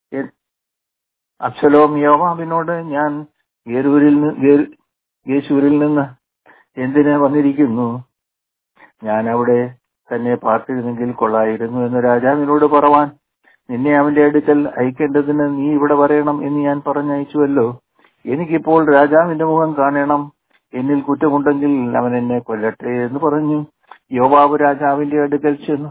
A- അബ്ശലോം യോവാബിനോട് ഞാൻ ഗേരൂരിൽ നിന്ന് ഗേർ- ഗേശൂരിൽ നിന്ന് എന്തിന് വന്നിരിക്കുന്നു ഞാൻ അവിടെ തന്നെ പാർത്തിരുന്നെങ്കിൽ കൊള്ളായിരുന്നു എന്ന് രാജാവിനോട് പറവാൻ നിന്നെ അവന്റെ അടുക്കൽ അയക്കേണ്ടതിന് നീ ഇവിടെ വരയണം എന്ന് ഞാൻ പറഞ്ഞയച്ചുവല്ലോ എനിക്കിപ്പോൾ രാജാവിന്റെ മുഖം കാണണം എന്നിൽ കുറ്റമുണ്ടെങ്കിൽ അവൻ എന്നെ കൊല്ലട്ടെ എന്ന് പറഞ്ഞു യോവാബ് രാജാവിന്റെ അടുക്കൽ ചെന്നു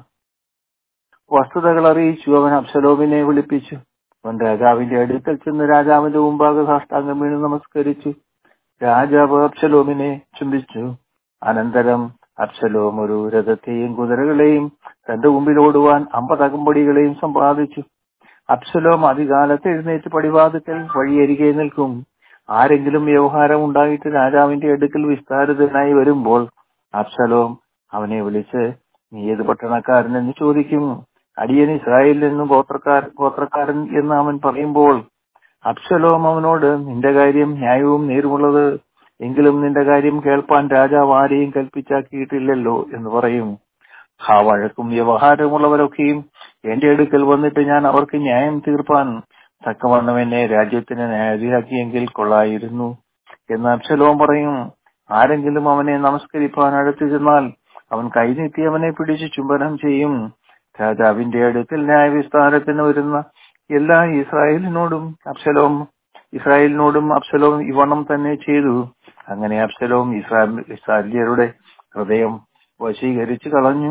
വസ്തുതകൾ അറിയിച്ചു അവൻ അബ്സലോമിനെ വിളിപ്പിച്ചു അവൻ രാജാവിന്റെ അടുക്കൽ ചെന്ന് രാജാവിന്റെ മുമ്പാകെ സാഷ്ടാംഗം വീണ് നമസ്കരിച്ചു രാജാവ് അബ്സലോമിനെ ചുംബിച്ചു അനന്തരം അബ്സലോം ഒരു രഥത്തെയും കുതിരകളെയും തന്റെ മുമ്പിൽ ഓടുവാൻ അമ്പത് അകമ്പടികളെയും സമ്പാദിച്ചു അബ്സലോം അധികാലത്ത് എഴുന്നേറ്റ് പടിവാതുക്കൽ വഴിയരികെ നിൽക്കും ആരെങ്കിലും വ്യവഹാരം ഉണ്ടായിട്ട് രാജാവിന്റെ അടുക്കൽ വിസ്താരിതനായി വരുമ്പോൾ അബ്സലോം അവനെ വിളിച്ച് നീ ഏത് പട്ടണക്കാരൻ എന്ന് ചോദിക്കും അടിയൻ ഇസ്രായേലിൽ നിന്നും ഗോത്രക്കാർ ഗോത്രക്കാരൻ എന്ന് അവൻ പറയുമ്പോൾ അബ്സലോം അവനോട് നിന്റെ കാര്യം ന്യായവും നേരുമുള്ളത് എങ്കിലും നിന്റെ കാര്യം കേൾപ്പാൻ രാജാവ് ആരെയും കൽപ്പിച്ചാക്കിയിട്ടില്ലല്ലോ എന്ന് പറയും ആ വഴക്കും വ്യവഹാരമുള്ളവരൊക്കെയും എന്റെ അടുക്കൽ വന്നിട്ട് ഞാൻ അവർക്ക് ന്യായം തീർപ്പാൻ തക്കവണ്ണം എന്നെ രാജ്യത്തിന് ന്യായാധിയാക്കിയെങ്കിൽ കൊള്ളായിരുന്നു എന്ന് അബ്സലോം പറയും ആരെങ്കിലും അവനെ നമസ്കരിപ്പാൻ അടുത്തു ചെന്നാൽ അവൻ കൈനീട്ടി അവനെ പിടിച്ച് ചുംബനം ചെയ്യും രാജാവിന്റെ അടുക്കൽ ന്യായവിസ്താരത്തിന് വരുന്ന എല്ലാ ഇസ്രായേലിനോടും അബ്സലോം ഇസ്രായേലിനോടും അബ്സലോം ഇവണ്ണം തന്നെ ചെയ്തു അങ്ങനെ അബ്സലോം ഇസ്രായേൽ ഇസ്രായേലിയരുടെ ഹൃദയം വശീകരിച്ചു കളഞ്ഞു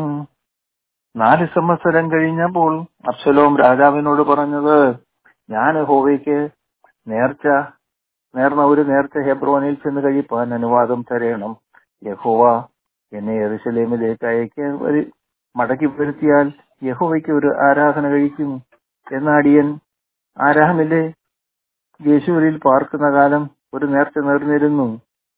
നാല് സംവത്സരം കഴിഞ്ഞപ്പോൾ അബ്സലോം രാജാവിനോട് പറഞ്ഞത് ഞാൻ ഹോവയ്ക്ക് നേർച്ച നേർന്ന ഒരു നേർച്ച ഹെബ്രോനിൽ ചെന്ന് കഴിപ്പാൻ അനുവാദം തരയണം യഹോവ എന്നെ എറുസലേമിലേക്ക് അയക്കാൻ ഒരു മടക്കി വരുത്തിയാൽ യഹോവയ്ക്ക് ഒരു ആരാധന കഴിക്കും എന്ന അടിയൻ ആരാമിലെ യേശുവിൽ പാർക്കുന്ന കാലം ഒരു നേർച്ച നേർന്നിരുന്നു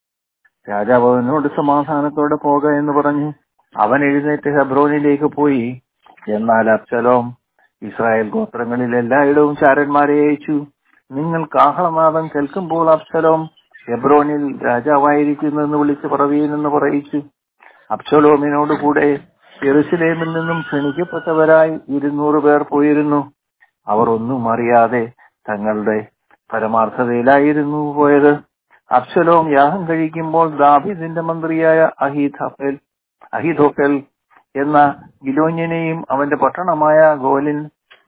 രാജാവ് അവനോട് സമാധാനത്തോടെ പോക എന്ന് പറഞ്ഞു അവൻ എഴുന്നേറ്റ് ഹെബ്രോനിലേക്ക് പോയി എന്നാൽ അബ്സലോം ഇസ്രായേൽ ഗോത്രങ്ങളിൽ എല്ലായിടവും ചാരന്മാരെ അയച്ചു നിങ്ങൾ കാഹളനാദം കേൾക്കുമ്പോൾ അബ്സലോം ഹെബ്രോനിൽ രാജാവായിരിക്കുന്നു എന്ന് വിളിച്ച് പറവീനെന്ന് പറയിച്ചു അബ്സലോമിനോട് കൂടെ യെറുസലേമിൽ നിന്നും ക്ഷണിക്കപ്പെട്ടവരായി ഇരുന്നൂറ് പേർ പോയിരുന്നു അവർ ഒന്നും അറിയാതെ തങ്ങളുടെ പരമാർത്ഥതയിലായിരുന്നു പോയത് അബ്സലോം യാഗം കഴിക്കുമ്പോൾ ദാബിദിന്റെ മന്ത്രിയായ അഹീഥഫേൽ അഹിഥോഫേൽ എന്ന ഗിലോന്യനെയും അവന്റെ പട്ടണമായ ഗോലിൻ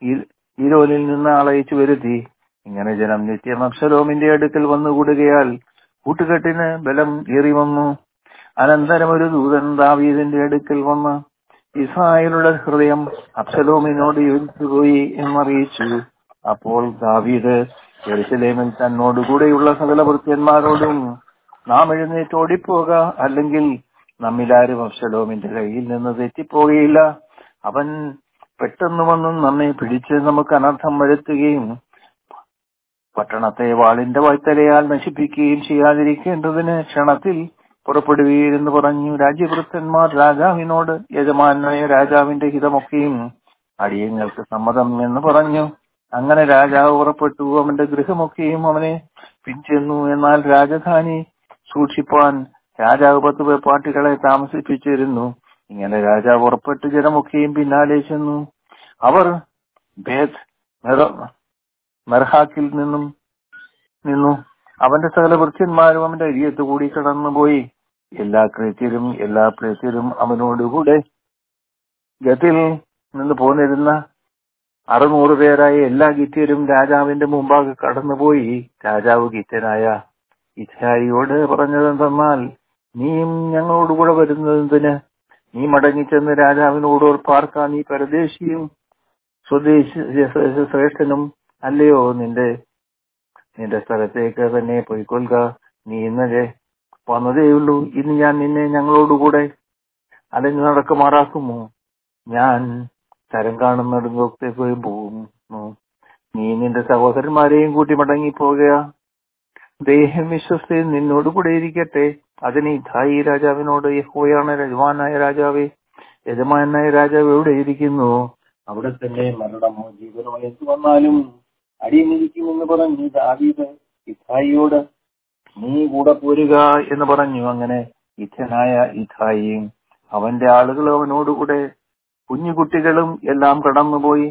ഈരോലിൽ നിന്ന് അളയിച്ചു വരുത്തി ഇങ്ങനെ ജനം നിത്യം അബ്സലോമിന്റെ അടുക്കൽ വന്നുകൂടുകയാൽ കൂട്ടുകെട്ടിന് ബലം ഏറി വന്നു അനന്തരം ഒരു ദൂതൻ ദാവീദിന്റെ അടുക്കൽ വന്ന് ഇസ്രായേലുടെ ഹൃദയം അബ്സലോമിനോട് യോജിച്ചുപോയി എന്നറിയിച്ചു അപ്പോൾ ദാവീദ് ജെറുസലേമിൽ തന്നോടുകൂടെയുള്ള സകല ഭൃത്യന്മാരോടും നാം എഴുന്നേറ്റ് ഓടിപ്പോക അല്ലെങ്കിൽ നമ്മിലാരും അബ്സലോമിന്റെ കയ്യിൽ നിന്ന് തെറ്റിപ്പോകുകയില്ല അവൻ പെട്ടെന്ന് വന്നും നമ്മെ പിടിച്ച് നമുക്ക് അനർത്ഥം വരുത്തുകയും പട്ടണത്തെ വാളിന്റെ വായ്ത്തലയാൽ നശിപ്പിക്കുകയും ചെയ്യാതിരിക്കേണ്ടതിന് ക്ഷണത്തിൽ പുറപ്പെടുകയെന്ന് പറഞ്ഞു രാജ്യവൃത്തന്മാർ രാജാവിനോട് യജമാനായ രാജാവിന്റെ ഹിതമൊക്കെയും അടിയങ്ങൾക്ക് സമ്മതം എന്ന് പറഞ്ഞു അങ്ങനെ രാജാവ് പുറപ്പെട്ടു അവന്റെ ഗൃഹമൊക്കെയും അവനെ പിൻചെന്നു എന്നാൽ രാജധാനി സൂക്ഷിപ്പാൻ രാജാവ് പത്ത് പേപ്പാട്ടികളെ താമസിപ്പിച്ചിരുന്നു ഇങ്ങനെ രാജാവ് പുറപ്പെട്ട് ജനമൊക്കെയും പിന്നാലെ ചെന്നു അവർ ഭേദ് മെർഹാക്കിൽ നിന്നും നിന്നു അവന്റെ സകല വൃത്യന്മാരും അവന്റെ അരിയത്ത് കൂടി കടന്നുപോയി എല്ലാ കൃത്യരും എല്ലാ പ്രീത്യരും അവനോടുകൂടെ ഗത്തിൽ നിന്ന് പോന്നിരുന്ന അറുന്നൂറ് പേരായ എല്ലാ ഗിത്യരും രാജാവിന്റെ മുമ്പാകെ കടന്നുപോയി രാജാവ് ഗിത്യനായ ഇച്ഛായിയോട് പറഞ്ഞതെന്തെന്നാൽ നീയും ഞങ്ങളോടുകൂടെ വരുന്നതിന് നീ മടങ്ങിച്ചെന്ന് രാജാവിനോട് പാർക്കാൻ നീ പരദേശിയും സ്വദേശി ശ്രേഷ്ഠനും അല്ലയോ നിന്റെ നിന്റെ സ്ഥലത്തേക്ക് തന്നെ പോയിക്കൊള്ളുക നീ ഇന്നലെ വന്നതേയുള്ളൂ ഇന്ന് ഞാൻ നിന്നെ ഞങ്ങളോടുകൂടെ അലഞ്ഞു നടക്കുമാറാക്കുമോ ഞാൻ തരം കാണുന്നിടത്തേക്ക് പോകുന്നു നീ നിന്റെ സഹോദരന്മാരെയും കൂട്ടി മടങ്ങിപ്പോകുക ദേഹം വിശ്വസ്തി നിന്നോട് കൂടെ ഇരിക്കട്ടെ അതിന് ഇതായി രാജാവിനോട് യഹോയാണ് യജമാനായ രാജാവേ യജമാനായ രാജാവ് എവിടെ ഇരിക്കുന്നു അവിടെ തന്നെ മരണമോ ജീവനോ എന്ത് വന്നാലും അടിയനിരിക്കുമെന്ന് പറഞ്ഞു ദാവീദ് ഇഥായിയോട് നീ കൂടെ പോരുക എന്ന് പറഞ്ഞു അങ്ങനെ ഇഥനായ ഇഥായിയും അവന്റെ ആളുകൾ അവനോടുകൂടെ കുഞ്ഞുകുട്ടികളും എല്ലാം കടന്നുപോയി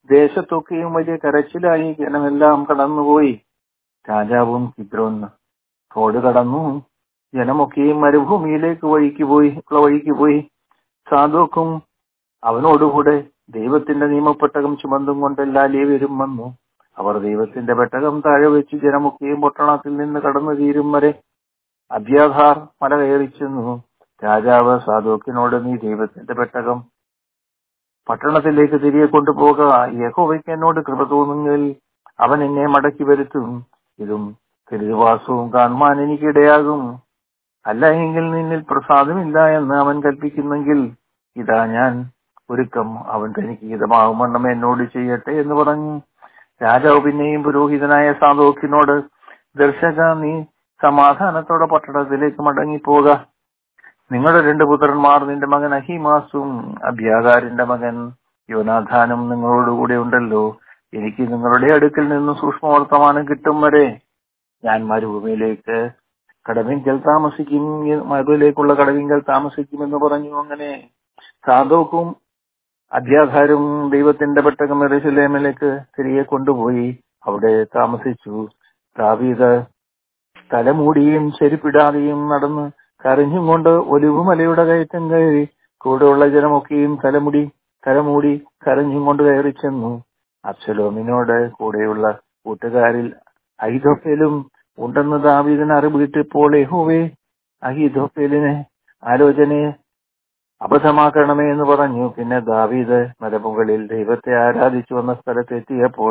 ദേശത്തൊക്കെയും വലിയ കരച്ചിലായി ജനമെല്ലാം കടന്നുപോയി രാജാവും കിദ്രോൻ തോട് കടന്നു ജനമൊക്കെയും മരുഭൂമിയിലേക്ക് വഴിക്ക് പോയി ഉള്ള വഴിക്ക് പോയി സാധുക്കും അവനോടുകൂടെ ദൈവത്തിന്റെ നിയമപ്പെട്ടകം ചുമന്നും കൊണ്ട് എല്ലാ ലേവരും വന്നു അവർ ദൈവത്തിന്റെ പെട്ടകം താഴെ വെച്ച് ജനമൊക്കെയും പട്ടണത്തിൽ നിന്ന് കടന്നു തീരും വരെ അബ്യാധാർ മല കയറി ചെന്നു രാജാവ് സാധുക്കിനോട് നീ ദൈവത്തിന്റെ പെട്ടകം പട്ടണത്തിലേക്ക് തിരികെ കൊണ്ടുപോക യഹോവയ്ക്ക് എന്നോട് കൃപ തോന്നുമെങ്കിൽ അവൻ എന്നെ മടക്കി വരുത്തും ഇതും തിരുവാസവും കാണുവാൻ എനിക്കിടയാകും അല്ല എങ്കിൽ നിന്നിൽ പ്രസാദമില്ല എന്ന് അവൻ കൽപ്പിക്കുന്നെങ്കിൽ ഇതാ ഞാൻ ഒരുക്കം അവൻ തനിക്ക് ഹിതമാകുമെണ്ണം എന്നോട് ചെയ്യട്ടെ എന്ന് പറഞ്ഞു രാജാവ് പിന്നെയും പുരോഹിതനായ സാധോക്കിനോട് ദർശക നീ സമാധാനത്തോടെ പട്ടണത്തിലേക്ക് മടങ്ങിപ്പോക നിങ്ങളുടെ രണ്ട് പുത്രന്മാർ നിന്റെ മകൻ അഹിമാസും അഭ്യാകാരിന്റെ മകൻ യോനാഥാനും നിങ്ങളോടുകൂടെ ഉണ്ടല്ലോ എനിക്ക് നിങ്ങളുടെ അടുക്കൽ നിന്ന് സൂക്ഷ്മ വർത്തമാനം കിട്ടും വരെ ഞാൻ മരുഭൂമിയിലേക്ക് കടവിങ്കൽ താമസിക്കും മരുവിലേക്കുള്ള കടവിങ്കൽ താമസിക്കുമെന്ന് പറഞ്ഞു അങ്ങനെ സാധോക്കും അധ്യാധാരും ദൈവത്തിന്റെ പെട്ടകം എറുസലേമിലേക്ക് തിരികെ കൊണ്ടുപോയി അവിടെ താമസിച്ചു ദാവീദ് തലമൂടിയും ചെരുപ്പിടാതെയും നടന്ന് കരഞ്ഞും കൊണ്ട് ഒലിവുമലയുടെ കയറ്റം കയറി കൂടെയുള്ള ജനമൊക്കെയും തലമുടി തലമൂടി കരഞ്ഞും കൊണ്ട് കയറി ചെന്നു അബ്സലോമിനോട് കൂടെയുള്ള കൂട്ടുകാരിൽ അഹിദോഫേലും ഉണ്ടെന്ന് ദാവീദിന് അറിവ് കിട്ടിയപ്പോൾ യഹോവേ അഹിദോഫേലിനെ ആലോചനയെ അബദ്ധമാക്കണമേ എന്ന് പറഞ്ഞു പിന്നെ ദാവീദ് മലമുകളിൽ ദൈവത്തെ ആരാധിച്ചു വന്ന സ്ഥലത്ത് എത്തിയപ്പോൾ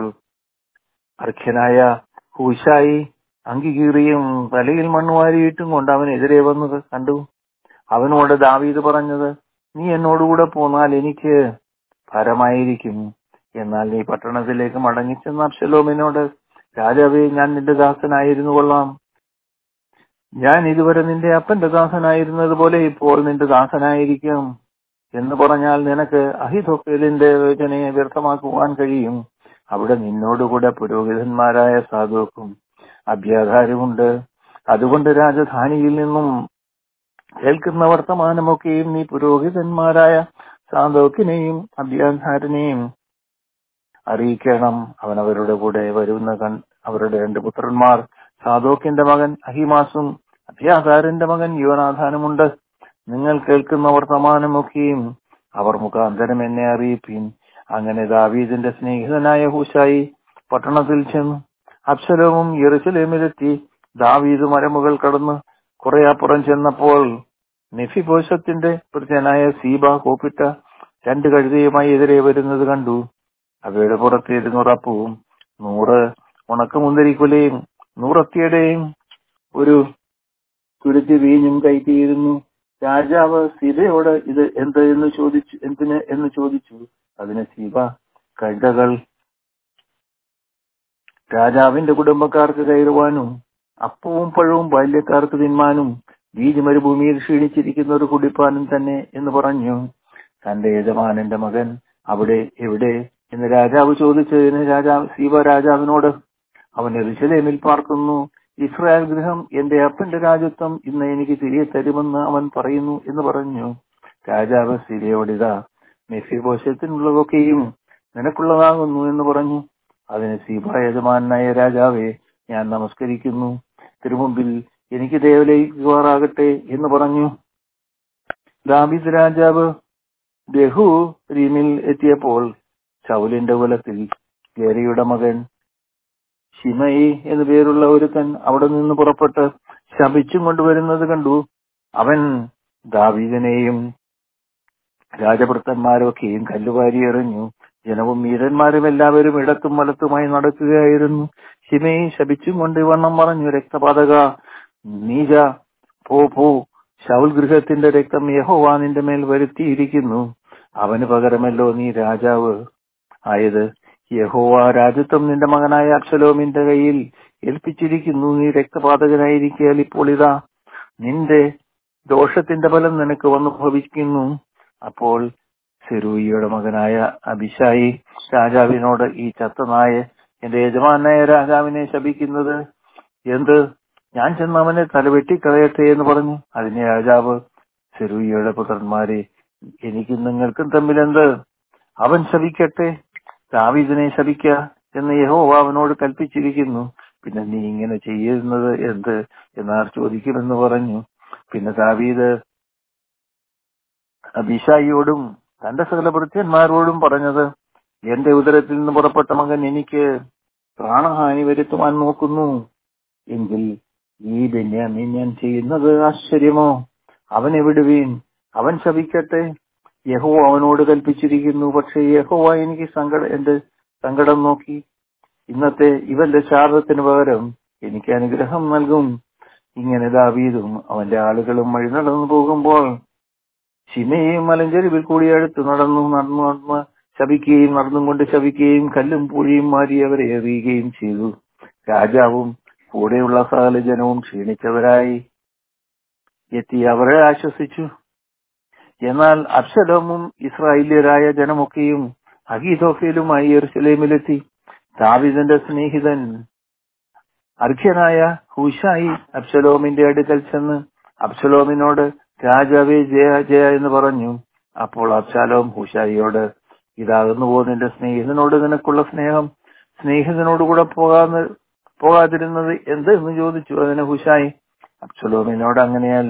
അർഖ്യനായ ഹൂശായി അങ്കികീറിയും തലയിൽ മണ്ണുവാരിയിട്ടും കൊണ്ട് അവനെതിരെ വന്നത് കണ്ടു അവനോട് ദാവീദ് പറഞ്ഞത് നീ എന്നോടുകൂടെ പോന്നാൽ എനിക്ക് ഭാരമായിരിക്കും എന്നാൽ നീ പട്ടണത്തിലേക്ക് മടങ്ങിച്ചെന്ന അബ്ശലോമിനോട് രാജാവേ ഞാൻ നിന്റെ ദാസനായിരുന്നു കൊള്ളാം ഞാൻ ഇതുവരെ നിന്റെ അപ്പന്റെ ദാസനായിരുന്നത് പോലെ ഇപ്പോൾ നിന്റെ ദാസനായിരിക്കും എന്ന് പറഞ്ഞാൽ നിനക്ക് അഹിതൊഫേലിന്റെ യോജനയെ വ്യർത്ഥമാക്കുവാൻ കഴിയും അവിടെ നിന്നോടുകൂടെ പുരോഹിതന്മാരായ സാധുക്കും അഭ്യാധാരമുണ്ട് അതുകൊണ്ട് രാജധാനിയിൽ നിന്നും കേൾക്കുന്ന വർത്തമാനമൊക്കെയും നീ പുരോഹിതന്മാരായ സാധോക്കിനെയും അഭ്യാധാരനെയും അറിയിക്കണം അവൻ അവരുടെ കൂടെ വരുന്ന കൺ- അവരുടെ രണ്ട് പുത്രന്മാർ സാധോക്കിന്റെ മകൻ അഹിമാസും അഭ്യാസാരന്റെ മകൻ യുവനാഥാനുമുണ്ട് നിങ്ങൾ കേൾക്കുന്ന വർത്തമാനമൊക്കെയും അവർ മുഖാന്തരം എന്നെ അറിയിപ്പിൻ അങ്ങനെ ദാവീദിന്റെ സ്നേഹിതനായ ഹൂശായി പട്ടണത്തിൽ ചെന്നു അപ്സലവും യെറുസലേമിലെത്തി ദാവീദ് മരമുകൾ കടന്ന് കുറെ അപ്പുറം ചെന്നപ്പോൾ നെഫിബോശത്തിന്റെ ഭൃത്യനായ സീബ കോപ്പിട്ട രണ്ട് കഴുതയുമായി എതിരെ വരുന്നത് കണ്ടു അവയുടെ പുറത്തിരുന്ന് ഉറപ്പവും നൂറ് ഉണക്കമുന്തിരിക്കുലയും നൂറത്തിയുടെയും ഒരു തുരുത്തി വീഞ്ഞും കയറ്റിയിരുന്നു രാജാവ് സീതയോട് ഇത് എന്ത് എന്ന് ചോദിച്ചു എന്തിന് എന്ന് ചോദിച്ചു അതിന് സീബ കഴുതകൾ രാജാവിന്റെ കുടുംബക്കാർക്ക് കയറുവാനും അപ്പവും പഴവും ബാല്യക്കാർക്ക് തിന്മാനും ബീജ് മരുഭൂമിയിൽ ക്ഷീണിച്ചിരിക്കുന്നവർ കുടിപ്പാനും തന്നെ എന്ന് പറഞ്ഞു തന്റെ യജമാനന്റെ മകൻ അവിടെ എവിടെ എന്ന് രാജാവ് ചോദിച്ചതിന് രാജാവ് സീബ രാജാവിനോട് അവൻ എറുസലേമിൽ പാർക്കുന്നു ഇസ്രായേൽ ഗൃഹം എന്റെ അപ്പന്റെ രാജ്യത്വം ഇന്ന് എനിക്ക് തിരികെ തരുമെന്ന് അവൻ പറയുന്നു എന്ന് പറഞ്ഞു രാജാവ് സിരിയോടിത മെഫിബോശത്തിനുള്ളതൊക്കെയും നിനക്കുള്ളതാകുന്നു എന്ന് പറഞ്ഞു അതിന് സീബ യജമാനായ രാജാവെ ഞാൻ നമസ്കരിക്കുന്നു തിരുമുമ്പിൽ എനിക്ക് ദേവലയിക്കുവാറാകട്ടെ എന്ന് പറഞ്ഞു ദാബിദ് രാജാവ് ബഹു റീമിൽ എത്തിയപ്പോൾ ശൗലിന്റെ കുലത്തിൽ ഗേരിയുടെ മകൻ ഷിമയി എന്നു പേരുള്ള ഒരുത്തൻ അവിടെ നിന്ന് പുറപ്പെട്ട് ശപിച്ചും കൊണ്ടുവരുന്നത് കണ്ടു അവൻ ദാവീദിനെയും രാജഭൃത്തന്മാരൊക്കെയും കല്ലുവാരി എറിഞ്ഞു ജനവും വീരന്മാരും എല്ലാവരും ഇടത്തും വലത്തുമായി നടക്കുകയായിരുന്നു ഷിമയി ശപിച്ചും കൊണ്ട് വണ്ണം പറഞ്ഞു രക്തപാതക നീജ പോ പോ ശൗൽ ഗൃഹത്തിന്റെ രക്തം യഹോവ നിന്റെ മേൽ വരുത്തിയിരിക്കുന്നു അവന് പകരമല്ലോ നീ രാജാവ് ആയത് യഹോവ രാജ്യത്വം നിന്റെ മകനായ അബ്സലോമിന്റെ കയ്യിൽ ഏൽപ്പിച്ചിരിക്കുന്നു നീ രക്തപാതകനായിരിക്കാൽ ഇപ്പോൾ ഇതാ നിന്റെ ദോഷത്തിന്റെ ഫലം നിനക്ക് വന്നു ഭവിക്കുന്നു അപ്പോൾ സെരൂയിയുടെ മകനായ അഭിഷായി രാജാവിനോട് ഈ ചത്തനായ എന്റെ യജമാനായ രാജാവിനെ ശപിക്കുന്നത് എന്ത് ഞാൻ ചെന്ന് അവനെ തലവെട്ടിക്കളയട്ടെ എന്ന് പറഞ്ഞു അതിന് രാജാവ് സെരൂയിയുടെ പുത്രന്മാരെ എനിക്കും നിങ്ങൾക്കും തമ്മിൽ എന്ത് അവൻ ശപിക്കട്ടെ ദാവീദിനെ ശപിക്ക എന്ന് യഹോവ അവനോട് കൽപ്പിച്ചിരിക്കുന്നു പിന്നെ നീ ഇങ്ങനെ ചെയ്യുന്നത് എന്ത് എന്നാർ ചോദിക്കുമെന്ന് പറഞ്ഞു പിന്നെ ദാവീദ് അബിഷായിയോടും തന്റെ സകല ഭൃത്യന്മാരോടും പറഞ്ഞത് എന്റെ ഉദരത്തിൽ നിന്ന് പുറപ്പെട്ട മകൻ എനിക്ക് പ്രാണഹാനി വരുത്തുവാൻ നോക്കുന്നു എങ്കിൽ ഈ ബെന്യാമീൻ ഞാൻ ചെയ്യുന്നത് ആശ്ചര്യമോ അവനെ വിടുവീൻ അവൻ ശപിക്കട്ടെ യഹോ അവനോട് കൽപ്പിച്ചിരിക്കുന്നു പക്ഷേ യഹോവ എനിക്ക് സങ്കട എന്റെ സങ്കടം നോക്കി ഇന്നത്തെ ഇവന്റെ ശാരദത്തിന് പകരം എനിക്ക് അനുഗ്രഹം നൽകും ഇങ്ങനെ ദാവീദും അവന്റെ ആളുകളും വഴി നടന്നു പോകുമ്പോൾ ശിമയും മലഞ്ചെരുവിൽ കൂടി അടുത്ത് നടന്നു നടന്നു നടന്ന് ശപിക്കുകയും നടന്നും കൊണ്ട് ശപിക്കുകയും കല്ലും പൂഴിയും മാറി അവരെ എറിയുകയും ചെയ്തു രാജാവും കൂടെയുള്ള സകല ജനവും ക്ഷീണിച്ചവരായി എത്തി അവരെ ആശ്വസിച്ചു എന്നാൽ അബ്സലോമും ഇസ്രായേല്യരായ ജനമൊക്കെയും അഗീതോഫയിലുമായി യെറുസലേമിലെത്തി ദാവിദന്റെ സ്നേഹിതൻ അർഘ്യനായ ഹൂഷായി അബ്സലോമിന്റെ അടുക്കൽ ചെന്ന് അബ്സലോമിനോട് രാജാവേ ജയ ജയ എന്ന് പറഞ്ഞു അപ്പോൾ അബ്സാലോം ഹുഷായിയോട് ഇതാകുന്നു പോ നിന്റെ സ്നേഹിതനോട് നിനക്കുള്ള സ്നേഹം സ്നേഹിതനോടുകൂടെ പോകാന്ന് പോകാതിരുന്നത് എന്ത് എന്ന് ചോദിച്ചു അതിന് ഹുഷായി അബ്സലോമിനോട് അങ്ങനെയല്ല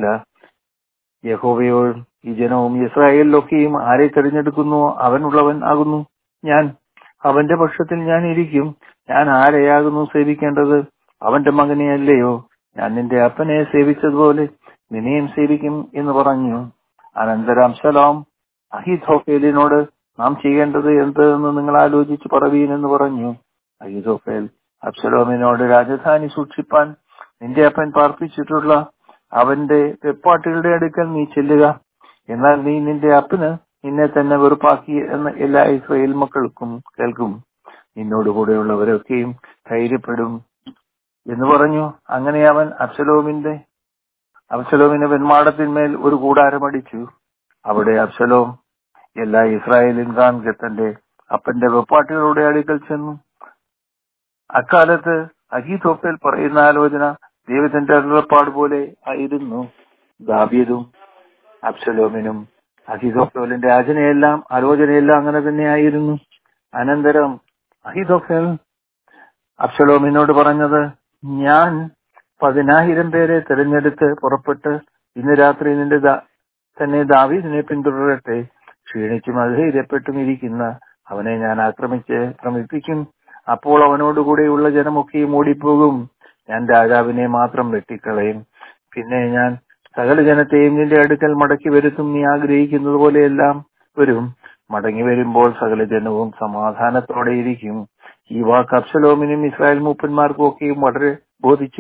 യഹോവയോട് ഈ ജനവും ഇസ്രായേലിലൊക്കെയും ആരെ തിരഞ്ഞെടുക്കുന്നു അവനുള്ളവൻ ആകുന്നു ഞാൻ അവന്റെ പക്ഷത്തിൽ ഞാൻ ഇരിക്കും ഞാൻ ആരെയാകുന്നു സേവിക്കേണ്ടത് അവന്റെ മകനെ അല്ലയോ ഞാൻ നിന്റെ അപ്പനെ സേവിച്ചതുപോലെ നിന്നെയും സേവിക്കും എന്ന് പറഞ്ഞു അനന്തരം സലാം അഹിഥോഫേലിനോട് നാം ചെയ്യേണ്ടത് എന്ത് എന്ന് നിങ്ങൾ ആലോചിച്ച് പറവീൻ എന്ന് പറഞ്ഞു അഹിഥോഫേൽ അബ്സലോമിനോട് രാജധാനി സൂക്ഷിപ്പാൻ നിന്റെ അപ്പൻ പാർപ്പിച്ചിട്ടുള്ള അവന്റെ വെപ്പാട്ടുകളുടെ അടുക്കൽ നീ ചെല്ലുക എന്നാൽ നീ നിന്റെ അപ്പന് നിന്നെ തന്നെ വെറുപ്പാക്കി എന്ന് എല്ലാ ഇസ്രായേൽ മക്കൾക്കും കേൾക്കും നിന്നോട് കൂടെയുള്ളവരൊക്കെയും ധൈര്യപ്പെടും എന്ന് പറഞ്ഞു അങ്ങനെ അവൻ അബ്സലോമിന്റെ അബ്സലോമിന്റെ വെൺമാടത്തിന്മേൽ ഒരു കൂടാരം അടിച്ചു അവിടെ അബ്സലോം എല്ലാ ഇസ്രായേലും കാണെ തന്റെ അപ്പന്റെ വെപ്പാട്ടികളുടെ അടുക്കൽ ചെന്നു അക്കാലത്ത് അഹീതോപ്പേൽ പറയുന്ന ആലോചന ദൈവത്തിന്റെ അരുളപ്പാട് പോലെ ആയിരുന്നു ദാബീദും അബ്സലോമിനും അഹിതോഫേലിന്റെ ആചനയെല്ലാം ആലോചനയെല്ലാം അങ്ങനെ തന്നെയായിരുന്നു അനന്തരം അഹിതോഫേൽ അബ്സലോമിനോട് പറഞ്ഞത് ഞാൻ പതിനായിരം പേരെ തിരഞ്ഞെടുത്ത് പുറപ്പെട്ട് ഇന്ന് രാത്രി നിന്റെ ദാ- തന്നെ ദാവീദിനെ പിന്തുടരട്ടെ ക്ഷീണിച്ചും അധൈര്യപ്പെട്ടും ഇരിക്കുന്ന അവനെ ഞാൻ ആക്രമിച്ച് ഭ്രമിപ്പിക്കും അപ്പോൾ അവനോടുകൂടെയുള്ള ജനമൊക്കെയും ഓടിപ്പോകും ഞാൻ രാജാവിനെ മാത്രം വെട്ടിക്കളയും പിന്നെ ഞാൻ സകല ജനത്തെയും നിന്റെ അടുക്കൽ മടക്കി വരുത്തും നീ ആഗ്രഹിക്കുന്നത് പോലെയെല്ലാം വരും മടങ്ങി വരുമ്പോൾ സകല ജനവും സമാധാനത്തോടെ ഇരിക്കും ഈ വാക്ക് അബ്സലോമിനും ഇസ്രായേൽ മൂപ്പന്മാർക്കും ഒക്കെയും വളരെ ബോധിച്ചു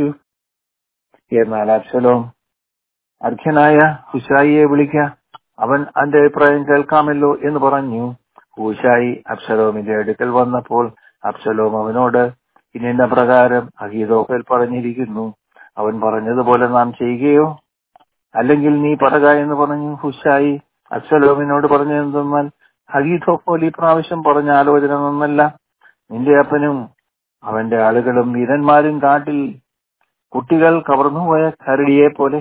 എന്നാൽ അബ്സലോം അർഘ്യനായ ഹുഷായിയെ വിളിക്ക അവൻ അന്റെ അഭിപ്രായം കേൾക്കാമല്ലോ എന്ന് പറഞ്ഞു ഹൂഷായി അബ്സലോമിന്റെ അടുക്കൽ വന്നപ്പോൾ അബ്സലോം അവനോട് ഇന്ന പ്രകാരം അഹീതോഫേൽ പറഞ്ഞിരിക്കുന്നു അവൻ പറഞ്ഞതുപോലെ നാം ചെയ്യുകയോ അല്ലെങ്കിൽ നീ പറക എന്ന് പറഞ്ഞു ഹുഷായി അബ്സലോമിനോട് പറഞ്ഞതെന്തെന്നാൽ ഹഗീതോഫോൽ ഈ പ്രാവശ്യം പറഞ്ഞ ആലോചന നന്നല്ല നിന്റെ അപ്പനും അവന്റെ ആളുകളും വീരന്മാരും കാട്ടിൽ കുട്ടികൾ കവർന്നുപോയ കരടിയെ പോലെ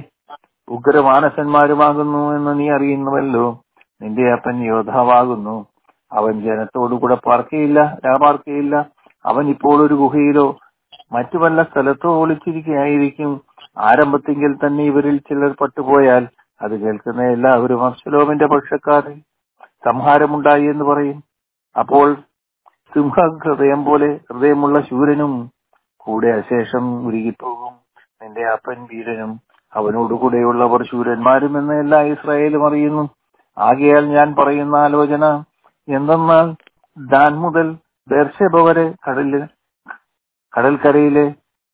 ഉഗ്രമാനസന്മാരുമാകുന്നു എന്ന് നീ അറിയുന്നുവല്ലോ നിന്റെ അപ്പൻ യോദ്ധാവാകുന്നു അവൻ ജനത്തോടുകൂടെ പാർക്കയില്ല രാപാർക്കയില്ല അവൻ ഇപ്പോൾ ഒരു ഗുഹയിലോ മറ്റു വല്ല സ്ഥലത്തോ ഒളിച്ചിരിക്കുകയായിരിക്കും ആരംഭത്തെങ്കിൽ തന്നെ ഇവരിൽ ചിലർ പട്ടുപോയാൽ അത് കേൾക്കുന്ന എല്ലാവരും അബ്സലോമിന്റെ പക്ഷക്കാരിൽ സംഹാരമുണ്ടായി എന്ന് പറയും അപ്പോൾ സിംഹ ഹൃദയം പോലെ ഹൃദയമുള്ള ശൂരനും കൂടെ അശേഷം ഉരുകിപ്പോകും നിന്റെ അപ്പൻ വീരനും അവനോടുകൂടെയുള്ളവർ ശൂരന്മാരും എന്ന് എല്ലാ ഇസ്രായേലും അറിയുന്നു ആകയാൽ ഞാൻ പറയുന്ന ആലോചന എന്തെന്നാൽ ദാൻ മുതൽ ബേർഷെബ വരെ കടലിൽ കടൽക്കരയിലെ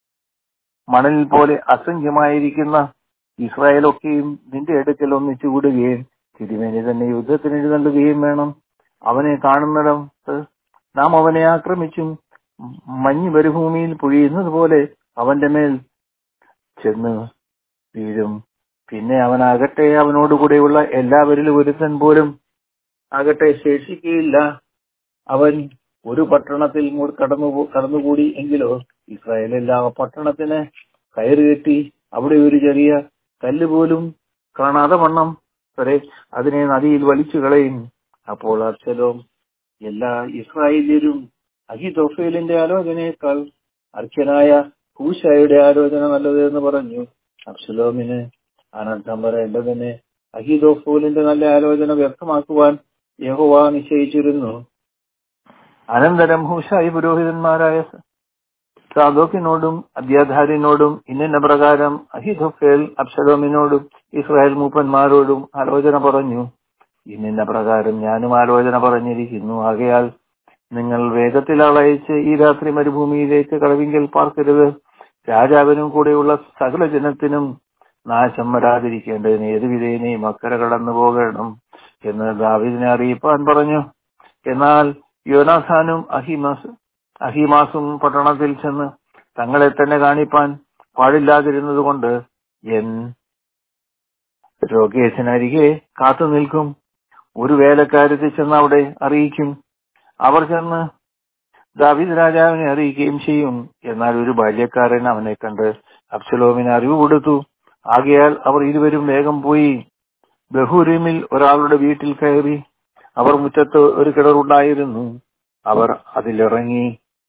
മണലിൽ പോലെ അസംഖ്യമായിരിക്കുന്ന ഇസ്രായേലൊക്കെയും നിന്റെ അടുക്കൽ ഒന്നിച്ചു കൂടുകയും തിരുമേനി തന്നെ യുദ്ധത്തിന് എഴുന്നള്ളുകയും വേണം അവനെ കാണുന്നിടത്ത് നാം അവനെ ആക്രമിച്ചും മഞ്ഞ് മരുഭൂമിയിൽ പൊഴിയുന്നത് പോലെ അവന്റെ മേൽ ചെന്ന് വീഴും പിന്നെ അവനാകട്ടെ അവനോടുകൂടെയുള്ള എല്ലാവരിലും ഒരുത്തൻ പോലും ആകട്ടെ ശേഷിക്കുകയില്ല അവൻ ഒരു പട്ടണത്തിൽ ഇങ്ങോട്ട് കടന്നു കടന്നുകൂടി എങ്കിലോ ഇസ്രായേൽ എല്ലാ പട്ടണത്തിന് കയറ് കെട്ടി അവിടെ ഒരു ചെറിയ കല്ല് പോലും കാണാതെ വണ്ണം വരെ അതിനെ നദിയിൽ വലിച്ചു കളയും അപ്പോൾ അബ്സലോം എല്ലാ ഇസ്രായേല്യരും അഹിതോഫേലിന്റെ ആലോചനയേക്കാൾ അർഖ്യനായ ഹൂശായുടെ ആലോചന നല്ലത് എന്ന് പറഞ്ഞു അബ്സലോമിന് അനർത്ഥം പറയേണ്ടതിന് അഹിതോഫോലിന്റെ നല്ല ആലോചന വ്യക്തമാക്കുവാൻ യഹോവ നിശ്ചയിച്ചിരുന്നു അനന്തരം ഹൂശായി പുരോഹിതന്മാരായ സാദോക്കിനോടും അധ്യാധാരിനോടും ഇന്ന പ്രകാരം അഹിദോഫേൽ അബ്സലോമിനോടും ഇസ്രായേൽ മൂപ്പന്മാരോടും ആലോചന പറഞ്ഞു ഇന്ന പ്രകാരം ഞാനും ആലോചന പറഞ്ഞിരിക്കുന്നു ആകയാൽ നിങ്ങൾ വേഗത്തിൽ ആളയച്ച് ഈ രാത്രി മരുഭൂമിയിലേക്ക് കളവിങ്കൽ പാർക്കരുത് രാജാവിനും കൂടെയുള്ള സകല ജനത്തിനും നാശം വരാതിരിക്കേണ്ടതിന് ഏത് വിധേനയും അക്കരെ കടന്നു പോകണം എന്ന് ദാവിദിനെ അറിയിപ്പാൻ പറഞ്ഞു എന്നാൽ യോനാഥാനും അഹിമാസ് അഹിമാസും പട്ടണത്തിൽ ചെന്ന് തങ്ങളെ തന്നെ കാണിപ്പാൻ പാടില്ലാതിരുന്നത് കൊണ്ട് എൻ രോഗേശനരികെ കാത്തു നിൽക്കും ഒരു വേലക്കാരത്തിൽ ചെന്ന് അവിടെ അറിയിക്കും അവർ ചെന്ന് ദാവിദ് രാജാവിനെ അറിയിക്കുകയും ചെയ്യും എന്നാൽ ഒരു ബാല്യക്കാരൻ അവനെ കണ്ട് അബ്സലോമിന് അറിവ് കൊടുത്തു ആകയാൽ അവർ ഇരുവരും വേഗം പോയി ബഹുരീമിൽ ഒരാളുടെ വീട്ടിൽ കയറി അവർ മുറ്റത്ത് ഒരു കിണറുണ്ടായിരുന്നു അവർ അതിലിറങ്ങി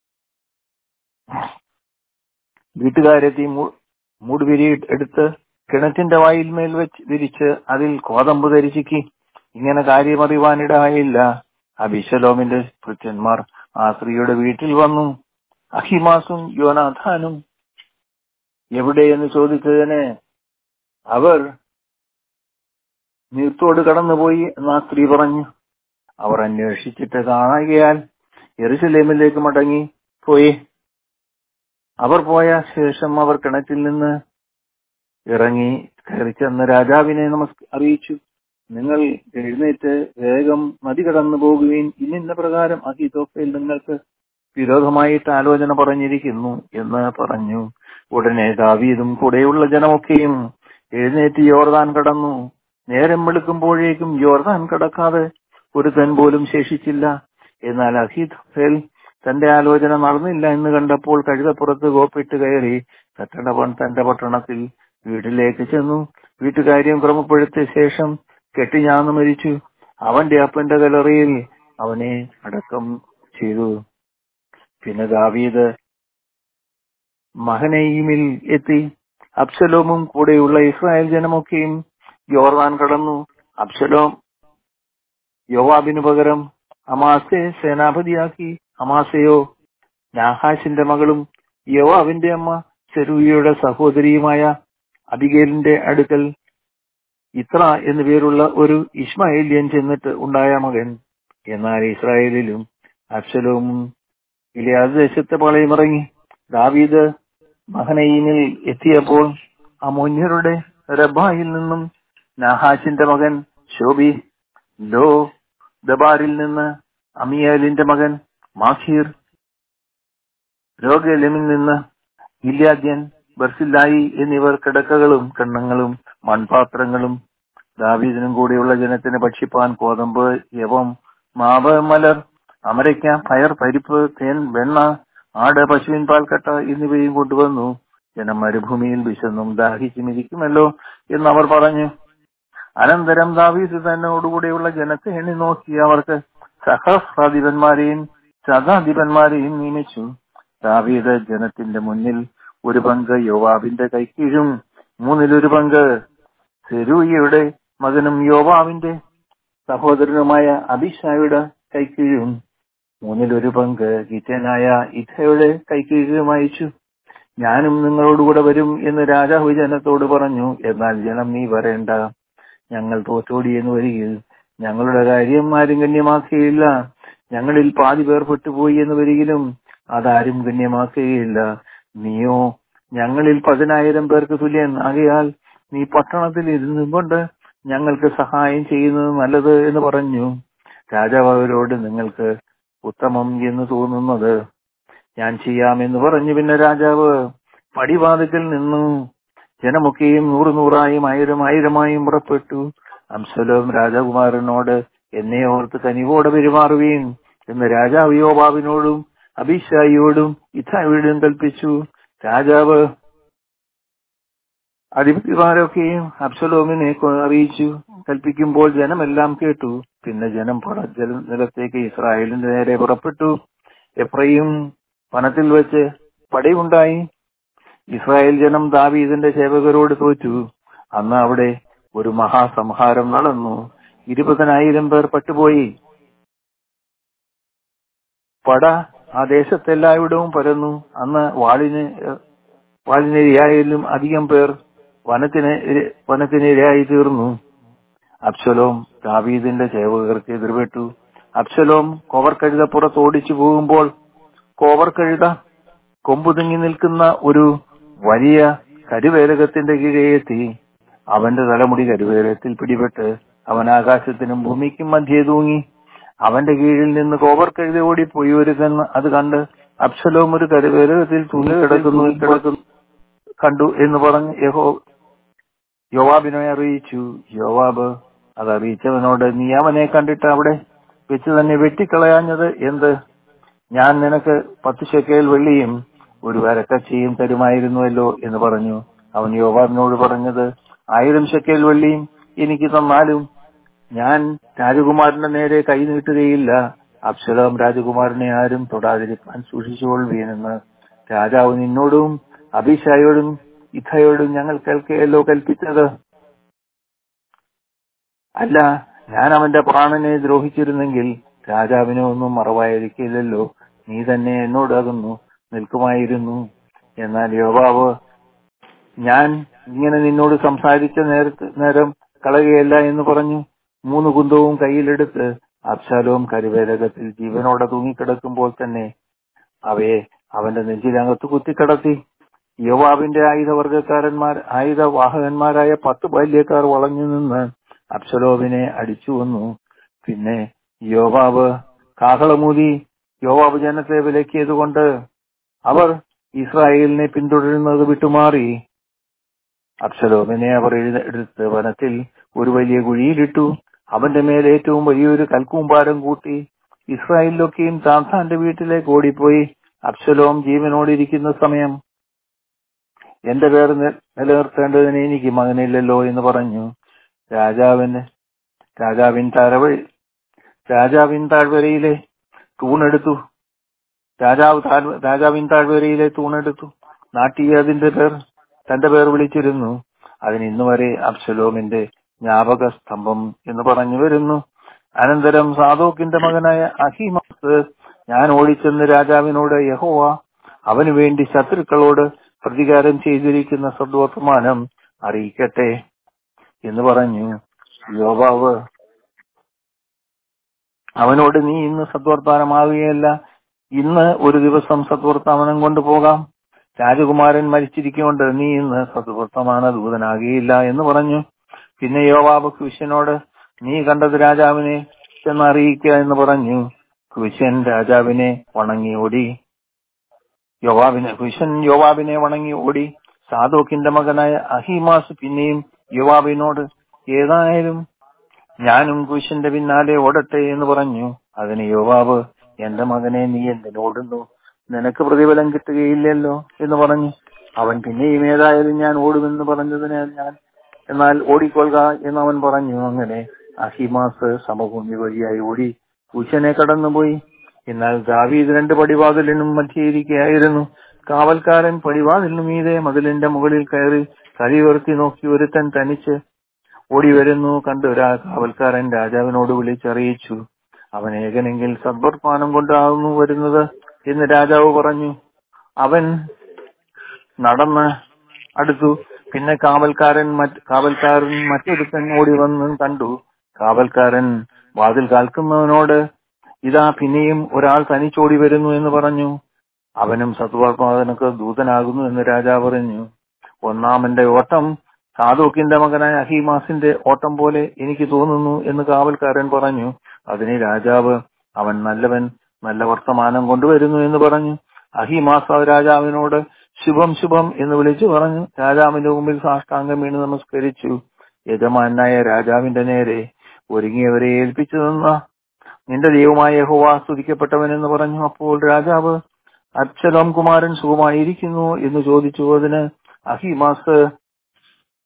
വീട്ടുകാരെത്തി മൂടുവിരി എടുത്ത് കിണറ്റിന്റെ വായിൽമേൽ വെച്ച് വിരിച്ച് അതിൽ കോതമ്പ് ധരിച്ചിക്കി ഇങ്ങനെ കാര്യമറിയുവാനിടയായില്ല അബിശലോമിന്റെ ഭൃത്യന്മാർ ആ സ്ത്രീയുടെ വീട്ടിൽ വന്നു അഹിമാസും യോനാഥാനും എവിടെയെന്ന് ചോദിച്ചതിന് അവർ നീർത്തോട് കടന്നുപോയി എന്ന് ആ സ്ത്രീ പറഞ്ഞു അവർ അന്വേഷിച്ചിട്ട് കാണുകയാൽ എറുസലേമിലേക്ക് മടങ്ങി പോയി അവർ പോയ ശേഷം അവർ കിണറ്റിൽ നിന്ന് ഇറങ്ങി കയറി ചെന്ന് രാജാവിനെ നമസ് അറിയിച്ചു നിങ്ങൾ എഴുന്നേറ്റ് വേഗം നദി കടന്നു പോകുകയും ഇന്നിന്ന പ്രകാരം അഹിതോഫയിൽ നിങ്ങൾക്ക് വിരോധമായിട്ട് ആലോചന പറഞ്ഞിരിക്കുന്നു എന്ന് പറഞ്ഞു ഉടനെ ദാവീദും കൂടെയുള്ള ജനമൊക്കെയും എഴുന്നേറ്റ് യോർദാൻ കടന്നു നേരം വെളുക്കുമ്പോഴേക്കും യോർദാൻ കടക്കാതെ ഒരുത്തൻ പോലും ശേഷിച്ചില്ല എന്നാൽ അഹിതോഫേൽ തന്റെ ആലോചന നടന്നില്ല എന്ന് കണ്ടപ്പോൾ കഴുതപ്പുറത്ത് ഗോപ്പിട്ട് കയറി തട്ടടവൻ തന്റെ പട്ടണത്തിൽ വീട്ടിലേക്ക് ചെന്നു വീട്ടുകാര്യം ക്രമപ്പെടുത്തിയ ശേഷം കെട്ടിഞ്ഞാന്ന് മരിച്ചു അവന്റെ അപ്പന്റെ കലറിയിൽ അവനെ അടക്കം ചെയ്തു പിന്നെ ദാവീദ് മഹനയിമിൽ എത്തി അബ്സലോമും കൂടെയുള്ള ഇസ്രായേൽ ജനമൊക്കെയും യോർദാൻ കടന്നു അബ്സലോം യോവാബിനു പകരം അമാസെ സേനാപതിയാക്കി അമാസയോ നാഹാഷിന്റെ മകളും യോവാബിന്റെ അമ്മ ചെറുവിയുടെ സഹോദരിയുമായ അബിഗേലിന്റെ അടുക്കൽ ഇത്ര എന്നു പേരുള്ള ഒരു ഇസ്മായേലിയൻ ചെന്നിട്ട് ഉണ്ടായ മകൻ എന്നാൽ ഇസ്രായേലിലും അബ്സലോമും ഇലിയാദ് ദേശത്തെ പാളയമിറങ്ങി ദാവീദ് മഹനയിമിൽ എത്തിയപ്പോൾ അമോന്യരുടെ റബായിൽ നിന്നും നാഹാഷിന്റെ മകൻ ശോഭി ലോ ദബാറിൽ നിന്ന് അമിയാലിന്റെ മകൻ മാഖീർ രോഗലിമിൽ നിന്ന് ഇല്യാദ്യൻ ബർസില്ലായി എന്നിവർ കിടക്കകളും കണ്ണങ്ങളും മൺപാത്രങ്ങളും ദാവീദിനും കൂടിയുള്ള ജനത്തിന് ഭക്ഷിപ്പാൻ കോതമ്പ് യവം മാവ് മലർ അമരയ്ക്ക പയർ പരിപ്പ് തേൻ വെണ്ണ ആട് പശുവിൻ പാൽക്കട്ട എന്നിവയും കൊണ്ടുവന്നു ജനം മരുഭൂമിയിൽ വിശന്നും ദാഹിച്ചും ഇരിക്കുമല്ലോ എന്ന് അവർ പറഞ്ഞു അനന്തരം ദാവീദ് തന്നോടുകൂടെയുള്ള ജനത്തെ എണ്ണി നോക്കി അവർക്ക് സഹസ്രാധിപന്മാരെയും ശതാധിപന്മാരെയും നിയമിച്ചു ദാവീദ് ജനത്തിന്റെ മുന്നിൽ ഒരു പങ്ക് യോവാബിന്റെ കൈക്കീഴും മൂന്നിലൊരു പങ്ക് സെരൂയയുടെ മകനും യോവാബിന്റെ സഹോദരനുമായ അഭിഷായുടെ കൈക്കീഴും മൂന്നിലൊരു പങ്ക് ഗീറ്റനായ ഇഥയുടെ കൈക്കീഴും അയച്ചു ഞാനും നിങ്ങളോടുകൂടെ വരും എന്ന് രാജാവ് ജനത്തോട് പറഞ്ഞു എന്നാൽ ജനം നീ വരേണ്ട ഞങ്ങൾ തോറ്റോടി എന്ന് വരികയിൽ ഞങ്ങളുടെ കാര്യം ആരും ഗണ്യമാക്കുകയില്ല ഞങ്ങളിൽ പാതി പേർ പെട്ടുപോയി എന്ന് വരികിലും അതാരും ഗണ്യമാക്കുകയില്ല നീയോ ഞങ്ങളിൽ പതിനായിരം പേർക്ക് തുല്യൻ ആകയാൽ നീ പട്ടണത്തിൽ ഇരുന്നും കൊണ്ട് ഞങ്ങൾക്ക് സഹായം ചെയ്യുന്നത് നല്ലത് എന്ന് പറഞ്ഞു രാജാവ് അവരോട് നിങ്ങൾക്ക് ഉത്തമം എന്ന് തോന്നുന്നത് ഞാൻ ചെയ്യാമെന്ന് പറഞ്ഞു പിന്നെ രാജാവ് പടിവാതിക്കൽ നിന്നു ജനമൊക്കെയും നൂറ് നൂറായും ആയിരം ആയിരമായും പുറപ്പെട്ടു അംസലോം രാജകുമാരനോട് എന്നെ ഓർത്ത് കനിവോടെ പെരുമാറുകയും എന്ന് രാജാവ് യോബാബിനോടും അഭിഷായിയോടും ഇഥായോടും കൽപ്പിച്ചു രാജാവ് അധിപതിമാരൊക്കെയും അബ്സലോമിനെ അറിയിച്ചു കൽപ്പിക്കുമ്പോൾ ജനമെല്ലാം കേട്ടു പിന്നെ ജനം പട ജല നിലത്തേക്ക് ഇസ്രായേലിന്റെ നേരെ പുറപ്പെട്ടു എഫ്രൈം വനത്തിൽ വെച്ച് പടയുണ്ടായി ഇസ്രായേൽ ജനം ദാവീദിന്റെ സേവകരോട് തോറ്റു അന്ന് അവിടെ ഒരു മഹാസംഹാരം നടന്നു ഇരുപതിനായിരം പേർ പട്ടുപോയി പട ആ ദേശത്തെല്ലായിടവും പരന്നു അന്ന് വാളിന് വാളിനിരയായാലും അധികം പേർ വനത്തിന് ഇര- വനത്തിനിരയായി തീർന്നു അബ്സലോം ദാവീദിന്റെ സേവകർക്ക് എതിർപെട്ടു അബ്സലോം കോവർ കഴുത പുറത്ത് ഓടിച്ചു പോകുമ്പോൾ കോവർ കഴുത കൊമ്പു തിങ്ങി നിൽക്കുന്ന ഒരു വലിയ കരുവേലകത്തിന്റെ കീഴെ എത്തി അവന്റെ തലമുടി കരുവേലത്തിൽ പിടിപെട്ട് അവൻ ആകാശത്തിനും ഭൂമിക്കും മധ്യേ തൂങ്ങി അവന്റെ കീഴിൽ നിന്ന് കോവർ കഴുത ഓടിപ്പോയി ഒരുക്കൻ അത് കണ്ട് അബ്സലോം ഒരു കരുവേലകത്തിൽ തൂങ്ങി കിടക്കുന്നു കിടക്കുന്നു കണ്ടു എന്ന് പറഞ്ഞ് യഹോ യോവാബിനെ അറിയിച്ചു യോവാബ് അത് അറിയിച്ചവനോട് നീ അവനെ കണ്ടിട്ട് അവിടെ വെച്ച് തന്നെ വെട്ടിക്കളയാഞ്ഞത് എന്ത് ഞാൻ നിനക്ക് പത്ത് ശെക്കേൽ വെള്ളിയും ഒരു വരക്കച്ചയും തരുമായിരുന്നുവല്ലോ എന്ന് പറഞ്ഞു അവൻ യോവാബിനോട് പറഞ്ഞത് ആയിരം ശെക്കേൽ വെള്ളിയും എനിക്ക് തന്നാലും ഞാൻ രാജകുമാരന്റെ നേരെ കൈ നീട്ടുകയില്ല അബ്സലോം രാജകുമാരനെ ആരും തൊടാതിരിക്കാൻ സൂക്ഷിച്ചുകൊള്ളുവീനെന്ന് രാജാവ് നിന്നോടും അഭിഷായോടും ഇഥയോടും ഞങ്ങൾ കേൾക്കുകയല്ലോ കൽപ്പിച്ചത് അല്ല ഞാൻ അവന്റെ പ്രാണനെ ദ്രോഹിച്ചിരുന്നെങ്കിൽ രാജാവിന് ഒന്നും മറവായിരിക്കില്ലല്ലോ നീ തന്നെ എന്നോടകുന്നു നിൽക്കുമായിരുന്നു എന്നാൽ യോവാവ് ഞാൻ ഇങ്ങനെ നിന്നോട് സംസാരിച്ച നേരത്ത് നേരം കളയുകയല്ല എന്ന് പറഞ്ഞു മൂന്ന് കുന്തവും കയ്യിലെടുത്ത് അബ്ശാലോം കരുവേലകത്തിൽ ജീവനോടെ തൂങ്ങിക്കിടക്കുമ്പോൾ തന്നെ അവയെ അവന്റെ നെഞ്ചിനകത്ത് കുത്തിക്കടത്തി യോവാബിന്റെ ആയുധവർഗക്കാരന്മാർ ആയുധവാഹകന്മാരായ പത്ത് ബാല്യക്കാർ വളഞ്ഞു നിന്ന് അബ്സലോമിനെ അടിച്ചു വന്നു പിന്നെ യോവാബ് കാഹളമൂതി യോവാബ് ജനത്തെ വിലക്കിയതുകൊണ്ട് അവർ ഇസ്രായേലിനെ പിന്തുടരുന്നത് വിട്ടുമാറി അബ്സലോമിനെ അവർ എഴുത- എടുത്ത് വനത്തിൽ ഒരു വലിയ കുഴിയിലിട്ടു അവന്റെ മേൽ ഏറ്റവും വലിയൊരു കൽക്കൂമ്പാരം കൂട്ടി ഇസ്രായേലിലൊക്കെയും താൻ താന്റെ വീട്ടിലേക്ക് ഓടിപ്പോയി അബ്സലോം ജീവനോടിരിക്കുന്ന സമയം എന്റെ പേർ നി- നിലനിർത്തേണ്ടതിന് എനിക്ക് മകനില്ലല്ലോ എന്ന് പറഞ്ഞു രാജാവിന് രാജാവിൻ താരവഴി രാജാവിൻ താഴ്വരയിലെ തൂണെടുത്തു രാജാവ് താഴ്- രാജാവിൻ താഴ്വരയിലെ തൂണെടുത്തു നാട്ടി അതിന്റെ പേർ തന്റെ പേർ വിളിച്ചിരുന്നു അതിന് ഇന്നുവരെ അബ്സലോമിന്റെ ജ്ഞാപക സ്തംഭം എന്ന് പറഞ്ഞു വരുന്നു അനന്തരം സാദോക്കിന്റെ മകനായ അഹിമാസ് ഞാൻ ഓടിച്ചെന്ന് രാജാവിനോട് യഹോവ അവനു വേണ്ടി ശത്രുക്കളോട് പ്രതികാരം ചെയ്തിരിക്കുന്ന സദ്വർത്തമാനം അറിയിക്കട്ടെ എന്ന് പറഞ്ഞു യോബാവ് അവനോട് നീ ഇന്ന് സദ്വർത്താനമാവുകയല്ല ഇന്ന് ഒരു ദിവസം സദ്വർത്തമാനം കൊണ്ടുപോകാം രാജകുമാരൻ മരിച്ചിരിക്കൊണ്ട് നീ ഇന്ന് സദ്വർത്തമാന ദൂതനാകുകയില്ല എന്ന് പറഞ്ഞു പിന്നെ യോവാബ് കുശനോട് നീ കണ്ടത് രാജാവിനെ ചെന്ന് അറിയിക്കുക എന്ന് പറഞ്ഞു കുശൻ രാജാവിനെ വണങ്ങി ഓടി യോവാബിനെ കുശൻ യോവാബിനെ വണങ്ങി ഓടി സാദോക്കിന്റെ മകനായ അഹിമാസ് പിന്നെയും യോവാബിനോട് ഏതായാലും ഞാനും കുശന്റെ പിന്നാലെ ഓടട്ടെ എന്ന് പറഞ്ഞു അതിന് യോവാബ് എന്റെ മകനെ നീ എന്തിനോടുന്നു നിനക്ക് പ്രതിഫലം കിട്ടുകയില്ലല്ലോ എന്ന് പറഞ്ഞു അവൻ പിന്നെയും ഏതായാലും ഞാൻ ഓടുമെന്ന് പറഞ്ഞതിന് ഞാൻ എന്നാൽ ഓടിക്കൊള്ളുക എന്ന് അവൻ പറഞ്ഞു അങ്ങനെ അഹിമാസ് സമഭൂമി വഴിയായി ഓടി കുശനെ കടന്നുപോയി എന്നാൽ ദാവീദ് രണ്ട് പടിവാതിലിനും മധ്യയിരിക്കുകയായിരുന്നു കാവൽക്കാരൻ പടിവാതിലിനു മീതെ മതിലിന്റെ മുകളിൽ കയറി തടി ഉയർത്തി നോക്കി ഒരുത്തൻ തനിച്ച് ഓടി വരുന്നു കണ്ടു രാ കാവൽക്കാരൻ രാജാവിനോട് വിളിച്ചറിയിച്ചു അവൻ ഏകനെങ്കിൽ സദ്വർപ്പാനം കൊണ്ടാകുന്നു വരുന്നത് എന്ന് രാജാവ് പറഞ്ഞു അവൻ നടന്ന് അടുത്തു പിന്നെ കാവൽക്കാരൻ മറ്റ് കാവൽക്കാരൻ മറ്റൊരുത്തൻ ഓടി വന്ന് കണ്ടു കാവൽക്കാരൻ വാതിൽ കാൽക്കുന്നവനോട് ഇതാ പിന്നെയും ഒരാൾ തനിച്ചോടി വരുന്നു എന്ന് പറഞ്ഞു അവനും സത്വർപ്പാദനക്ക് ദൂതനാകുന്നു എന്ന് രാജാവ് പറഞ്ഞു ഒന്നാമന്റെ ഓട്ടം സാധുക്കിന്റെ മകനായ അഹിമാസിന്റെ ഓട്ടം പോലെ എനിക്ക് തോന്നുന്നു എന്ന് കാവൽക്കാരൻ പറഞ്ഞു അതിന് രാജാവ് അവൻ നല്ലവൻ നല്ല വർത്തമാനം കൊണ്ടുവരുന്നു എന്ന് പറഞ്ഞു അഹിമാസ് രാജാവിനോട് ശുഭം ശുഭം എന്ന് വിളിച്ചു പറഞ്ഞു രാജാവിന്റെ മുമ്പിൽ സാഷ്ടാംഗം വീണ് നമസ്കരിച്ചു യജമാനായ രാജാവിന്റെ നേരെ ഒരുങ്ങിയവരെ ഏൽപ്പിച്ചു നിന്ന നിന്റെ ദൈവമായ യഹോവ സ്തുതിക്കപ്പെട്ടവൻ എന്ന് പറഞ്ഞു അപ്പോൾ രാജാവ് അബ്സലോം കുമാരൻ സുഖമായിരിക്കുന്നു എന്ന് ചോദിച്ചു അതിന് അഹിമാസ്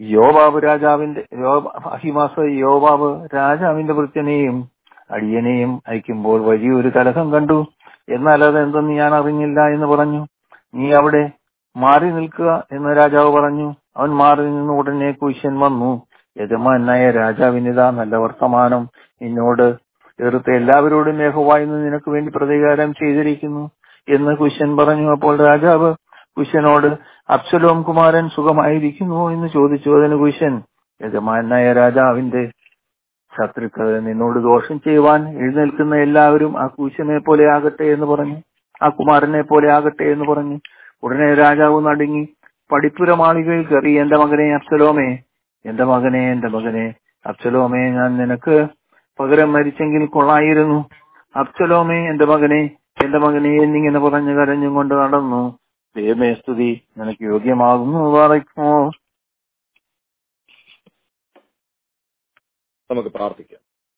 യോബാബ് രാജാവിന്റെ യോബ- അഹിമാസ് യോബാബ് രാജാവിന്റെ വൃത്യനെയും അടിയനെയും അയക്കുമ്പോൾ വലിയൊരു കലഹം കണ്ടു എന്നാൽ അതെന്തെന്ന് ഞാൻ അറിഞ്ഞില്ല എന്ന് പറഞ്ഞു നീ അവിടെ മാറി നിൽക്കുക എന്ന് രാജാവ് പറഞ്ഞു അവൻ മാറി നിന്ന് ഉടനെ കുശൻ വന്നു യജമാനായ രാജാവിനിതാ നല്ല വർത്തമാനം നിന്നോട് എറുത്ത എല്ലാവരോടും മേഘവായിന്ന് നിനക്ക് വേണ്ടി പ്രതികാരം ചെയ്തിരിക്കുന്നു എന്ന് കുശൻ പറഞ്ഞു അപ്പോൾ രാജാവ് കുശനോട് അബ്സലോം കുമാരൻ സുഖമായിരിക്കുന്നു എന്ന് ചോദിച്ചു അതിന് കുശൻ യജമാനായ രാജാവിന്റെ ശത്രുക്കൾ നിന്നോട് ദോഷം ചെയ്യുവാൻ എഴുന്നേൽക്കുന്ന എല്ലാവരും ആ കൂശനെ പോലെ ആകട്ടെ എന്ന് പറഞ്ഞു ആ കുമാരനെ പോലെ ആകട്ടെ എന്ന് പറഞ്ഞു ഉടനെ രാജാവ് നടുങ്ങി പടിപ്പുര മാളികയിൽ കയറി എന്റെ മകനെ അബ്സലോമേ എന്റെ മകനെ എന്റെ മകനെ അബ്സലോമേ ഞാൻ നിനക്ക് പകരം മരിച്ചെങ്കിൽ കൊള്ളായിരുന്നു അബ്സലോമേ എന്റെ മകനെ എന്റെ മകനെ എന്നിങ്ങനെ പറഞ്ഞു കരഞ്ഞും കൊണ്ട് നടന്നു ദൈവമേ സ്തുതി നിനക്ക് യോഗ്യമാകുന്നു പറയുമോ നമുക്ക് പ്രാർത്ഥിക്കാം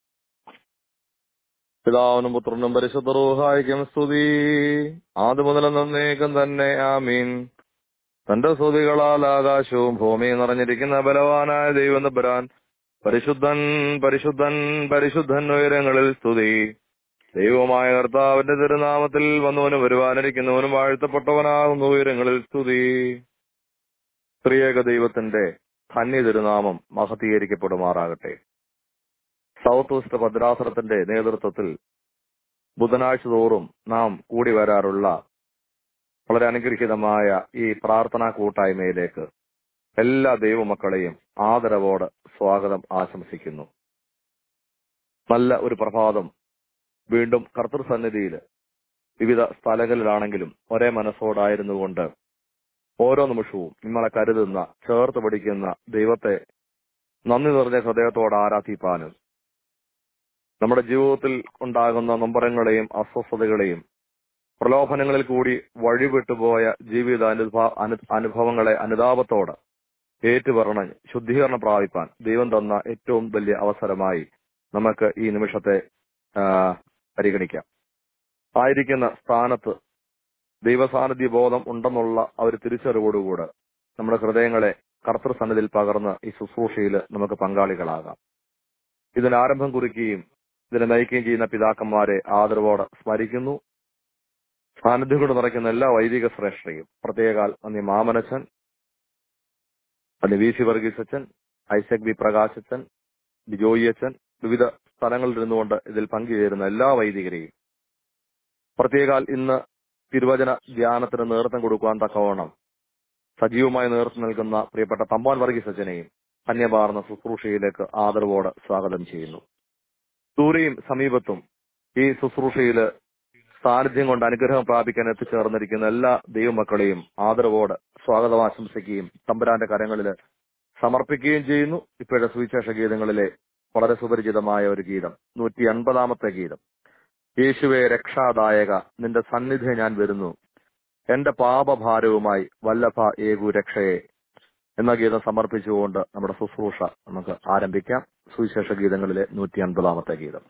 പിതാവിനും പുത്രനും പരിശുദ്ധ റൂഹായിക്കും സ്തുതി ആദ്യ മുതൽ നന്നേക്കും തന്നെ ആമീൻ തന്റെ സ്തുതികളാൽ ആകാശവും ഭൂമിയും നിറഞ്ഞിരിക്കുന്ന ബലവാനായ ദൈവം തമ്പുരാൻ പരിശുദ്ധൻ പരിശുദ്ധൻ പരിശുദ്ധൻ ഉയരങ്ങളിൽ സ്തുതി ദൈവമായ കർത്താവിന്റെ തിരുനാമത്തിൽ വന്നവനും വരുവാനിരിക്കുന്നവനും വാഴ്ത്തപ്പെട്ടവനാകുന്ന ഉയരങ്ങളിൽ സ്തുതി ത്രിയേക ദൈവത്തിന്റെ ധന്യ തിരുനാമം മഹത്തീകരിക്കപ്പെടുമാറാകട്ടെ സൗത്ത് വെസ്റ്റ് ഭദ്രാസനത്തിന്റെ നേതൃത്വത്തിൽ ബുധനാഴ്ച തോറും നാം കൂടി വരാറുള്ള വളരെ അനുഗ്രഹീതമായ ഈ പ്രാർത്ഥനാ കൂട്ടായ്മയിലേക്ക് എല്ലാ ദൈവമക്കളെയും ആദരവോട് സ്വാഗതം ആശംസിക്കുന്നു നല്ല ഒരു പ്രഭാതം വീണ്ടും കർത്തൃസന്നിധിയിൽ വിവിധ സ്ഥലങ്ങളിലാണെങ്കിലും ഒരേ മനസ്സോടായിരുന്നുകൊണ്ട് ഓരോ നിമിഷവും നിങ്ങളെ കരുതുന്ന ചേർത്ത് പിടിക്കുന്ന ദൈവത്തെ നന്ദി നിറഞ്ഞ ഹൃദയത്തോടെ ആരാധിപ്പാനും നമ്മുടെ ജീവിതത്തിൽ ഉണ്ടാകുന്ന നൊമ്പരങ്ങളെയും അസ്വസ്ഥതകളെയും പ്രലോഭനങ്ങളിൽ കൂടി വഴിവിട്ടുപോയ ജീവിത അനുഭവ അനു- അനുഭവങ്ങളെ അനുതാപത്തോടെ ഏറ്റുപറഞ്ഞ് ശുദ്ധീകരണം പ്രാപിപ്പാൻ ദൈവം തന്ന ഏറ്റവും വലിയ അവസരമായി നമുക്ക് ഈ നിമിഷത്തെ ആ, പരിഗണിക്കാം ആയിരിക്കുന്ന സ്ഥാനത്ത് ദൈവസാന്നിധ്യ ബോധം ഉണ്ടെന്നുള്ള ആ ഒരു തിരിച്ചറിവോടുകൂടെ നമ്മുടെ ഹൃദയങ്ങളെ കർത്തൃസന്നിധിയിൽ പകർന്ന് ഈ ശുശ്രൂഷയിൽ നമുക്ക് പങ്കാളികളാകാം ഇതിന് ആരംഭം കുറിക്കുകയും ഇതിനെ നയിക്കുകയും ചെയ്യുന്ന പിതാക്കന്മാരെ ആദരവോടെ സ്മരിക്കുന്നു സാന്നിധ്യം കൊണ്ട് നിറയ്ക്കുന്ന എല്ലാ വൈദിക ശ്രേഷ്ഠയും പ്രത്യേകാൽ അന്നി മാമനച്ചൻ അന്നി വി സി വർഗീസ് അച്ഛൻ ഐസക് ബി പ്രകാശ് അച്ഛൻ ബിജോയി അച്ഛൻ വിവിധ സ്ഥലങ്ങളിൽ ഇരുന്നുകൊണ്ട് ഇതിൽ പങ്കുചേരുന്ന എല്ലാ വൈദികരെയും പ്രത്യേകാൽ ഇന്ന് തിരുവചന ധ്യാനത്തിന് നേതൃത്വം കൊടുക്കുവാൻ തക്കവണ്ണം സജീവമായി നേതൃത്വം നൽകുന്ന പ്രിയപ്പെട്ട തമ്പാൻ വർഗീസ് അച്ഛനെയും ധന്യമാർന്ന ശുശ്രൂഷയിലേക്ക് ആദരവോടെ സ്വാഗതം ചെയ്യുന്നു ദൂരെയും സമീപത്തും ഈ ശുശ്രൂഷയില് സാന്നിധ്യം കൊണ്ട് അനുഗ്രഹം പ്രാപിക്കാൻ എത്തിച്ചേർന്നിരിക്കുന്ന എല്ലാ ദൈവമക്കളെയും ആദരവോടെ സ്വാഗതം ആശംസിക്കുകയും തമ്പുരാന്റെ കരങ്ങളിൽ സമർപ്പിക്കുകയും ചെയ്യുന്നു ഇപ്പോഴത്തെ സുവിശേഷ ഗീതങ്ങളിലെ വളരെ സുപരിചിതമായ ഒരു ഗീതം നൂറ്റി അൻപതാമത്തെ ഗീതം യേശുവെ രക്ഷാദായക നിന്റെ സന്നിധി ഞാൻ വരുന്നു എന്റെ പാപഭാരവുമായി വല്ലഭ ഏകു രക്ഷയെ എന്ന ഗീതം സമർപ്പിച്ചുകൊണ്ട് നമ്മുടെ ശുശ്രൂഷ നമുക്ക് ആരംഭിക്കാം സുവിശേഷ ഗീതങ്ങളിലെ നൂറ്റി അൻപതാമത്തെ ഗീതം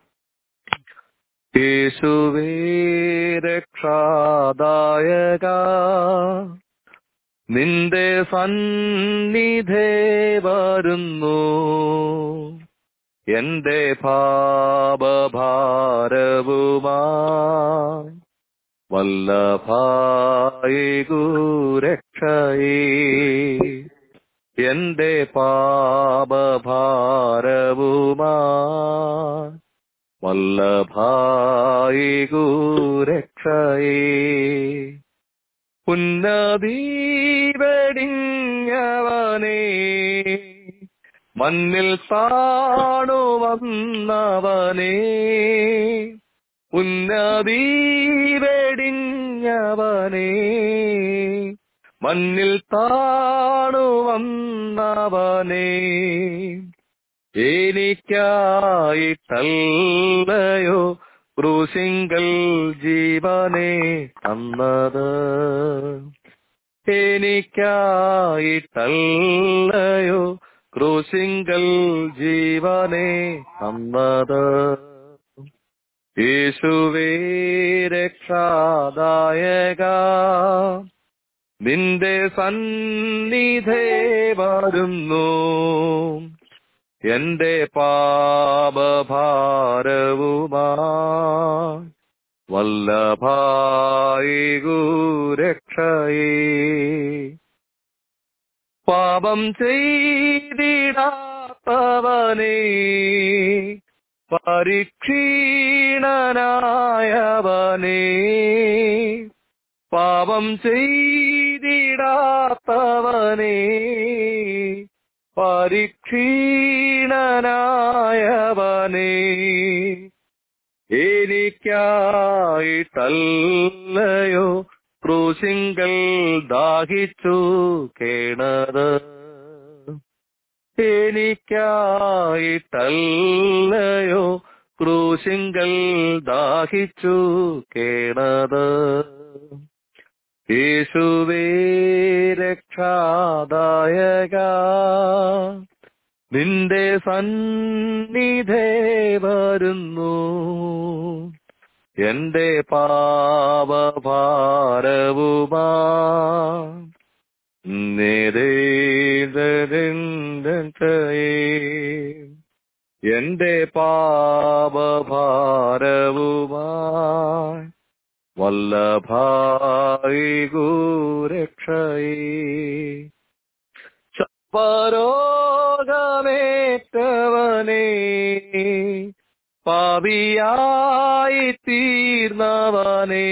യേശുവേ രക്ഷാദായക നിന്റെ സന്നിധേ വരുന്നു എന്റെ പാപഭാരവുമായി വല്ലഭായി രക്ഷയേ എന്റെ പാപഭാരവുമായി വല്ലഭായി രക്ഷയേ ഉന്നതീവടിഞ്ഞവനേ മണ്ണിൽ താണു വന്നവനേ ഉന്നതീവടിഞ്ഞവനേ മണ്ണിൽ താണു വന്നവനേ എനിക്കായിട്ടല്ലയോ ക്രൂശിങ്കൽ ജീവനെ തന്നത് എനിക്കായിട്ടല്ലയോ ക്രൂശിങ്കൽ ജീവനെ തന്നത് യേശുവേ രക്ഷാദായക നിന്റെ സന്നിധേ വരുന്നു എന്റെ പാപഭാരവുമാ വല്ലഭായി ഗുരക്ഷയേ പാപം ചെയ്തിടാത്തവനേ പരീക്ഷീണനായവനേ പാപം ചെയ്തിടാത്തവനേ പരീക്ഷീണനായവനേ എനിക്കായിട്ടല്ലയോ ക്രൂശിങ്കൽ ദാഹിച്ചു കേണത് എനിക്കായിട്ടല്ലയോ ക്രൂശിങ്കൽ ദാഹിച്ചു കേണത് യേശുവേ രക്ഷാദായക നിന്റെ സന്നിധേ വരുന്നു എന്റെ പാപഭാരവുമാ എന്റെ പാപഭാരവുമായി വല്ലഭായി ഗുരക്ഷയേ പരോഗമേറ്റവനേ പാപിയായി തീർന്നവനേ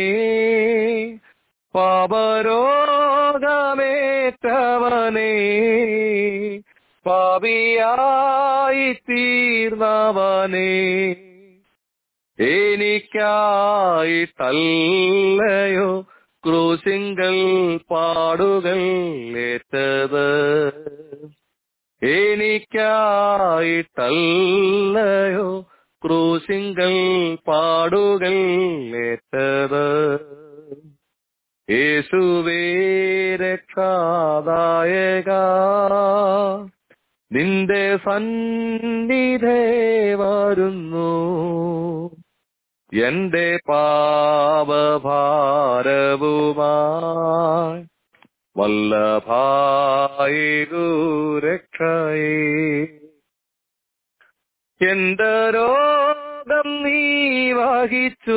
പാപരോഗമേറ്റവനേ പാപിയായി തീർന്നവനേ എനിക്കായിട്ടല്ലയോ ക്രൂശിങ്കൽ പാടുകൾ ഏറ്റത് എനിക്കായിട്ടല്ലയോ ക്രൂശിങ്കൽ പാടുകൾ ഏറ്റത് യേശുവേ രക്ഷാദായക നിന്റെ സന്നിധേ വരുന്നു എന്റെ പാപഭാരവുമായി വല്ലഭായി ഗുരക്ഷയേ എന്റെ രോഗം നീ വഹിച്ചു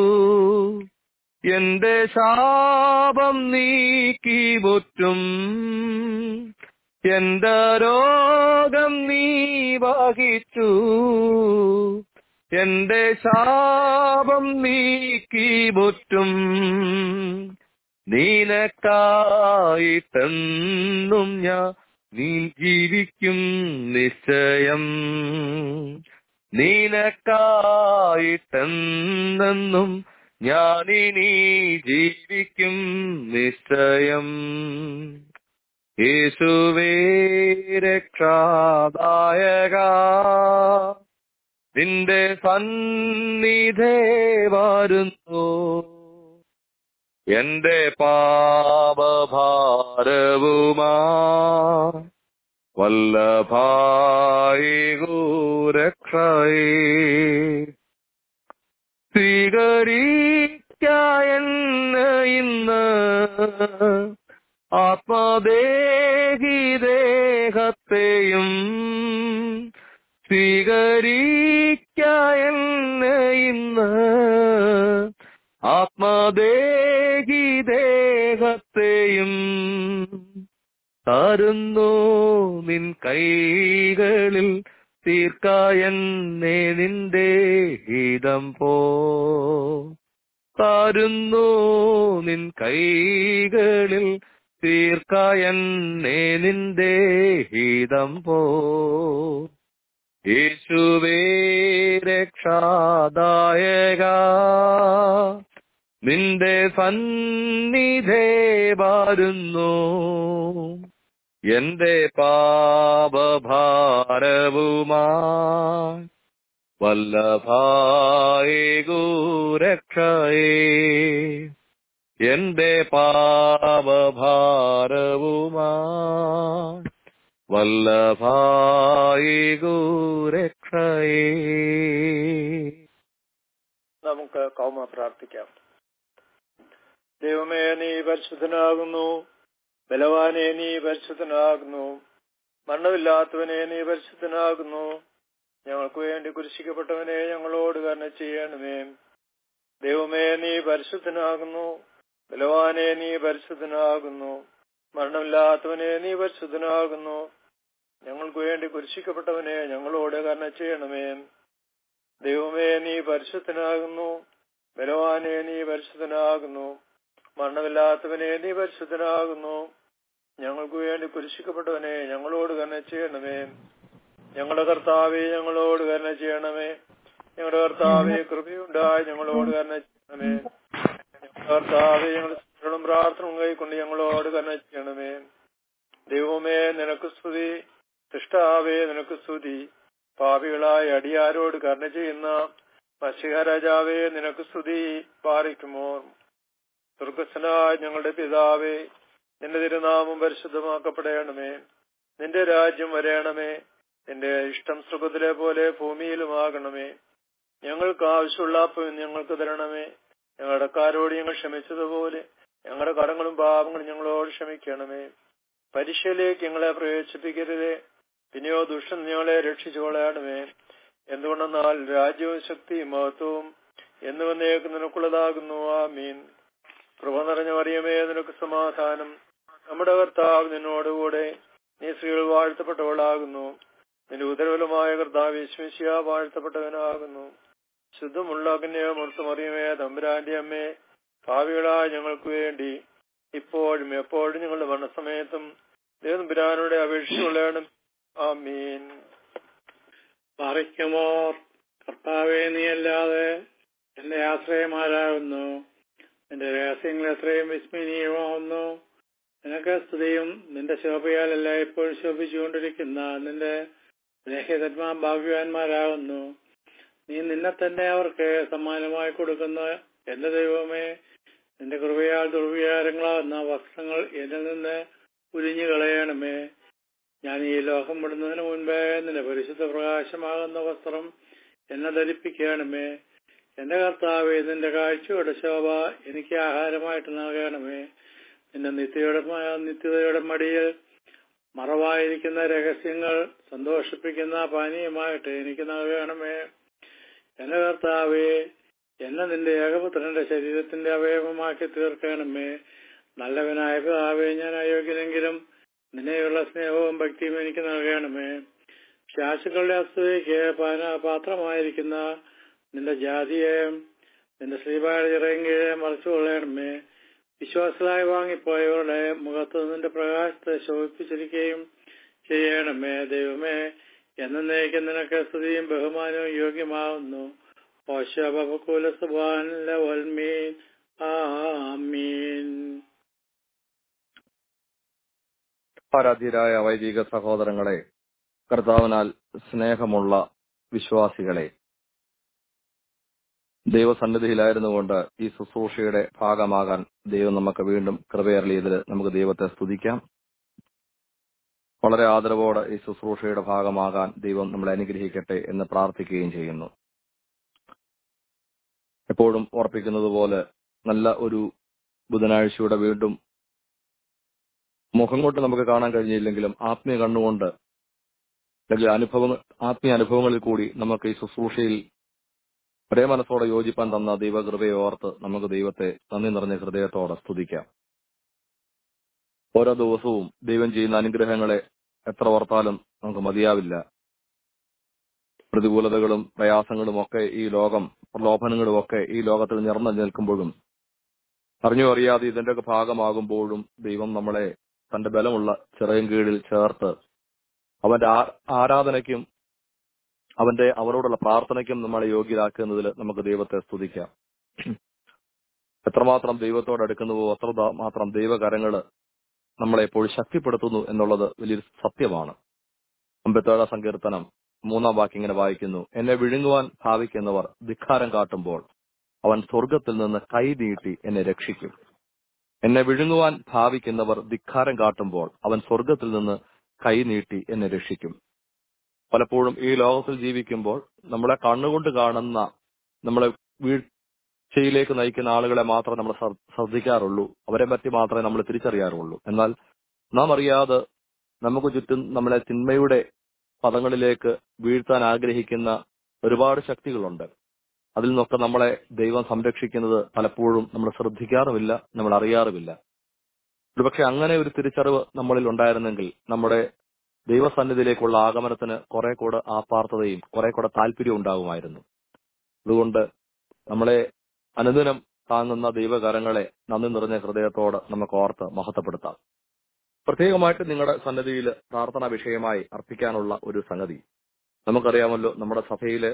എന്റെ ശാപം നീക്കി മുറ്റും എന്റെ രോഗം നീ വഹിച്ചു എന്റെ ശാപം നീക്കി മുറ്റും നീനക്കായിട്ടെന്നും ഞാൻ നീ ജീവിക്കും നിശ്ചയം നീനക്കായിട്ടെന്നും ഞാനിനി ജീവിക്കും നിശ്ചയം യേശുവേ രക്ഷാദായക നിന്റെ സന്നിധേ വരുന്നു എന്റെ പാപഭാരവുമാ വല്ലഭായി ഗുരക്ഷയേ സ്വീകരിക്കായെന്ന ഇന്ന് ആത്മദേഹി ദേഹത്തെയും സ്വീകരിക്കായെന്ന ഇന്ന് ആത്മദേഹി ദേഹത്തെയും തരുന്നു നിൻ കൈകളിൽ തീർക്കായെന്നെ നിന്റെ ഹിതം പോ തരുന്നു നിൻ കൈകളിൽ തീർക്കായെന്നെ നിന്റെ ഹിതം പോ യേശുവേ രക്ഷാദായക നിന്റെ സന്നിധേ വരുന്നു എന്റെ പാപഭാരവുമായി വല്ലഭായി ഗുരക്ഷയേ എന്റെ പാപഭാരവുമായി വല്ലഭായി ഗുരക്ഷയേ നമുക്ക് കൗമ പ്രാർത്ഥിക്കാം ദൈവമേ നീ പരിശുദ്ധനാകുന്നു ബലവാനെ നീ പരിശുദ്ധനാകുന്നു മരണമില്ലാത്തവനെ നീ പരിശുദ്ധനാകുന്നു ഞങ്ങൾക്ക് വേണ്ടി കുരിശിക്കപ്പെട്ടവനെ ഞങ്ങളോട് കരുണ ചെയ്യണമേ ദൈവമേ നീ പരിശുദ്ധനാകുന്നു ബലവാനെ നീ പരിശുദ്ധനാകുന്നു മരണമില്ലാത്തവനെ നീ പരിശുദ്ധനാകുന്നു ഞങ്ങൾക്ക് വേണ്ടി കുരിശിക്കപ്പെട്ടവനെ ഞങ്ങളോട് കരുണ ചെയ്യണമേ ദൈവമേ നീ പരിശുദ്ധനാകുന്നു ബലവാനെ നീ പരിശുദ്ധനാകുന്നു മരണമില്ലാത്തവനെ നീ പരിശുദ്ധനാകുന്നു ഞങ്ങൾക്ക് വേണ്ടി കുരിശിക്കപ്പെട്ടവനെ ഞങ്ങളോട് കരുണ ചെയ്യണമേ ഞങ്ങളുടെ കർത്താവെ ഞങ്ങളോട് കരുണ ചെയ്യണമേ ഞങ്ങളുടെ കർത്താവെ കൃപയുണ്ടായി ഞങ്ങളോട് കരുണ ചെയ്യണമേ ഞങ്ങളുടെ കർത്താവെ ഞങ്ങളുടെ സ്മരണവും പ്രാർത്ഥനയും കൈക്കൊണ്ട് ഞങ്ങളോട് കരുണ ചെയ്യണമേ ദൈവമേ നിനക്ക് സ്തുതി സൃഷ്ടാവേ നിനക്ക് സ്തുതി പാപികളായ അടിയാരോട് കരുണ ചെയ്യുന്ന മഷിക രാജാവേ നിനക്ക് സ്തുതി പാറിക്കുമോ സ്വർഗസ്വനായ ഞങ്ങളുടെ പിതാവേ നിന്റെ തിരുനാമം പരിശുദ്ധമാക്കപ്പെടണമേ നിന്റെ രാജ്യം വരയണമേ നിന്റെ ഇഷ്ടം സുഖത്തിലെ പോലെ ഭൂമിയിലുമാകണമേ ഞങ്ങൾക്ക് ആവശ്യമുള്ള അപ്പം ഞങ്ങൾക്ക് തരണമേ ഞങ്ങളുടെ കാരോട് ഞങ്ങൾ ക്ഷമിച്ചതുപോലെ ഞങ്ങളുടെ കടങ്ങളും പാപങ്ങളും ഞങ്ങളോട് ക്ഷമിക്കണമേ പരീക്ഷയിലേക്ക് ഞങ്ങളെ പ്രവേശിപ്പിക്കരുതേ പിന്നെയോ ദുഷ്ടൻ ഞങ്ങളെ രക്ഷിച്ചുകൊള്ളണമേ എന്തുകൊണ്ടെന്നാൽ രാജ്യവും ശക്തിയും മഹത്വവും എന്ന് വന്നേക്ക് നിനക്കുള്ളതാകുന്നു ആ മീൻ കൃപ നിറഞ്ഞ മറിയമേ നിനക്ക് സമാധാനം നമ്മുടെ കർത്താവ് നിന്നോടുകൂടെ നീ സ്ത്രീകൾ വാഴ്ത്തപ്പെട്ടവളാകുന്നു നിന്റെ ഉദരവലമായ കർത്താവ് വിശ്വസിയ വാഴ്ത്തപ്പെട്ടവനാകുന്നു ശുദ്ധമുള്ള കന്യാമൂർത്ത് മറിയമേ തമ്പുരാന്റെ അമ്മേ ഭാവികളായ ഞങ്ങൾക്ക് വേണ്ടി ഇപ്പോഴും എപ്പോഴും ഞങ്ങളുടെ മരണസമയത്തും ദേവൻപുരാനോടെ അപേക്ഷിച്ചുകൊള്ളണം ആമീൻ പറിക്കുമോ കർത്താവെ നീയല്ലാതെ എന്റെ ആശ്രയമാരാകുന്നു നിന്റെ രഹസ്യങ്ങൾ എത്രയും വിസ്മരണീയമാവുന്നു നിനക്ക് സ്തുതിയും നിന്റെ ശോഭയാലല്ല എപ്പോഴും ശോഭിച്ചുകൊണ്ടിരിക്കുന്ന നിന്റെ സ്നേഹിതന്മാ ഭാഗ്യവാന്മാരാകുന്നു നീ നിന്നെ തന്നെ അവർക്ക് സമ്മാനമായി കൊടുക്കുന്ന എന്റെ ദൈവമേ നിന്റെ കൃപയാൽ ദുർവികാരങ്ങളാകുന്ന വസ്ത്രങ്ങൾ എന്നിൽ നിന്ന് ഉരിഞ്ഞു കളയണമേ ഞാൻ ഈ ലോകം വിടുന്നതിന് മുൻപേ നിന്റെ പരിശുദ്ധ പ്രകാശമാകുന്ന വസ്ത്രം എന്നെ ധരിപ്പിക്കണമേ എന്റെ കർത്താവെ നിന്റെ കാഴ്ചയുടെ ശോഭ എനിക്ക് ആഹാരമായിട്ട് നൽകണമേ നിന്റെ നിത്യയുടെ നിത്യതയുടെ മടിയിൽ മറവായിരിക്കുന്ന രഹസ്യങ്ങൾ സന്തോഷിപ്പിക്കുന്ന പാനീയമായിട്ട് എനിക്ക് നൽകണമേ എന്റെ കർത്താവെ എന്നെ നിന്റെ ഏകപുത്രന്റെ ശരീരത്തിന്റെ അവയവമാക്കി തീർക്കണമേ നല്ലവനായ പിതാവേ ഞാൻ അയോഗ്യനെങ്കിലും നിന്നെയുള്ള സ്നേഹവും ഭക്തിയും എനിക്ക് നൽകണമേ ശാസുക്കളുടെ അസ്തുതയ്ക്ക് പാന പാത്രമായിരിക്കുന്ന നിന്റെ ജാതിയെ നിന്റെ ശ്രീപാട് ചിറയെങ്കിലെ മറച്ചു കൊള്ളണമേ വിശ്വാസമായി വാങ്ങിപ്പോയവരുടെ മുഖത്ത് നിന്റെ പ്രകാശത്തെ ശോഭിപ്പിച്ചിരിക്കുകയും ചെയ്യണമേ ദൈവമേ എന്നേക്കും നിനക്ക് സ്തുതിയും ബഹുമാനവും യോഗ്യമാവുന്നു ഓശബകൂല സുബാൻ ആമീൻ ആരാധ്യരായ വൈദിക സഹോദരങ്ങളെ കർത്താവിനാൽ സ്നേഹമുള്ള വിശ്വാസികളെ ദൈവസന്നിധിയിലായിരുന്നുകൊണ്ട് ഈ ശുശ്രൂഷയുടെ ഭാഗമാകാൻ ദൈവം നമുക്ക് വീണ്ടും കൃപയറിയതിൽ നമുക്ക് ദൈവത്തെ സ്തുതിക്കാം വളരെ ആദരവോടെ ഈ ശുശ്രൂഷയുടെ ഭാഗമാകാൻ ദൈവം നമ്മളെ അനുഗ്രഹിക്കട്ടെ എന്ന് പ്രാർത്ഥിക്കുകയും ചെയ്യുന്നു എപ്പോഴും ഓർപ്പിക്കുന്നത് പോലെ നല്ല ഒരു ബുധനാഴ്ചയുടെ വീണ്ടും മുഖം കൊണ്ട് നമുക്ക് കാണാൻ കഴിഞ്ഞില്ലെങ്കിലും ആത്മീയ കണ്ണുകൊണ്ട് അല്ലെങ്കിൽ അനുഭവങ്ങൾ ആത്മീയ അനുഭവങ്ങളിൽ കൂടി നമുക്ക് ഈ ശുശ്രൂഷയിൽ ഒരേ മനസ്സോടെ യോജിപ്പാൻ തന്ന ദൈവകൃപയെ ഓർത്ത് നമുക്ക് ദൈവത്തെ നന്ദി നിറഞ്ഞ ഹൃദയത്തോടെ സ്തുതിക്കാം ഓരോ ദിവസവും ദൈവം ചെയ്യുന്ന അനുഗ്രഹങ്ങളെ എത്ര ഓർത്താലും നമുക്ക് മതിയാവില്ല പ്രതികൂലതകളും പ്രയാസങ്ങളും ഒക്കെ ഈ ലോകം പ്രലോഭനങ്ങളും ഒക്കെ ഈ ലോകത്തിൽ നിറഞ്ഞു നിൽക്കുമ്പോഴും അറിഞ്ഞോ അറിയാതെ ഇതിന്റെയൊക്കെ ഭാഗമാകുമ്പോഴും ദൈവം നമ്മളെ തന്റെ ബലമുള്ള ചിറയും കീഴിൽ ചേർത്ത് അവന്റെ ആരാധനയ്ക്കും അവന്റെ അവരോടുള്ള പ്രാർത്ഥനയ്ക്കും നമ്മളെ യോഗ്യരാക്കുന്നതിൽ നമുക്ക് ദൈവത്തെ സ്തുതിക്കാം എത്രമാത്രം ദൈവത്തോട് അടുക്കുന്നുവോ അത്ര മാത്രം ദൈവകരങ്ങള് നമ്മളെ എപ്പോഴും ശക്തിപ്പെടുത്തുന്നു എന്നുള്ളത് വലിയൊരു സത്യമാണ് അമ്പത്തേഴാം സങ്കീർത്തനം മൂന്നാം വാക്യം ഇങ്ങനെ വായിക്കുന്നു എന്നെ വിഴുങ്ങുവാൻ ഭാവിക്കുന്നവർ ധിക്കാരം കാട്ടുമ്പോൾ അവൻ സ്വർഗത്തിൽ നിന്ന് കൈ നീട്ടി എന്നെ രക്ഷിക്കും എന്നെ വിഴുങ്ങുവാൻ ഭാവിക്കുന്നവർ ധിക്കാരം കാട്ടുമ്പോൾ അവൻ സ്വർഗത്തിൽ നിന്ന് കൈ നീട്ടി എന്നെ രക്ഷിക്കും പലപ്പോഴും ഈ ലോകത്തിൽ ജീവിക്കുമ്പോൾ നമ്മളെ കണ്ണുകൊണ്ട് കാണുന്ന നമ്മളെ വീഴ്ചയിലേക്ക് നയിക്കുന്ന ആളുകളെ മാത്രമേ നമ്മൾ ശ്രദ്ധിക്കാറുള്ളൂ അവരെ പറ്റി മാത്രമേ നമ്മൾ തിരിച്ചറിയാറുള്ളൂ എന്നാൽ നാം അറിയാതെ നമുക്ക് ചുറ്റും നമ്മളെ തിന്മയുടെ പദങ്ങളിലേക്ക് വീഴ്ത്താൻ ആഗ്രഹിക്കുന്ന ഒരുപാട് ശക്തികളുണ്ട് അതിൽ നിന്നൊക്കെ നമ്മളെ ദൈവം സംരക്ഷിക്കുന്നത് പലപ്പോഴും നമ്മൾ ശ്രദ്ധിക്കാറുമില്ല നമ്മൾ അറിയാറുമില്ല ഒരുപക്ഷെ അങ്ങനെ ഒരു തിരിച്ചറിവ് നമ്മളിൽ ഉണ്ടായിരുന്നെങ്കിൽ നമ്മുടെ ദൈവസന്നിധിയിലേക്കുള്ള ആഗമനത്തിന് കുറെ കൂടെ ആത്മാർത്ഥതയും കുറെ കൂടെ താല്പര്യവും ഉണ്ടാകുമായിരുന്നു അതുകൊണ്ട് നമ്മളെ അനുദിനം താങ്ങുന്ന ദൈവകരങ്ങളെ നന്ദി നിറഞ്ഞ ഹൃദയത്തോട് നമുക്ക് ഓർത്ത് മഹത്വപ്പെടുത്താം പ്രത്യേകമായിട്ട് നിങ്ങളുടെ സന്നിധിയിൽ പ്രാർത്ഥനാ വിഷയമായി അർപ്പിക്കാനുള്ള ഒരു സംഗതി നമുക്കറിയാമല്ലോ നമ്മുടെ സഭയില്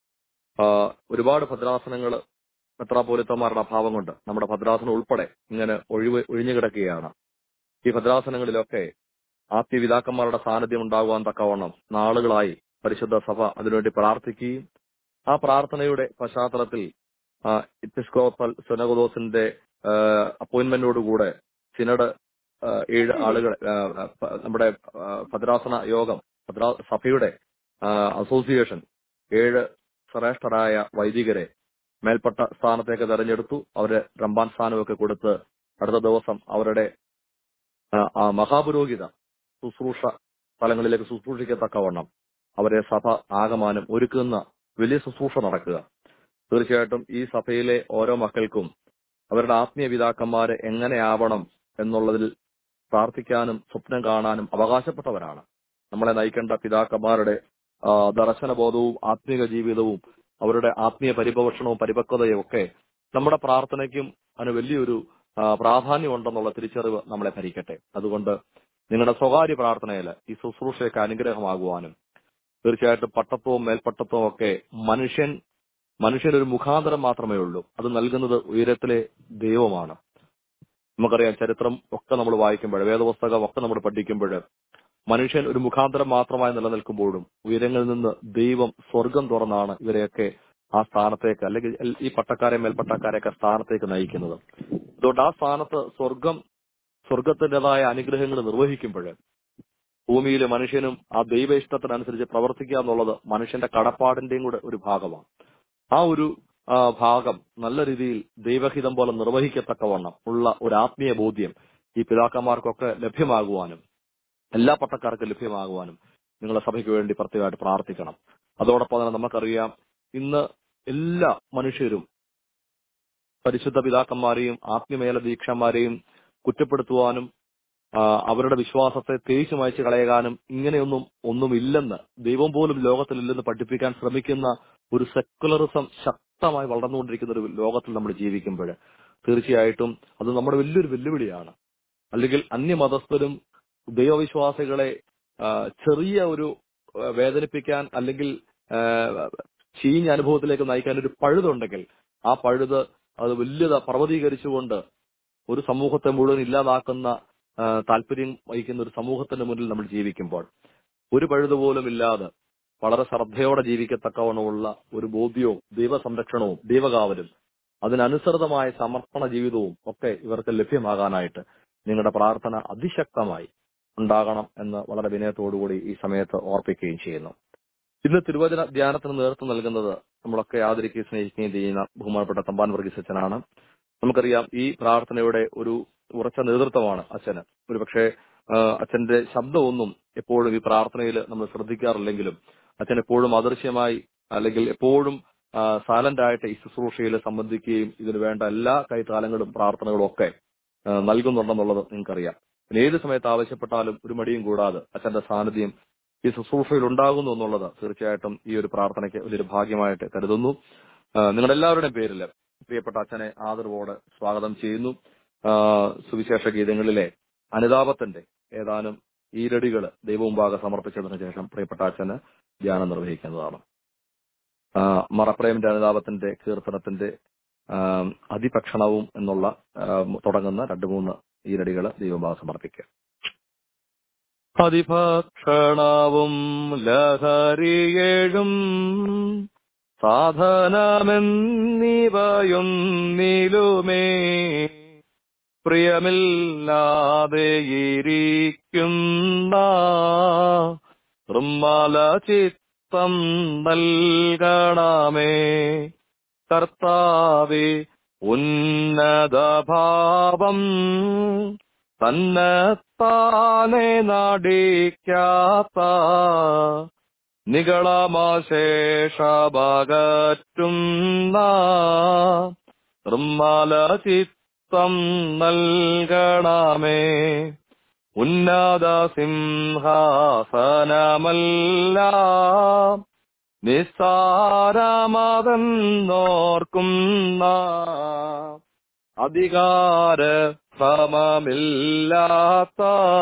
ആ, ഒരുപാട് ഭദ്രാസനങ്ങൾ മെത്രാപോലിത്തമാരുടെ അഭാവം കൊണ്ട് നമ്മുടെ ഭദ്രാസനം ഉൾപ്പെടെ ഇങ്ങനെ ഒഴിവ് ഒഴിഞ്ഞു കിടക്കുകയാണ് ഈ ഭദ്രാസനങ്ങളിലൊക്കെ ആത്മീയപിതാക്കന്മാരുടെ സാന്നിധ്യം ഉണ്ടാകുവാൻ തക്കവണ്ണം നാളുകളായി പരിശുദ്ധ സഭ അതിനുവേണ്ടി പ്രാർത്ഥിക്കുകയും ആ പ്രാർത്ഥനയുടെ പശ്ചാത്തലത്തിൽ ഇപ്പിസ്കോപ്പൽ സെനഗോദോസിന്റെ അപ്പോയിന്റ്മെന്റോടുകൂടെ സിനഡ് ആ, ഏഴ് ആളുകൾ ആ, പ- നമ്മുടെ ആ, ഭദ്രാസന യോഗം ഭദ്രാ സഭയുടെ ആ, അസോസിയേഷൻ ഏഴ് ശ്രേഷ്ഠരായ വൈദികരെ മേൽപ്പെട്ട സ്ഥാനത്തേക്ക് തെരഞ്ഞെടുത്തു അവര് റംബാൻ സ്ഥാനമൊക്കെ കൊടുത്ത് അടുത്ത ദിവസം അവരുടെ ആ, ആ മഹാപുരോഹിത ശുശ്രൂഷ സ്ഥലങ്ങളിലേക്ക് ശുശ്രൂഷിക്കത്തക്കവണ്ണം അവരെ സഭ ആകമാനം ഒരുക്കുന്ന വലിയ ശുശ്രൂഷ നടക്കുക തീർച്ചയായിട്ടും ഈ സഭയിലെ ഓരോ മക്കൾക്കും അവരുടെ ആത്മീയ പിതാക്കന്മാര് എങ്ങനെയാവണം എന്നുള്ളതിൽ പ്രാർത്ഥിക്കാനും സ്വപ്നം കാണാനും അവകാശപ്പെട്ടവരാണ് നമ്മളെ നയിക്കേണ്ട പിതാക്കന്മാരുടെ ആ, ദർശനബോധവും ആത്മീക ജീവിതവും അവരുടെ ആത്മീയ പരിപോഷണവും പരിപക്വതയും ഒക്കെ നമ്മുടെ പ്രാർത്ഥനയ്ക്കും അതിന് വലിയൊരു ആ, പ്രാധാന്യമുണ്ടെന്നുള്ള തിരിച്ചറിവ് നമ്മളെ ഭരിക്കട്ടെ അതുകൊണ്ട് നിങ്ങളുടെ സ്വകാര്യ പ്രാർത്ഥനയിൽ ഈ ശുശ്രൂഷയൊക്കെ അനുഗ്രഹമാകുവാനും തീർച്ചയായിട്ടും പട്ടത്വവും മേൽപ്പട്ടത്വവും ഒക്കെ മനുഷ്യൻ മനുഷ്യനൊരു മുഖാന്തരം മാത്രമേ ഉള്ളൂ അത് നൽകുന്നത് ഉയരത്തിലെ ദൈവമാണ് നമുക്കറിയാം ചരിത്രം ഒക്കെ നമ്മൾ വായിക്കുമ്പോൾ വേദപുസ്തകം ഒക്കെ നമ്മൾ പഠിക്കുമ്പോൾ മനുഷ്യൻ ഒരു മുഖാന്തരം മാത്രമായി നിലനിൽക്കുമ്പോഴും ഉയരങ്ങളിൽ നിന്ന് ദൈവം സ്വർഗം തുറന്നാണ് ഇവരെയൊക്കെ ആ സ്ഥാനത്തേക്ക് അല്ലെങ്കിൽ എൽ- ഈ പട്ടക്കാരെ മേൽപ്പട്ടക്കാരെയൊക്കെ സ്ഥാനത്തേക്ക് നയിക്കുന്നത് അതുകൊണ്ട് ആ സ്ഥാനത്ത് സ്വർഗം സ്വർഗത്തിൻ്റെതായ അനുഗ്രഹങ്ങൾ നിർവഹിക്കുമ്പോൾ ഭൂമിയിൽ മനുഷ്യനും ആ ദൈവ ഇഷ്ടത്തിനനുസരിച്ച് പ്രവർത്തിക്കുക എന്നുള്ളത് മനുഷ്യന്റെ കടപ്പാടിന്റെയും കൂടെ ഒരു ഭാഗമാണ് ആ ഒരു ആ, ഭാഗം നല്ല രീതിയിൽ ദൈവഹിതം പോലെ നിർവഹിക്കത്തക്കവണ്ണം ഉള്ള ഒരു ആത്മീയ ബോധ്യം ഈ പിതാക്കന്മാർക്കൊക്കെ ലഭ്യമാകുവാനും എല്ലാ പട്ടക്കാർക്കും ലഭ്യമാകുവാനും നിങ്ങളുടെ സഭയ്ക്ക് വേണ്ടി പ്രത്യേകമായിട്ട് പ്രാർത്ഥിക്കണം അതോടൊപ്പം തന്നെ നമുക്കറിയാം ഇന്ന് എല്ലാ മനുഷ്യരും പരിശുദ്ധ പിതാക്കന്മാരെയും ആത്മീയമേല ദീക്ഷന്മാരെയും കുറ്റപ്പെടുത്തുവാനും ആ, അവരുടെ വിശ്വാസത്തെ തേച്ചു മായ്ച്ചു കളയാനും ഇങ്ങനെയൊന്നും ഒന്നുമില്ലെന്ന് ദൈവം പോലും ലോകത്തിലില്ലെന്ന് പഠിപ്പിക്കാൻ ശ്രമിക്കുന്ന ഒരു സെക്കുലറിസം ശക്തമായി വളർന്നുകൊണ്ടിരിക്കുന്ന ഒരു ലോകത്തിൽ നമ്മൾ ജീവിക്കുമ്പോൾ തീർച്ചയായിട്ടും അത് നമ്മുടെ വലിയൊരു വെല്ലുവിളിയാണ് അല്ലെങ്കിൽ അന്യമതസ്ഥരും ദൈവവിശ്വാസികളെ ആ, ചെറിയ ഒരു ആ, വേദനിപ്പിക്കാൻ അല്ലെങ്കിൽ ആ, ചീഞ്ഞ അനുഭവത്തിലേക്ക് നയിക്കാൻ ഒരു പഴുതുണ്ടെങ്കിൽ ആ പഴുത് അത് വലിയ പർവ്വതീകരിച്ചുകൊണ്ട് ഒരു സമൂഹത്തെ മുഴുവൻ ഇല്ലാതാക്കുന്ന ആ, താല്പര്യം വഹിക്കുന്ന ഒരു സമൂഹത്തിന്റെ മുന്നിൽ നമ്മൾ ജീവിക്കുമ്പോൾ ഒരു പഴുത് പോലും ഇല്ലാതെ വളരെ ശ്രദ്ധയോടെ ജീവിക്കത്തക്കവണ്ണമുള്ള ഒരു ബോധ്യവും ദൈവസംരക്ഷണവും ദൈവകാവലും അതിനനുസൃതമായ സമർപ്പണ ജീവിതവും ഒക്കെ ഇവർക്ക് ലഭ്യമാകാനായിട്ട് നിങ്ങളുടെ പ്രാർത്ഥന അതിശക്തമായി ഉണ്ടാകണം എന്ന് വളരെ വിനയത്തോടുകൂടി ഈ സമയത്ത് ഓർപ്പിക്കുകയും ചെയ്യുന്നു ഇന്ന് തിരുവചന ധ്യാനത്തിന് നേതൃത്വം നൽകുന്നത് നമ്മളൊക്കെ ആദരിക്കുകയും സ്നേഹിക്കുകയും ചെയ്യുന്ന ബഹുമാനപ്പെട്ട തമ്പാൻ വർഗീസ് അച്ഛനാണ് നമുക്കറിയാം ഈ പ്രാർത്ഥനയുടെ ഒരു ഉറച്ച നേതൃത്വമാണ് അച്ഛന് ഒരുപക്ഷെ ആ, അച്ഛന്റെ ശബ്ദമൊന്നും എപ്പോഴും ഈ പ്രാർത്ഥനയിൽ നമ്മൾ ശ്രദ്ധിക്കാറില്ലെങ്കിലും അച്ഛൻ എപ്പോഴും അദൃശ്യമായി അല്ലെങ്കിൽ എപ്പോഴും സൈലന്റ് ആയിട്ട് ഈ ശുശ്രൂഷയിൽ സംബന്ധിക്കുകയും ഇതിന് വേണ്ട എല്ലാ കൈത്താലങ്ങളും പ്രാർത്ഥനകളും ഒക്കെ ആ, നൽകുന്നുണ്ടെന്നുള്ളത് നിങ്ങൾക്കറിയാം പിന്നെ ഏത് സമയത്ത് ആവശ്യപ്പെട്ടാലും ഒരു മടിയും കൂടാതെ അച്ഛന്റെ സാന്നിധ്യം ഈ ശുശ്രൂഷയിൽ ഉണ്ടാകുന്നു എന്നുള്ളത് തീർച്ചയായിട്ടും ഈ ഒരു പ്രാർത്ഥനയ്ക്ക് വലിയൊരു ഭാഗ്യമായിട്ട് കരുതുന്നു ആ, നിങ്ങളുടെ എല്ലാവരുടെയും പേരിൽ പ്രിയപ്പെട്ട അച്ഛനെ ആദരവോടെ സ്വാഗതം ചെയ്യുന്നു ആ, സുവിശേഷ ഗീതങ്ങളിലെ അനുതാപത്തിന്റെ ഏതാനും ഈരടികൾ ദൈവമുമ്പാകെ സമർപ്പിച്ചതിനു ശേഷം പ്രിയപ്പെട്ട അച്ഛന് ധ്യാനം നിർവഹിക്കുന്നതാണ് ആ, മറപ്രേമിന്റെ അനുതാപത്തിന്റെ കീർത്തനത്തിന്റെ ആ, അതിഭക്ഷണവും എന്നുള്ള ആ, തുടങ്ങുന്ന രണ്ട് മൂന്ന് ഈരടികൾ ദൈവമുമ്പാകെ സമർപ്പിക്കുക അതിഭക്ഷണവും ലഹരിയേഴും സാധനമെന്നിവയൊന്നിലുമേ പ്രിയമില്ലാതെ ഇരിക്കുന്ന ൃമല ചിത്തം നൽകണമേ കർത്താവെ ഉന്നതഭാവം തന്നത്താൽ സാത്താനെ നടിക്കാത്ത നികളമാശേഷഭാഗറ്റുന്ന നിർമ്മല ചിത്തം നൽകണമേ ഉന്നത സിംഹാസനമല്ല നിസ്സാരമതെന്നോർക്കുന്ന അധികാര ഭ്രമമില്ലാത്ത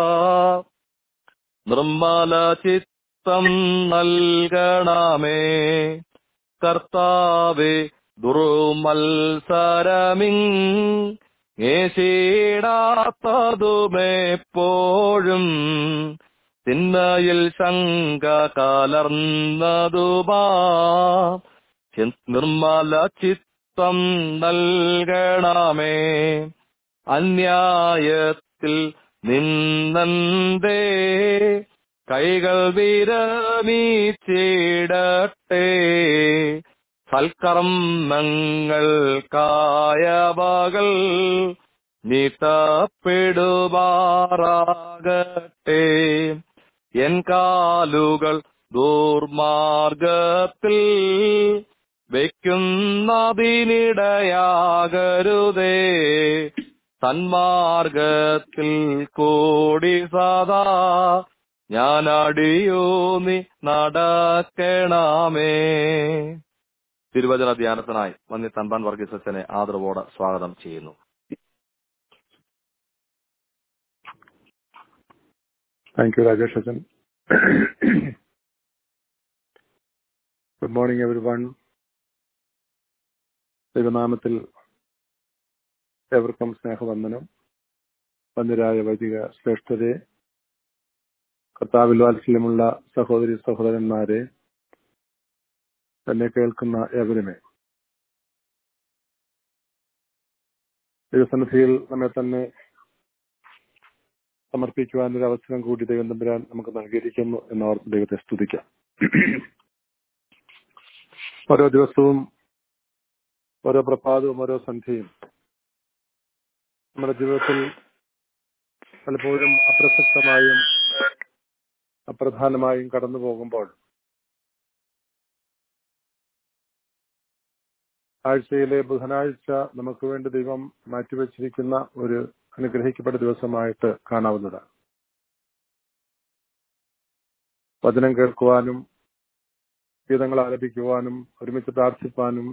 നിർമ്മല ചിത്തം നൽകണമേ കർത്താവെ ദുർമത്സരമിങ് ഏശിടാത്തതുമെപ്പോഴും തിന്മയിൽ ശങ്ക കലർന്നതുമാ നിർമ്മല ചിത്തം നൽകണമേ അന്യായത്തിൽ നിന്നന്തേ കൈകൾ വിരമീച്ചിടട്ടെ സൽക്കർമ്മങ്ങൾക്കായവകൾ നീട്ടപ്പെടുമാറാകട്ടെ എൻ കാലുകൾ ദുർമാർഗത്തിൽ വയ്ക്കുന്നതിനിടയാകരുതേ സന്മാർഗത്തിൽ കൂടി സദാ ഞാൻ അടിയൂന്നി നടക്കണമേ തിരുവചന ധ്യാനത്തിനായി വന്നി തമ്പാൻ വർഗീസ് അച്ഛനെ ആദരവോടെ സ്വാഗതം ചെയ്യുന്നു Thank you, Rajesh Achan. Good morning, everyone. ദൈവനാമത്തിൽ ഏവർക്കും സ്നേഹവന്ദനം വന്ദരായ വൈദിക ശ്രേഷ്ഠരെ കർത്താവിൽ വാത്സല്യമുള്ള സഹോദരി സഹോദരന്മാരെ തന്നെ കേൾക്കുന്ന ഏവരുമേ ദൈവസന്നിധിയിൽ നമ്മെ തന്നെ സമർപ്പിക്കുവാൻ ഒരു അവസരം കൂടി ദൈവം തമ്പുരാൻ നമുക്ക് നൽകിയിരിക്കുന്നു എന്നോർത്ത് ദൈവത്തെ സ്തുതിക്കാം ഓരോ ദിവസവും ഓരോ പ്രഭാതവും ഓരോ സന്ധ്യയും നമ്മുടെ ജീവിതത്തിൽ പലപ്പോഴും അപ്രസക്തമായും അപ്രധാനമായും കടന്നു പോകുമ്പോൾ ആഴ്ചയിലെ ബുധനാഴ്ച നമുക്ക് വേണ്ടി ദൈവം മാറ്റിവെച്ചിരിക്കുന്ന ഒരു അനുഗ്രഹിക്കപ്പെട്ട ദിവസമായിട്ട് കാണാവുന്നതാണ് വചനം കേൾക്കുവാനും ഗീതങ്ങൾ ആലപിക്കുവാനും ഒരുമിച്ച് പ്രാർത്ഥിപ്പാനും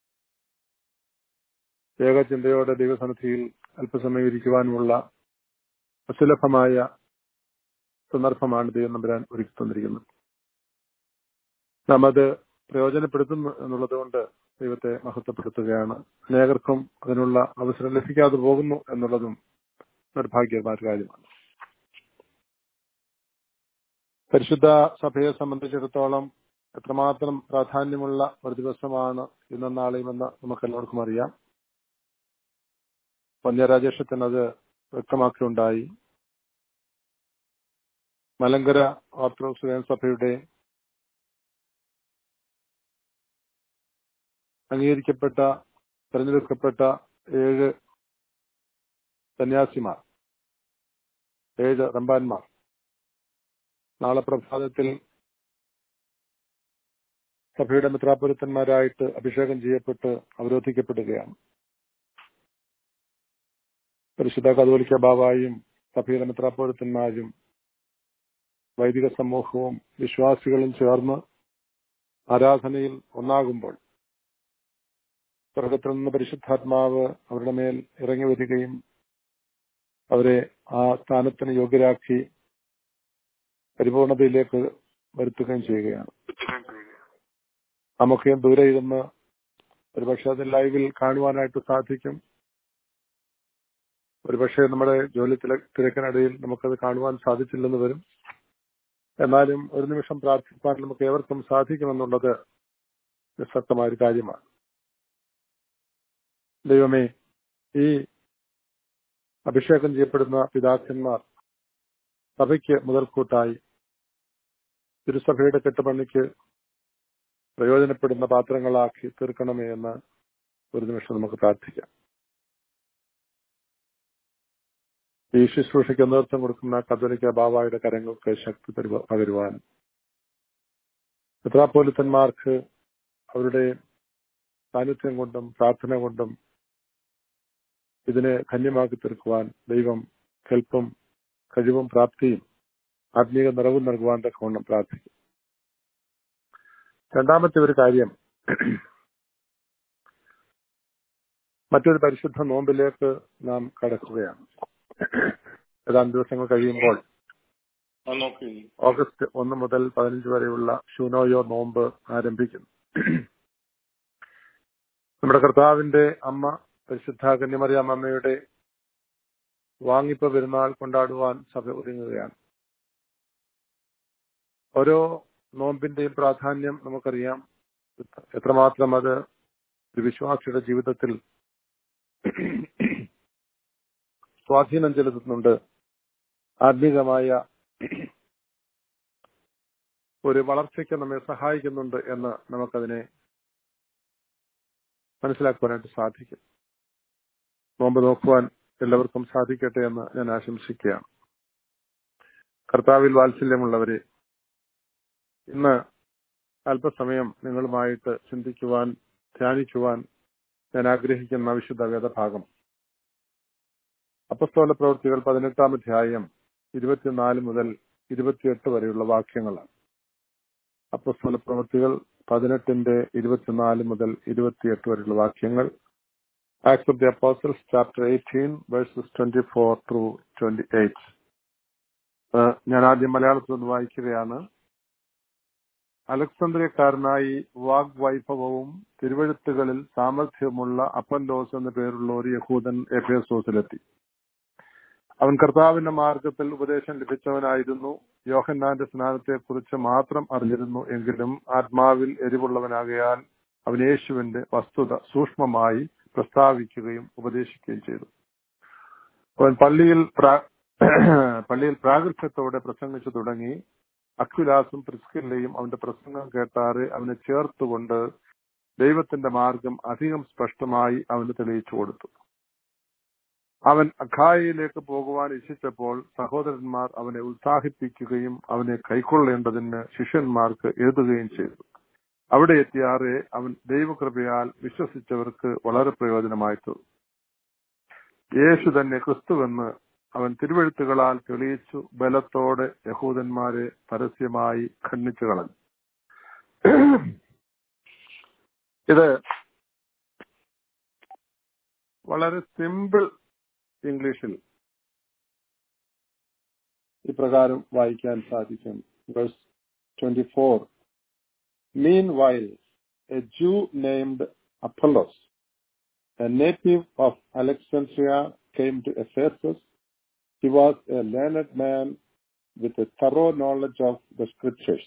ഏകചിന്തയോടെ ദൈവസന്നിധിയിൽ അല്പസമയം ഇരിക്കുവാനുമുള്ള അസുലഭമായ സന്ദർഭമാണ് ദൈവം നമ്പരാൻ ഒരുക്കി തന്നിരിക്കുന്നത് നാം അത് പ്രയോജനപ്പെടുത്തുന്നു എന്നുള്ളത് കൊണ്ട് ദൈവത്തെ മഹത്വപ്പെടുത്തുകയാണ് അനേകർക്കും അതിനുള്ള അവസരം ലഭിക്കാതെ പോകുന്നു എന്നുള്ളതും നിർഭാഗ്യമായ ഒരു കാര്യമാണ് പരിശുദ്ധ സഭയെ സംബന്ധിച്ചിടത്തോളം എത്രമാത്രം പ്രാധാന്യമുള്ള ഒരു ദിവസമാണ് ഇന്നും നാളെയുമെന്ന് നമുക്ക് എല്ലാവർക്കും അറിയാം പന്യരാജേഷത്തിന് അത് വ്യക്തമാക്കിയുണ്ടായി മലങ്കര ഓർത്തഡോക്സ് സഭയുടെ അംഗീകരിക്കപ്പെട്ട തെരഞ്ഞെടുക്കപ്പെട്ട ഏഴ് സന്യാസിമാർ ഏഴ് റമ്പാന്മാർ നാളെ പ്രഭാതത്തിൽ സഭയുടെ മിത്രാപുരത്തന്മാരായിട്ട് അഭിഷേകം ചെയ്യപ്പെട്ട് അവരോധിക്കപ്പെടുകയാണ് പരിശുദ്ധ കതോലിക്ക ബാബായും സഭയുടെ മിത്രാപുരത്തന്മാരും വൈദിക സമൂഹവും വിശ്വാസികളും ചേർന്ന് ആരാധനയിൽ ഒന്നാകുമ്പോൾ സ്വർഗത്തിൽ നിന്ന് പരിശുദ്ധാത്മാവ് അവരുടെ മേൽ ഇറങ്ങി വരികയും അവരെ ആ സ്ഥാനത്തിന് യോഗ്യരാക്കി പരിപൂർണതയിലേക്ക് വരുത്തുകയും ചെയ്യുകയാണ് നമുക്കും ദൂരെ ഇരുന്ന് ഒരുപക്ഷെ അത് ലൈവിൽ കാണുവാനായിട്ട് സാധിക്കും ഒരുപക്ഷെ നമ്മുടെ ജോലി തിര- തിരക്കിനിടയിൽ നമുക്കത് കാണുവാൻ സാധിച്ചില്ലെന്ന് വരും എന്നാലും ഒരു നിമിഷം പ്രാർത്ഥിക്കാൻ നമുക്ക് ഏവർക്കും സാധിക്കുമെന്നുള്ളത് നിസ്സക്തമായ ഒരു കാര്യമാണ് ദൈവമേ ഈ അഭിഷേകം ചെയ്യപ്പെടുന്ന പിതാക്കന്മാർ സഭയ്ക്ക് മുതൽക്കൂട്ടായി തിരുസഭയുടെ കെട്ടുപണിക്ക് പ്രയോജനപ്പെടുന്ന പാത്രങ്ങളാക്കി തീർക്കണമേ എന്ന് ഒരു നിമിഷം നമുക്ക് പ്രാർത്ഥിക്കാം ഈ ശുശ്രൂഷയ്ക്ക് നേതൃത്വം കൊടുക്കുന്ന കത്തോലിക്ക ബാബായുടെ കരങ്ങൾക്ക് ശക്തി തരുവ- പകരുവാൻ മെത്രാപ്പോലിത്തന്മാർക്ക് അവരുടെ സാന്നിധ്യം കൊണ്ടും പ്രാർത്ഥന കൊണ്ടും ഇതിനെ ധന്യമാക്കി തീർക്കുവാൻ ദൈവം കെൽപ്പും കഴിവും പ്രാപ്തിയും ആത്മീക നിറവും നൽകുവാൻ തക്കവണ്ണം പ്രാർത്ഥിക്കും രണ്ടാമത്തെ ഒരു കാര്യം മറ്റൊരു പരിശുദ്ധ നോമ്പിലേക്ക് നാം കടക്കുകയാണ് ഏതാനും ദിവസങ്ങൾ കഴിയുമ്പോൾ ഓഗസ്റ്റ് ഒന്ന് മുതൽ പതിനഞ്ച് വരെയുള്ള ഷൂനോയോ നോമ്പ് ആരംഭിക്കുന്നു നമ്മുടെ കർത്താവിന്റെ അമ്മ പരിശുദ്ധ കന്യമറിയാം അമ്മയുടെ വാങ്ങിപ്പ് പെരുന്നാൾ കൊണ്ടാടുവാൻ സഭ ഒരുങ്ങുകയാണ് ഓരോ നോമ്പിന്റെയും പ്രാധാന്യം നമുക്കറിയാം എത്രമാത്രം അത് ഒരു വിശ്വാസിയുടെ ജീവിതത്തിൽ സ്വാധീനം ചെലുത്തുന്നുണ്ട് ആത്മീകമായ ഒരു വളർച്ചയ്ക്ക് നമ്മെ സഹായിക്കുന്നുണ്ട് എന്ന് നമുക്കതിനെ മനസ്സിലാക്കുവാനായിട്ട് സാധിക്കും നോമ്പ് നോക്കുവാൻ എല്ലാവർക്കും സാധിക്കട്ടെ എന്ന് ഞാൻ ആശംസിക്കുകയാണ് കർത്താവിൽ വാത്സല്യമുള്ളവരെ ഇന്ന് അല്പസമയം നിങ്ങളുമായിട്ട് ചിന്തിക്കുവാൻ ധ്യാനിക്കുവാൻ ഞാൻ ആഗ്രഹിക്കുന്ന വിശുദ്ധ വേദഭാഗം അപ്പസ്തോല പ്രവൃത്തികൾ പതിനെട്ടാം അധ്യായം ഇരുപത്തിനാല് മുതൽ ഇരുപത്തിയെട്ട് വരെയുള്ള വാക്യങ്ങളാണ് അപ്പസ്തോല പ്രവൃത്തികൾ പതിനെട്ടിന്റെ ഇരുപത്തിനാല് മുതൽ ഇരുപത്തിയെട്ട് വരെയുള്ള വാക്യങ്ങൾ Acts of the Apostles chapter eighteen verses twenty four to twenty eight ഞാൻ ആദ്യം മലയാളത്തിൽ ഒന്ന് വായിക്കുകയാണ് അലക്സാന്ദ്രിയക്കാരനായി വാഗ്വൈഭവവും തിരുവഴുത്തുകളിൽ സാമർഥ്യമുള്ള അപ്പല്ലോസ് എന്ന പേരുള്ള ഒരു യഹൂദൻ എഫേസോസിലെത്തി അവൻ കർത്താവിന്റെ മാർഗത്തിൽ ഉപദേശം ലഭിച്ചവനായിരുന്നു യോഹന്നാന്റെ സ്നാനത്തെ കുറിച്ച് മാത്രം അറിഞ്ഞിരുന്നു എങ്കിലും ആത്മാവിൽ എരിവുള്ളവനാകയാൽ അവൻ യേശുവിന്റെ വസ്തുത സൂക്ഷ്മമായി പ്രസ്താവിക്കുകയും ഉപദേശിക്കുകയും ചെയ്തു അവൻ പള്ളിയിൽ പ്രാ- പള്ളിയിൽ പ്രാഗൽഭ്യത്തോടെ പ്രസംഗിച്ചു തുടങ്ങി അക്വിലാസും പ്രിസ്കില്ലയും അവന്റെ പ്രസംഗം കേട്ടാറ് അവനെ ചേർത്തുകൊണ്ട് ദൈവത്തിന്റെ മാർഗം അധികം സ്പഷ്ടമായി അവന് തെളിയിച്ചു കൊടുത്തു അവൻ അഖായയിലേക്ക് പോകുവാൻ ഇച്ഛിച്ചപ്പോൾ സഹോദരന്മാർ അവനെ ഉത്സാഹിപ്പിക്കുകയും അവനെ കൈക്കൊള്ളേണ്ടതിന് ശിഷ്യന്മാർക്ക് എഴുതുകയും ചെയ്തു അവിടെ എത്തിയാറെ അവൻ ദൈവകൃപയാൽ വിശ്വസിച്ചവർക്ക് വളരെ പ്രയോജനമായി തീർന്നു യേശു തന്നെ ക്രിസ്തുവെന്ന് അവൻ തിരുവഴുത്തുകളാൽ തെളിയിച്ചു ബലത്തോടെ യഹൂദന്മാരെ പരസ്യമായി ഖണ്ഡിച്ചു കളഞ്ഞു ഇത് വളരെ സിമ്പിൾ ഇംഗ്ലീഷിൽ ഇപ്രകാരം വായിക്കാൻ സാധിക്കും verse twenty four meanwhile a Jew named Apollos a native of Alexandria came to Ephesus. He was a learned man with a thorough knowledge of the scriptures.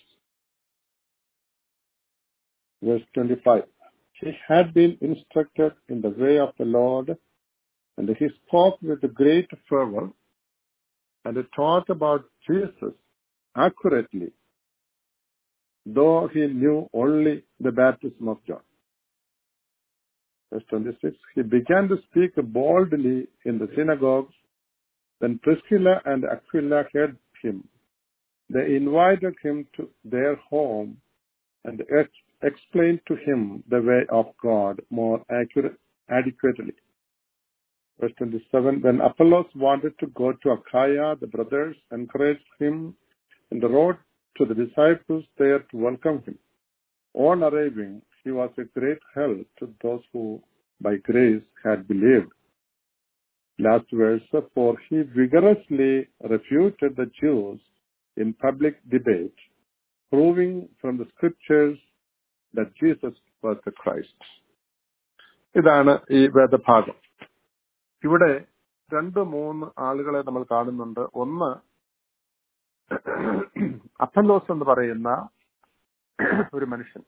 Verse 25. He had been instructed in the way of the Lord, and he spoke with great fervor and taught about Jesus accurately, though he knew only the baptism of John. Verse 26, he began to speak boldly in the synagogues. When Priscilla and Aquila heard him, they invited him to their home and ex- explained to him the way of God more accurate, adequately. Verse 27, when Apollos wanted to go to Achaia, the brothers encouraged him and wrote to the disciples there to welcome him. On arriving, he was a great help to those who by grace had believed. Last verse, for he vigorously refuted the Jews in public debate, proving from the scriptures that Jesus was the Christ. ഇതാണ് ഈ വേദഭാഗം ഇവിടെ രണ്ട് മൂന്ന് ആളുകളെ നമ്മൾ കാണുന്നുണ്ട് ഒന്ന് അപ്പല്ലോസ് എന്ന് പറയുന്ന ഒരു മനുഷ്യൻ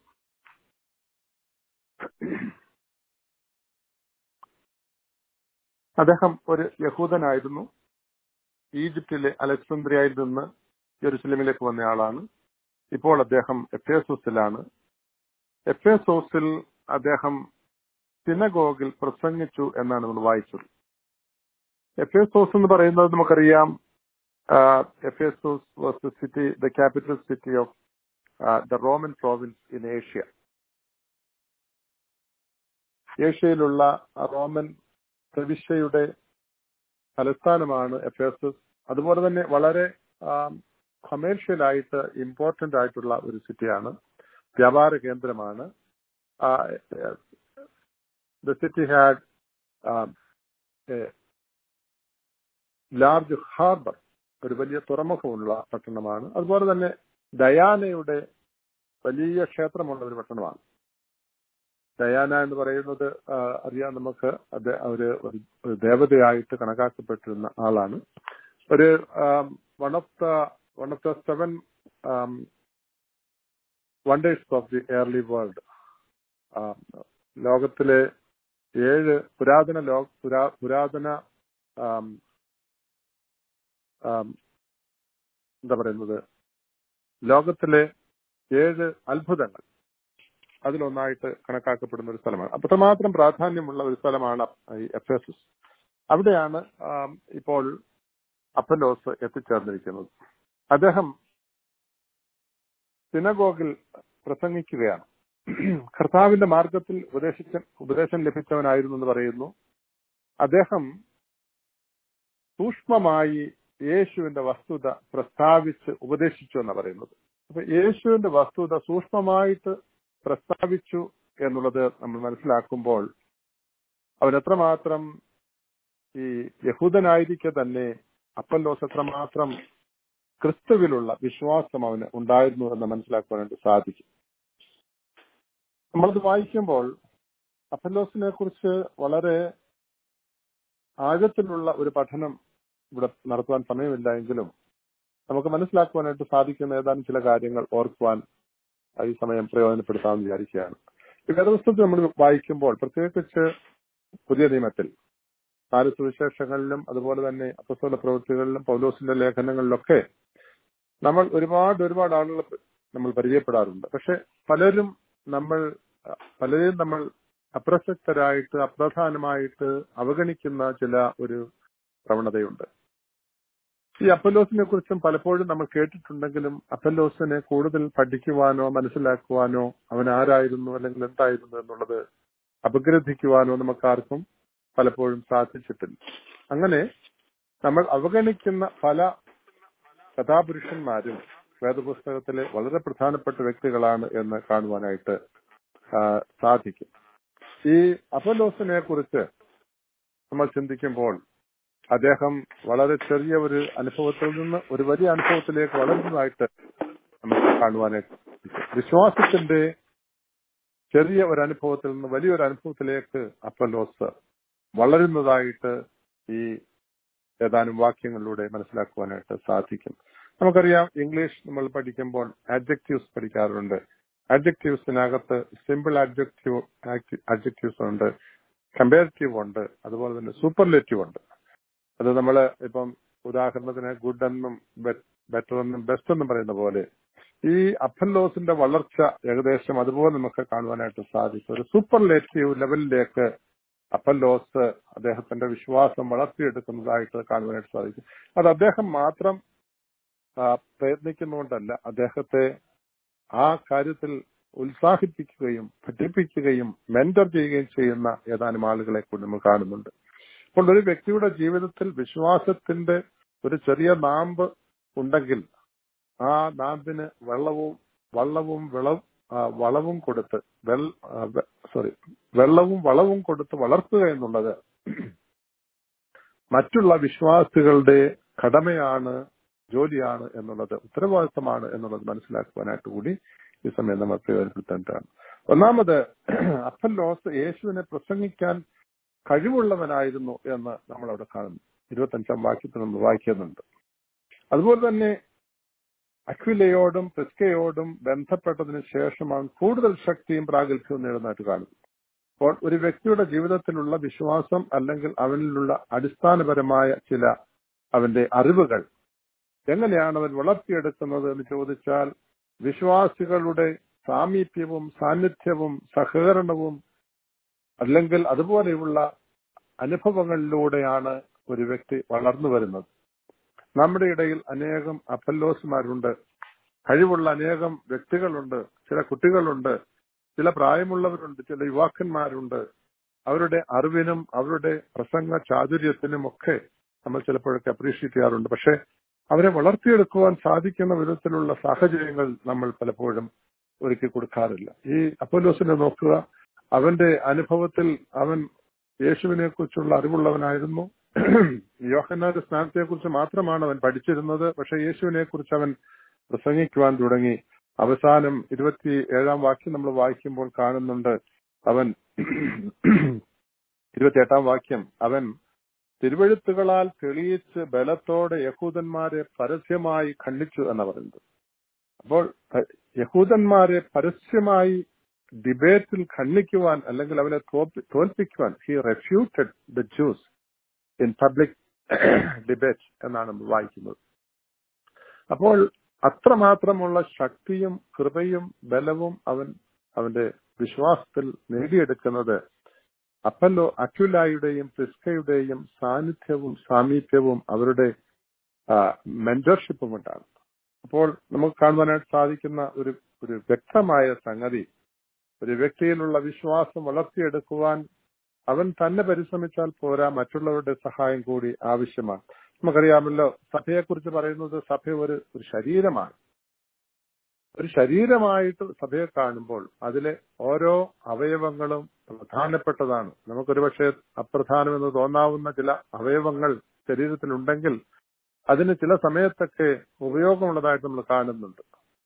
അദ്ദേഹം ഒരു യഹൂദനായിരുന്നു ഈജിപ്തിലെ അലക്സാന്ദ്രിയയിൽ നിന്ന് ജെറുസലേമിലേക്ക് വന്ന ആളാണ് ഇപ്പോൾ അദ്ദേഹം എഫേസോസിലാണ് എഫേസോസിൽ അദ്ദേഹം സിനഗോഗിൽ പ്രസംഗിച്ചു എന്നാണ് നമ്മൾ വായിച്ചത് എഫേസോസ് എന്ന് പറയുന്നത് നമുക്കറിയാം Ephesus was the city the capital city of the Roman province in Asia ഏഷ്യയിലുള്ള റോമൻ പ്രവിശ്യയുടെ തലസ്ഥാനമാണ് എഫേസസ് അതുപോലെ തന്നെ വളരെ കൊമേഴ്ഷ്യൽ ആയിട്ട് ഇമ്പോർട്ടന്റ് ആയിട്ടുള്ള ഒരു സിറ്റിയാണ് വ്യാപാര കേന്ദ്രമാണ് the city had large harbour ഒരു വലിയ തുറമുഖമുള്ള പട്ടണമാണ് അതുപോലെ തന്നെ ഡയാനയുടെ വലിയ ക്ഷേത്രമുള്ള ഒരു പട്ടണമാണ് ഡയാന എന്ന് പറയുന്നത് അറിയാം നമുക്ക് അത് അവര് ഒരു ദേവതയായിട്ട് കണക്കാക്കപ്പെട്ടിരുന്ന ആളാണ് ഒരു one of the one of the seven wonders of the early world ലോകത്തിലെ ഏഴ് പുരാതന ലോ പുരാതന എന്താ പറയുന്നത് ലോകത്തിലെ ഏഴ് അത്ഭുതങ്ങൾ അതിലൊന്നായിട്ട് കണക്കാക്കപ്പെടുന്ന ഒരു സ്ഥലമാണ് അത്രമാത്രം പ്രാധാന്യമുള്ള ഒരു സ്ഥലമാണ് ഈ എഫ് എസ് എസ് അവിടെയാണ് ഇപ്പോൾ അപ്പലോസ് എത്തിച്ചേർന്നിരിക്കുന്നത് അദ്ദേഹം സിനഗോഗിൽ പ്രസംഗിക്കുകയാണ് കർത്താവിന്റെ മാർഗത്തിൽ ഉപദേശിച്ച ഉപദേശം ലഭിച്ചവനായിരുന്നു എന്ന് പറയുന്നു അദ്ദേഹം സൂക്ഷ്മമായി യേശുവിന്റെ വസ്തുത പ്രസ്താവിച്ച് ഉപദേശിച്ചു എന്ന് പറയുന്നത് അപ്പൊ യേശുവിന്റെ വസ്തുത സൂക്ഷ്മമായിട്ട് പ്രസ്താവിച്ചു എന്നുള്ളത് നമ്മൾ മനസ്സിലാക്കുമ്പോൾ അവൻ എത്രമാത്രം ഈ യഹൂദനായിരിക്കെ തന്നെ അപ്പല്ലോസ് എത്രമാത്രം ക്രിസ്തുവിലുള്ള വിശ്വാസം അവന് ഉണ്ടായിരുന്നു എന്ന് മനസ്സിലാക്കുവാനായിട്ട് സാധിക്കും നമ്മളത് വായിക്കുമ്പോൾ അപ്പല്ലോസിനെ കുറിച്ച് വളരെ ആഴത്തിലുള്ള ഒരു പഠനം ഇവിടെ നടത്തുവാൻ സമയമില്ല എങ്കിലും നമുക്ക് മനസ്സിലാക്കുവാനായിട്ട് സാധിക്കുന്ന ഏതാനും ചില കാര്യങ്ങൾ ഓർക്കുവാൻ ഈ സമയം പ്രയോജനപ്പെടുത്താമെന്ന് വിചാരിക്കുകയാണ് ഈ വേദപുസ്തകത്തിൽ നമ്മൾ വായിക്കുമ്പോൾ പ്രത്യേകിച്ച് പുതിയ നിയമത്തിൽ നാല് സുവിശേഷങ്ങളിലും അതുപോലെ തന്നെ അപ്പസ്തോല പ്രവൃത്തികളിലും പൗലോസിന്റെ ലേഖനങ്ങളിലൊക്കെ നമ്മൾ ഒരുപാട് ഒരുപാട് ആളുകൾ നമ്മൾ പരിചയപ്പെടാറുണ്ട് പക്ഷെ പലരും നമ്മൾ പലരെയും നമ്മൾ അപ്രസക്തരായിട്ട് അപ്രധാനമായിട്ട് അവഗണിക്കുന്ന ചില ഒരു പ്രവണതയുണ്ട് ഈ അപ്പല്ലോസിനെ കുറിച്ചും പലപ്പോഴും നമ്മൾ കേട്ടിട്ടുണ്ടെങ്കിലും അപ്പല്ലോസിനെ കൂടുതൽ പഠിക്കുവാനോ മനസ്സിലാക്കുവാനോ അവൻ ആരായിരുന്നു അല്ലെങ്കിൽ എന്തായിരുന്നു എന്നുള്ളത് അപഗ്രഥിക്കുവാനോ നമുക്കാർക്കും പലപ്പോഴും സാധിച്ചിട്ടില്ല അങ്ങനെ നമ്മൾ അവഗണിക്കുന്ന പല കഥാപുരുഷന്മാരും വേദപുസ്തകത്തിലെ വളരെ പ്രധാനപ്പെട്ട വ്യക്തികളാണ് എന്ന് കാണുവാനായിട്ട് സാധിക്കും ഈ അപ്പലോസിനെ കുറിച്ച് നമ്മൾ ചിന്തിക്കുമ്പോൾ അദ്ദേഹം വളരെ ചെറിയ ഒരു അനുഭവത്തിൽ നിന്ന് ഒരു വലിയ അനുഭവത്തിലേക്ക് വളരുന്നതായിട്ട് നമുക്ക് കാണുവാനായിട്ട് വിശ്വാസത്തിന്റെ ചെറിയ ഒരു അനുഭവത്തിൽ നിന്ന് വലിയൊരു അനുഭവത്തിലേക്ക് അപ്പലോസ് വളരുന്നതായിട്ട് ഈ ഏതാനും വാക്യങ്ങളിലൂടെ മനസ്സിലാക്കുവാനായിട്ട് സാധിക്കും നമുക്കറിയാം ഇംഗ്ലീഷ് നമ്മൾ പഠിക്കുമ്പോൾ ആഡ്ജക്റ്റീവ്സ് പഠിക്കാറുണ്ട് ആഡ്ജക്റ്റീവ്സിനകത്ത് സിമ്പിൾ ആഡ്ജക്റ്റീവ് ആഡ്ജക്റ്റീവ്സ് ഉണ്ട് കമ്പാരിറ്റീവ് ഉണ്ട് അതുപോലെ തന്നെ സൂപ്പർലേറ്റീവ് ഉണ്ട് അത് നമ്മൾ ഇപ്പം ഉദാഹരണത്തിന് ഗുഡ് എന്നും ബെറ്റർ എന്നും ബെസ്റ്റ് എന്നും പറയുന്ന പോലെ ഈ അപ്പല്ലോസിന്റെ വളർച്ച ഏകദേശം അതുപോലെ നമുക്ക് കാണുവാനായിട്ട് സാധിക്കും ഒരു സൂപ്പർലേറ്റീവ് ലെവലിലേക്ക് അപ്പല്ലോസ് അദ്ദേഹത്തിന്റെ വിശ്വാസം വളർത്തിയെടുക്കുന്നതായിട്ട് കാണുവാനായിട്ട് സാധിക്കും അത് അദ്ദേഹം മാത്രം പ്രയത്നിക്കുന്നുകൊണ്ടല്ല അദ്ദേഹത്തെ ആ കാര്യത്തിൽ ഉത്സാഹിപ്പിക്കുകയും പഠിപ്പിക്കുകയും മെന്റർ ചെയ്യുകയും ചെയ്യുന്ന ഏതാനും ആളുകളെ കൂടി നമ്മൾ കാണുന്നുണ്ട് അപ്പോൾ ഒരു വ്യക്തിയുടെ ജീവിതത്തിൽ വിശ്വാസത്തിന്റെ ഒരു ചെറിയ നാമ്പ് ഉണ്ടെങ്കിൽ ആ നാമ്പിന് വെള്ളവും വള്ളവും വിളവും വളവും കൊടുത്ത് വെൾ സോറി വെള്ളവും വളവും കൊടുത്ത് വളർത്തുക എന്നുള്ളത് മറ്റുള്ള വിശ്വാസികളുടെ കടമയാണ് ജോലിയാണ് എന്നുള്ളത് ഉത്തരവാദിത്തമാണ് എന്നുള്ളത് മനസ്സിലാക്കുവാനായിട്ട് കൂടി ഈ സമയം നമ്മൾ പ്രയോജനപ്പെടുത്തേണ്ടതാണ് ഒന്നാമത് അപ്പല്ലോസ് യേശുവിനെ പ്രസംഗിക്കാൻ കഴിവുള്ളവനായിരുന്നു എന്ന് നമ്മൾ അവിടെ കാണുന്നു ഇരുപത്തഞ്ചാം വാക്യത്തിൽ നമ്മൾ വായിക്കുന്നുണ്ട് അതുപോലെ തന്നെ അക്വിലയോടും പ്രിസ്കയോടും ബന്ധപ്പെട്ടതിന് ശേഷമാണ് കൂടുതൽ ശക്തിയും പ്രാഗൽഭ്യവും നേടുന്നതായിട്ട് കാണുന്നത് അപ്പോൾ ഒരു വ്യക്തിയുടെ ജീവിതത്തിലുള്ള വിശ്വാസം അല്ലെങ്കിൽ അവനിലുള്ള അടിസ്ഥാനപരമായ ചില അവന്റെ അറിവുകൾ എങ്ങനെയാണ് അവൻ വളർത്തിയെടുക്കുന്നത് എന്ന് ചോദിച്ചാൽ വിശ്വാസികളുടെ സാമീപ്യവും സാന്നിധ്യവും സഹകരണവും അല്ലെങ്കിൽ അതുപോലെയുള്ള അനുഭവങ്ങളിലൂടെയാണ് ഒരു വ്യക്തി വളർന്നു വരുന്നത് നമ്മുടെ ഇടയിൽ അനേകം അപ്പല്ലോസുമാരുണ്ട് കഴിവുള്ള അനേകം വ്യക്തികളുണ്ട് ചില കുട്ടികളുണ്ട് ചില പ്രായമുള്ളവരുണ്ട് ചില യുവാക്കന്മാരുണ്ട് അവരുടെ അറിവിനും അവരുടെ പ്രസംഗ ചാതുര്യത്തിനും ഒക്കെ നമ്മൾ ചിലപ്പോഴൊക്കെ അപ്രീഷിയേറ്റ് ചെയ്യാറുണ്ട് പക്ഷെ അവരെ വളർത്തിയെടുക്കുവാൻ സാധിക്കുന്ന വിധത്തിലുള്ള സാഹചര്യങ്ങൾ നമ്മൾ പലപ്പോഴും ഒരുക്കി കൊടുക്കാറില്ല ഈ അപ്പോലോസിനെ നോക്കുക അവന്റെ അനുഭവത്തിൽ അവൻ യേശുവിനെ കുറിച്ചുള്ള അറിവുള്ളവനായിരുന്നു യോഹന്നാന്റെ സ്നാനത്തെ കുറിച്ച് മാത്രമാണ് അവൻ പഠിച്ചിരുന്നത് പക്ഷെ യേശുവിനെ കുറിച്ച് അവൻ പ്രസംഗിക്കുവാൻ തുടങ്ങി അവസാനം ഇരുപത്തി ഏഴാം വാക്യം നമ്മൾ വായിക്കുമ്പോൾ കാണുന്നുണ്ട് അവൻ ഇരുപത്തിയെട്ടാം വാക്യം അവൻ തിരുവഴുത്തുകളാൽ തെളിയിച്ച് ബലത്തോടെ യഹൂദന്മാരെ പരസ്യമായി ഖണ്ഡിച്ചു എന്ന് പറയുന്നത് അപ്പോൾ അഹ്, യഹൂദന്മാരെ പരസ്യമായി ഡിബേറ്റിൽ ഖണ്ഡിക്കുവാൻ അല്ലെങ്കിൽ അവരെ തോൽപ്പി- തോൽപ്പിക്കുവാൻ he refuted the Jews in public debate എന്നാണ് നമ്മൾ വായിക്കുന്നത് അപ്പോൾ അത്രമാത്രമുള്ള ശക്തിയും കൃപയും ബലവും അവൻ അവന്റെ വിശ്വാസത്തിൽ നേടിയെടുക്കുന്നത് അപ്പല്ലോ അക്യുലായുടെയും പ്രിസ്കയുടെയും സാന്നിധ്യവും സാമീപ്യവും അവരുടെ മെന്റർഷിപ്പും കൊണ്ടാണ് അപ്പോൾ നമുക്ക് കാണുവാനായിട്ട് സാധിക്കുന്ന ഒരു ഒരു വ്യക്തമായ സംഗതി ഒരു വ്യക്തിയിലുള്ള വിശ്വാസം വളർത്തിയെടുക്കുവാൻ അവൻ തന്നെ പരിശ്രമിച്ചാൽ പോരാ മറ്റുള്ളവരുടെ സഹായം കൂടി ആവശ്യമാണ് നമുക്കറിയാമല്ലോ സഭയെക്കുറിച്ച് പറയുന്നത് സഭ ഒരു ഒരു ശരീരമാണ് ഒരു ശരീരമായിട്ട് സഭയെ കാണുമ്പോൾ അതിലെ ഓരോ അവയവങ്ങളും പ്രധാനപ്പെട്ടതാണ് നമുക്കൊരു പക്ഷേ അപ്രധാനമെന്ന് തോന്നാവുന്ന ചില അവയവങ്ങൾ ശരീരത്തിലുണ്ടെങ്കിൽ അതിന് ചില സമയത്തൊക്കെ ഉപയോഗമുള്ളതായിട്ട് നമ്മൾ കാണുന്നുണ്ട്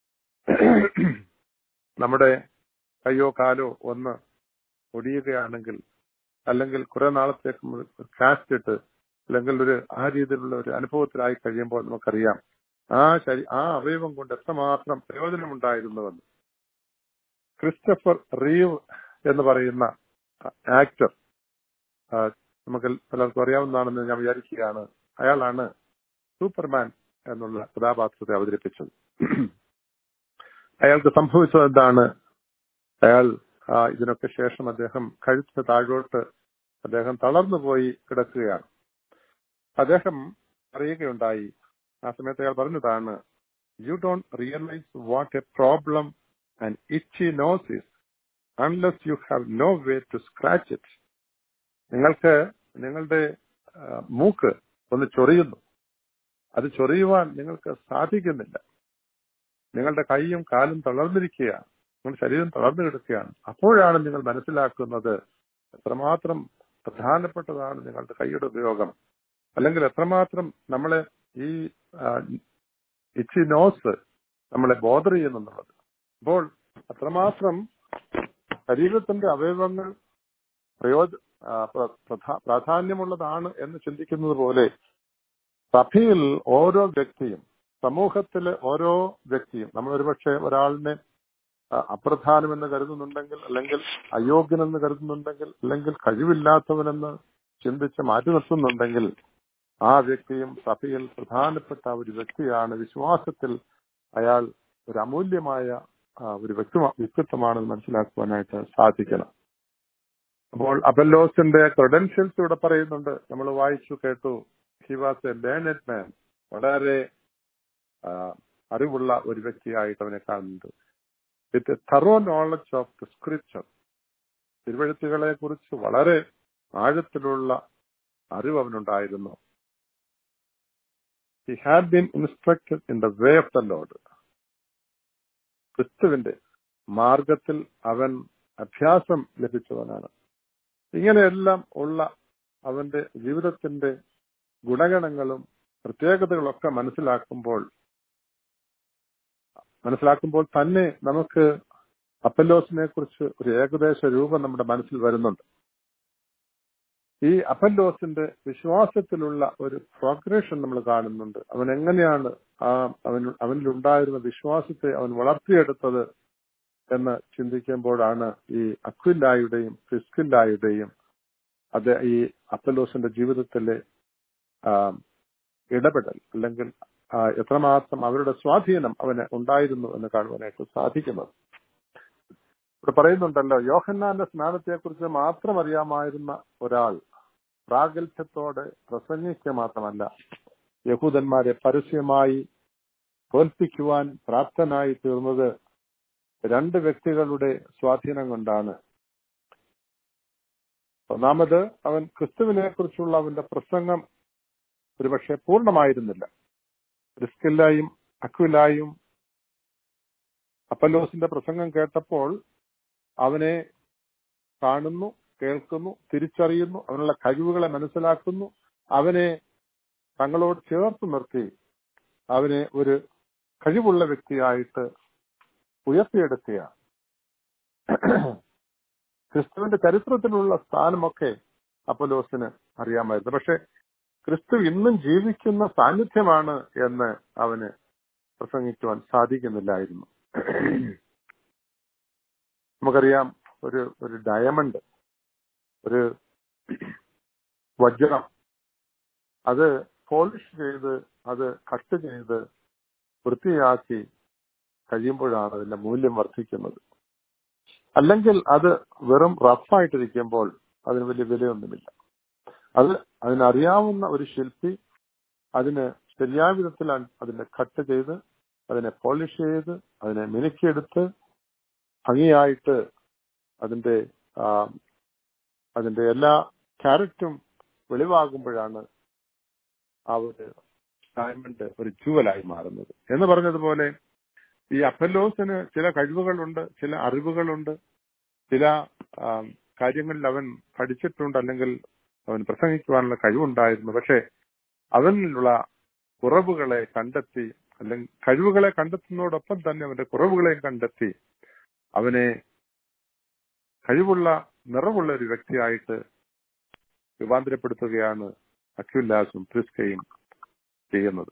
നമ്മുടെ കയ്യോ കാലോ ഒന്ന് ഒടിയുകയാണെങ്കിൽ അല്ലെങ്കിൽ കുറെ നാളത്തേക്ക് നമ്മൾ കാസ്റ്റ് ഇട്ട് അല്ലെങ്കിൽ ഒരു ആ രീതിയിലുള്ള ഒരു അനുഭവത്തിലായി കഴിയുമ്പോൾ നമുക്കറിയാം ആ ശരി ആ അവയവം കൊണ്ട് എത്രമാത്രം പ്രയോജനമുണ്ടായിരുന്നുവെന്ന് ക്രിസ്റ്റഫർ റീവ് എന്ന് പറയുന്ന ആക്ടർ നമുക്ക് പലർക്കും അറിയാവുന്നതാണെന്ന് ഞാൻ വിചാരിക്കുകയാണ് അയാളാണ് സൂപ്പർമാൻ എന്നുള്ള കഥാപാത്രത്തെ അവതരിപ്പിച്ചത് അയാൾക്ക് സംഭവിച്ചത് എന്താണ് അയാൾ ആ, ഇതിനൊക്കെ ശേഷം അദ്ദേഹം കഴുത്തിന് താഴോട്ട് അദ്ദേഹം തളർന്നുപോയി കിടക്കുകയാണ് അദ്ദേഹം അറിയുകയുണ്ടായി ആ സമയത്ത് അയാൾ പറഞ്ഞതാണ് you don't realise what a problem and itchy nose is unless you have no way to scratch it നിങ്ങൾക്ക് നിങ്ങളുടെ ആ, മൂക്ക് ഒന്ന് ചൊറിയുന്നു അത് ചൊറിയുവാൻ നിങ്ങൾക്ക് സാധിക്കുന്നില്ല നിങ്ങളുടെ കൈയും കാലും തളർന്നിരിക്കുകയാണ് നിങ്ങളുടെ ശരീരം തളർന്നു കിടക്കുകയാണ് അപ്പോഴാണ് നിങ്ങൾ മനസ്സിലാക്കുന്നത് എത്രമാത്രം പ്രധാനപ്പെട്ടതാണ് നിങ്ങളുടെ കൈയുടെ ഉപയോഗം അല്ലെങ്കിൽ എത്രമാത്രം നമ്മളെ ഈ ഇച്ചി നോസ് നമ്മളെ ബോധർ ചെയ്യുന്നുള്ളത് അപ്പോൾ അത്രമാത്രം ശരീരത്തിന്റെ അവയവങ്ങൾ പ്രയോജ ആ, പ്ര- പ്രധാ- പ്രാധാന്യമുള്ളതാണ് എന്ന് ചിന്തിക്കുന്നത് പോലെ സഭയിൽ ഓരോ വ്യക്തിയും സമൂഹത്തിലെ ഓരോ വ്യക്തിയും നമ്മൾ ഒരുപക്ഷെ ഒരാളിനെ ആ, അപ്രധാനമെന്ന് കരുതുന്നുണ്ടെങ്കിൽ അല്ലെങ്കിൽ അയോഗ്യനെന്ന് കരുതുന്നുണ്ടെങ്കിൽ അല്ലെങ്കിൽ കഴിവില്ലാത്തവനെന്ന് ചിന്തിച്ച് മാറ്റി നിർത്തുന്നുണ്ടെങ്കിൽ ആ വ്യക്തിയും സഭയിൽ പ്രധാനപ്പെട്ട ഒരു വ്യക്തിയാണ് വിശ്വാസത്തിൽ അയാൾ ഒരു അമൂല്യമായ ആ, ഒരു വ്യക്തി വ്യക്തിത്വമാണെന്ന് മനസ്സിലാക്കുവാനായിട്ട് സാധിക്കണം അപ്പോൾ അബല്ലോസിന്റെ ക്രെഡൻഷ്യൽസ് ഇവിടെ പറയുന്നുണ്ട് നമ്മൾ വായിച്ചു കേട്ടു he was a learned man വളരെ ആ, അറിവുള്ള ഒരു വ്യക്തിയായിട്ട് അവനെ കാണുന്നുണ്ട് with thorough knowledge of the scripture തിരുവഴുത്തുകളെ കുറിച്ച് വളരെ ആഴത്തിലുള്ള അറിവ് അവനുണ്ടായിരുന്നു he had been instructed in the way of the Lord ക്രിസ്തുവിന്റെ മാർഗത്തിൽ അവൻ അഭ്യാസം ലഭിച്ചവനാണ് ഇങ്ങനെയെല്ലാം ഉള്ള അവന്റെ ജീവിതത്തിന്റെ ഗുണഗണങ്ങളും പ്രത്യേകതകളൊക്കെ മനസ്സിലാക്കുമ്പോൾ മനസ്സിലാക്കുമ്പോൾ തന്നെ നമുക്ക് അപ്പല്ലോസിനെ കുറിച്ച് ഒരു ഏകദേശ രൂപം നമ്മുടെ മനസ്സിൽ വരുന്നുണ്ട് ഈ അപ്പല്ലോസിന്റെ വിശ്വാസത്തിലുള്ള ഒരു പ്രോഗ്രഷൻ നമ്മൾ കാണുന്നുണ്ട് അവൻ എങ്ങനെയാണ് ആ അവൻ അവനിലുണ്ടായിരുന്ന വിശ്വാസത്തെ അവൻ വളർത്തിയെടുത്തത് എന്ന് ചിന്തിക്കുമ്പോഴാണ് ഈ അക്വില്ലായുടെയും ഫിസ്കില്ലായുടെയും അത് ഈ അപ്പല്ലോസിന്റെ ജീവിതത്തിലെ ആ, ഇടപെടൽ അല്ലെങ്കിൽ ആ, എത്രമാത്രം അവരുടെ സ്വാധീനം അവന് ഉണ്ടായിരുന്നു എന്ന് കാണുവാനായിട്ട് സാധിക്കുന്നത് ഇവിടെ പറയുന്നുണ്ടല്ലോ യോഹന്നാന്റെ സ്നാനത്തെ കുറിച്ച് മാത്രം അറിയാമായിരുന്ന ഒരാൾ പ്രാഗൽഭ്യത്തോടെ പ്രസംഗിക്കുക മാത്രമല്ല യഹൂദന്മാരെ പരസ്യമായി തോൽപ്പിക്കുവാൻ പ്രാപ്തനായി തീർന്നത് രണ്ട് വ്യക്തികളുടെ സ്വാധീനം കൊണ്ടാണ് ഒന്നാമത് അവൻ ക്രിസ്തുവിനെ കുറിച്ചുള്ള അവന്റെ പ്രസംഗം ഒരുപക്ഷെ പൂർണ്ണമായിരുന്നില്ല റിസ്കില്ലായും അക്വിലായും അപ്പല്ലോസിന്റെ പ്രസംഗം കേട്ടപ്പോൾ അവനെ കാണുന്നു കേൾക്കുന്നു തിരിച്ചറിയുന്നു അവനുള്ള കഴിവുകളെ മനസ്സിലാക്കുന്നു അവനെ തങ്ങളോട് ചേർത്ത് നിർത്തി അവനെ ഒരു കഴിവുള്ള വ്യക്തിയായിട്ട് ഉയർത്തിയെടുക്കുകയാണ് ക്രിസ്തുവിന്റെ ചരിത്രത്തിലുള്ള സ്ഥാനമൊക്കെ അപ്പലോസിന് അറിയാമായിരുന്നു പക്ഷെ ക്രിസ്തു ഇന്നും ജീവിക്കുന്ന സാന്നിധ്യമാണ് എന്ന് അവന് പ്രസംഗിക്കുവാൻ സാധിക്കുന്നില്ലായിരുന്നു നമുക്കറിയാം ഒരു ഒരു ഡയമണ്ട് ഒരു വജ്രം അത് പോളിഷ് ചെയ്ത് അത് കട്ട് ചെയ്ത് വൃത്തിയാക്കി കഴിയുമ്പോഴാണ് അതിന്റെ മൂല്യം വർദ്ധിക്കുന്നത് അല്ലെങ്കിൽ അത് വെറും റഫായിട്ടിരിക്കുമ്പോൾ അതിന് വലിയ വിലയൊന്നുമില്ല അത് അതിനറിയാവുന്ന ഒരു ശില്പി അതിന് ശരിയായ വിധത്തിൽ അതിനെ കട്ട് ചെയ്ത് അതിനെ പോളിഷ് ചെയ്ത് അതിനെ മിനുക്കിയെടുത്ത് ഭംഗിയായിട്ട് അതിന്റെ അതിന്റെ എല്ലാ ക്യാരറ്റും വെളിവാകുമ്പോഴാണ് ആ ഒരു ഡയമണ്ട് ഒരു ജുവലായി മാറുന്നത് എന്ന് പറഞ്ഞതുപോലെ ഈ അപ്പല്ലോസിന് ചില കഴിവുകളുണ്ട് ചില അറിവുകളുണ്ട് ചില കാര്യങ്ങളിൽ അവൻ പഠിച്ചിട്ടുണ്ട് അല്ലെങ്കിൽ അവൻ പ്രസംഗിക്കുവാനുള്ള കഴിവുണ്ടായിരുന്നു പക്ഷെ അവനിലുള്ള കുറവുകളെ കണ്ടെത്തി അല്ലെങ്കിൽ കഴിവുകളെ കണ്ടെത്തുന്നതോടൊപ്പം തന്നെ അവന്റെ കുറവുകളെയും കണ്ടെത്തി അവനെ കഴിവുള്ള നിറവുള്ള ഒരു വ്യക്തിയായിട്ട് രൂപാന്തരപ്പെടുത്തുകയാണ് അക്യുല്ലാസും പ്രിസ്കയും ചെയ്യുന്നത്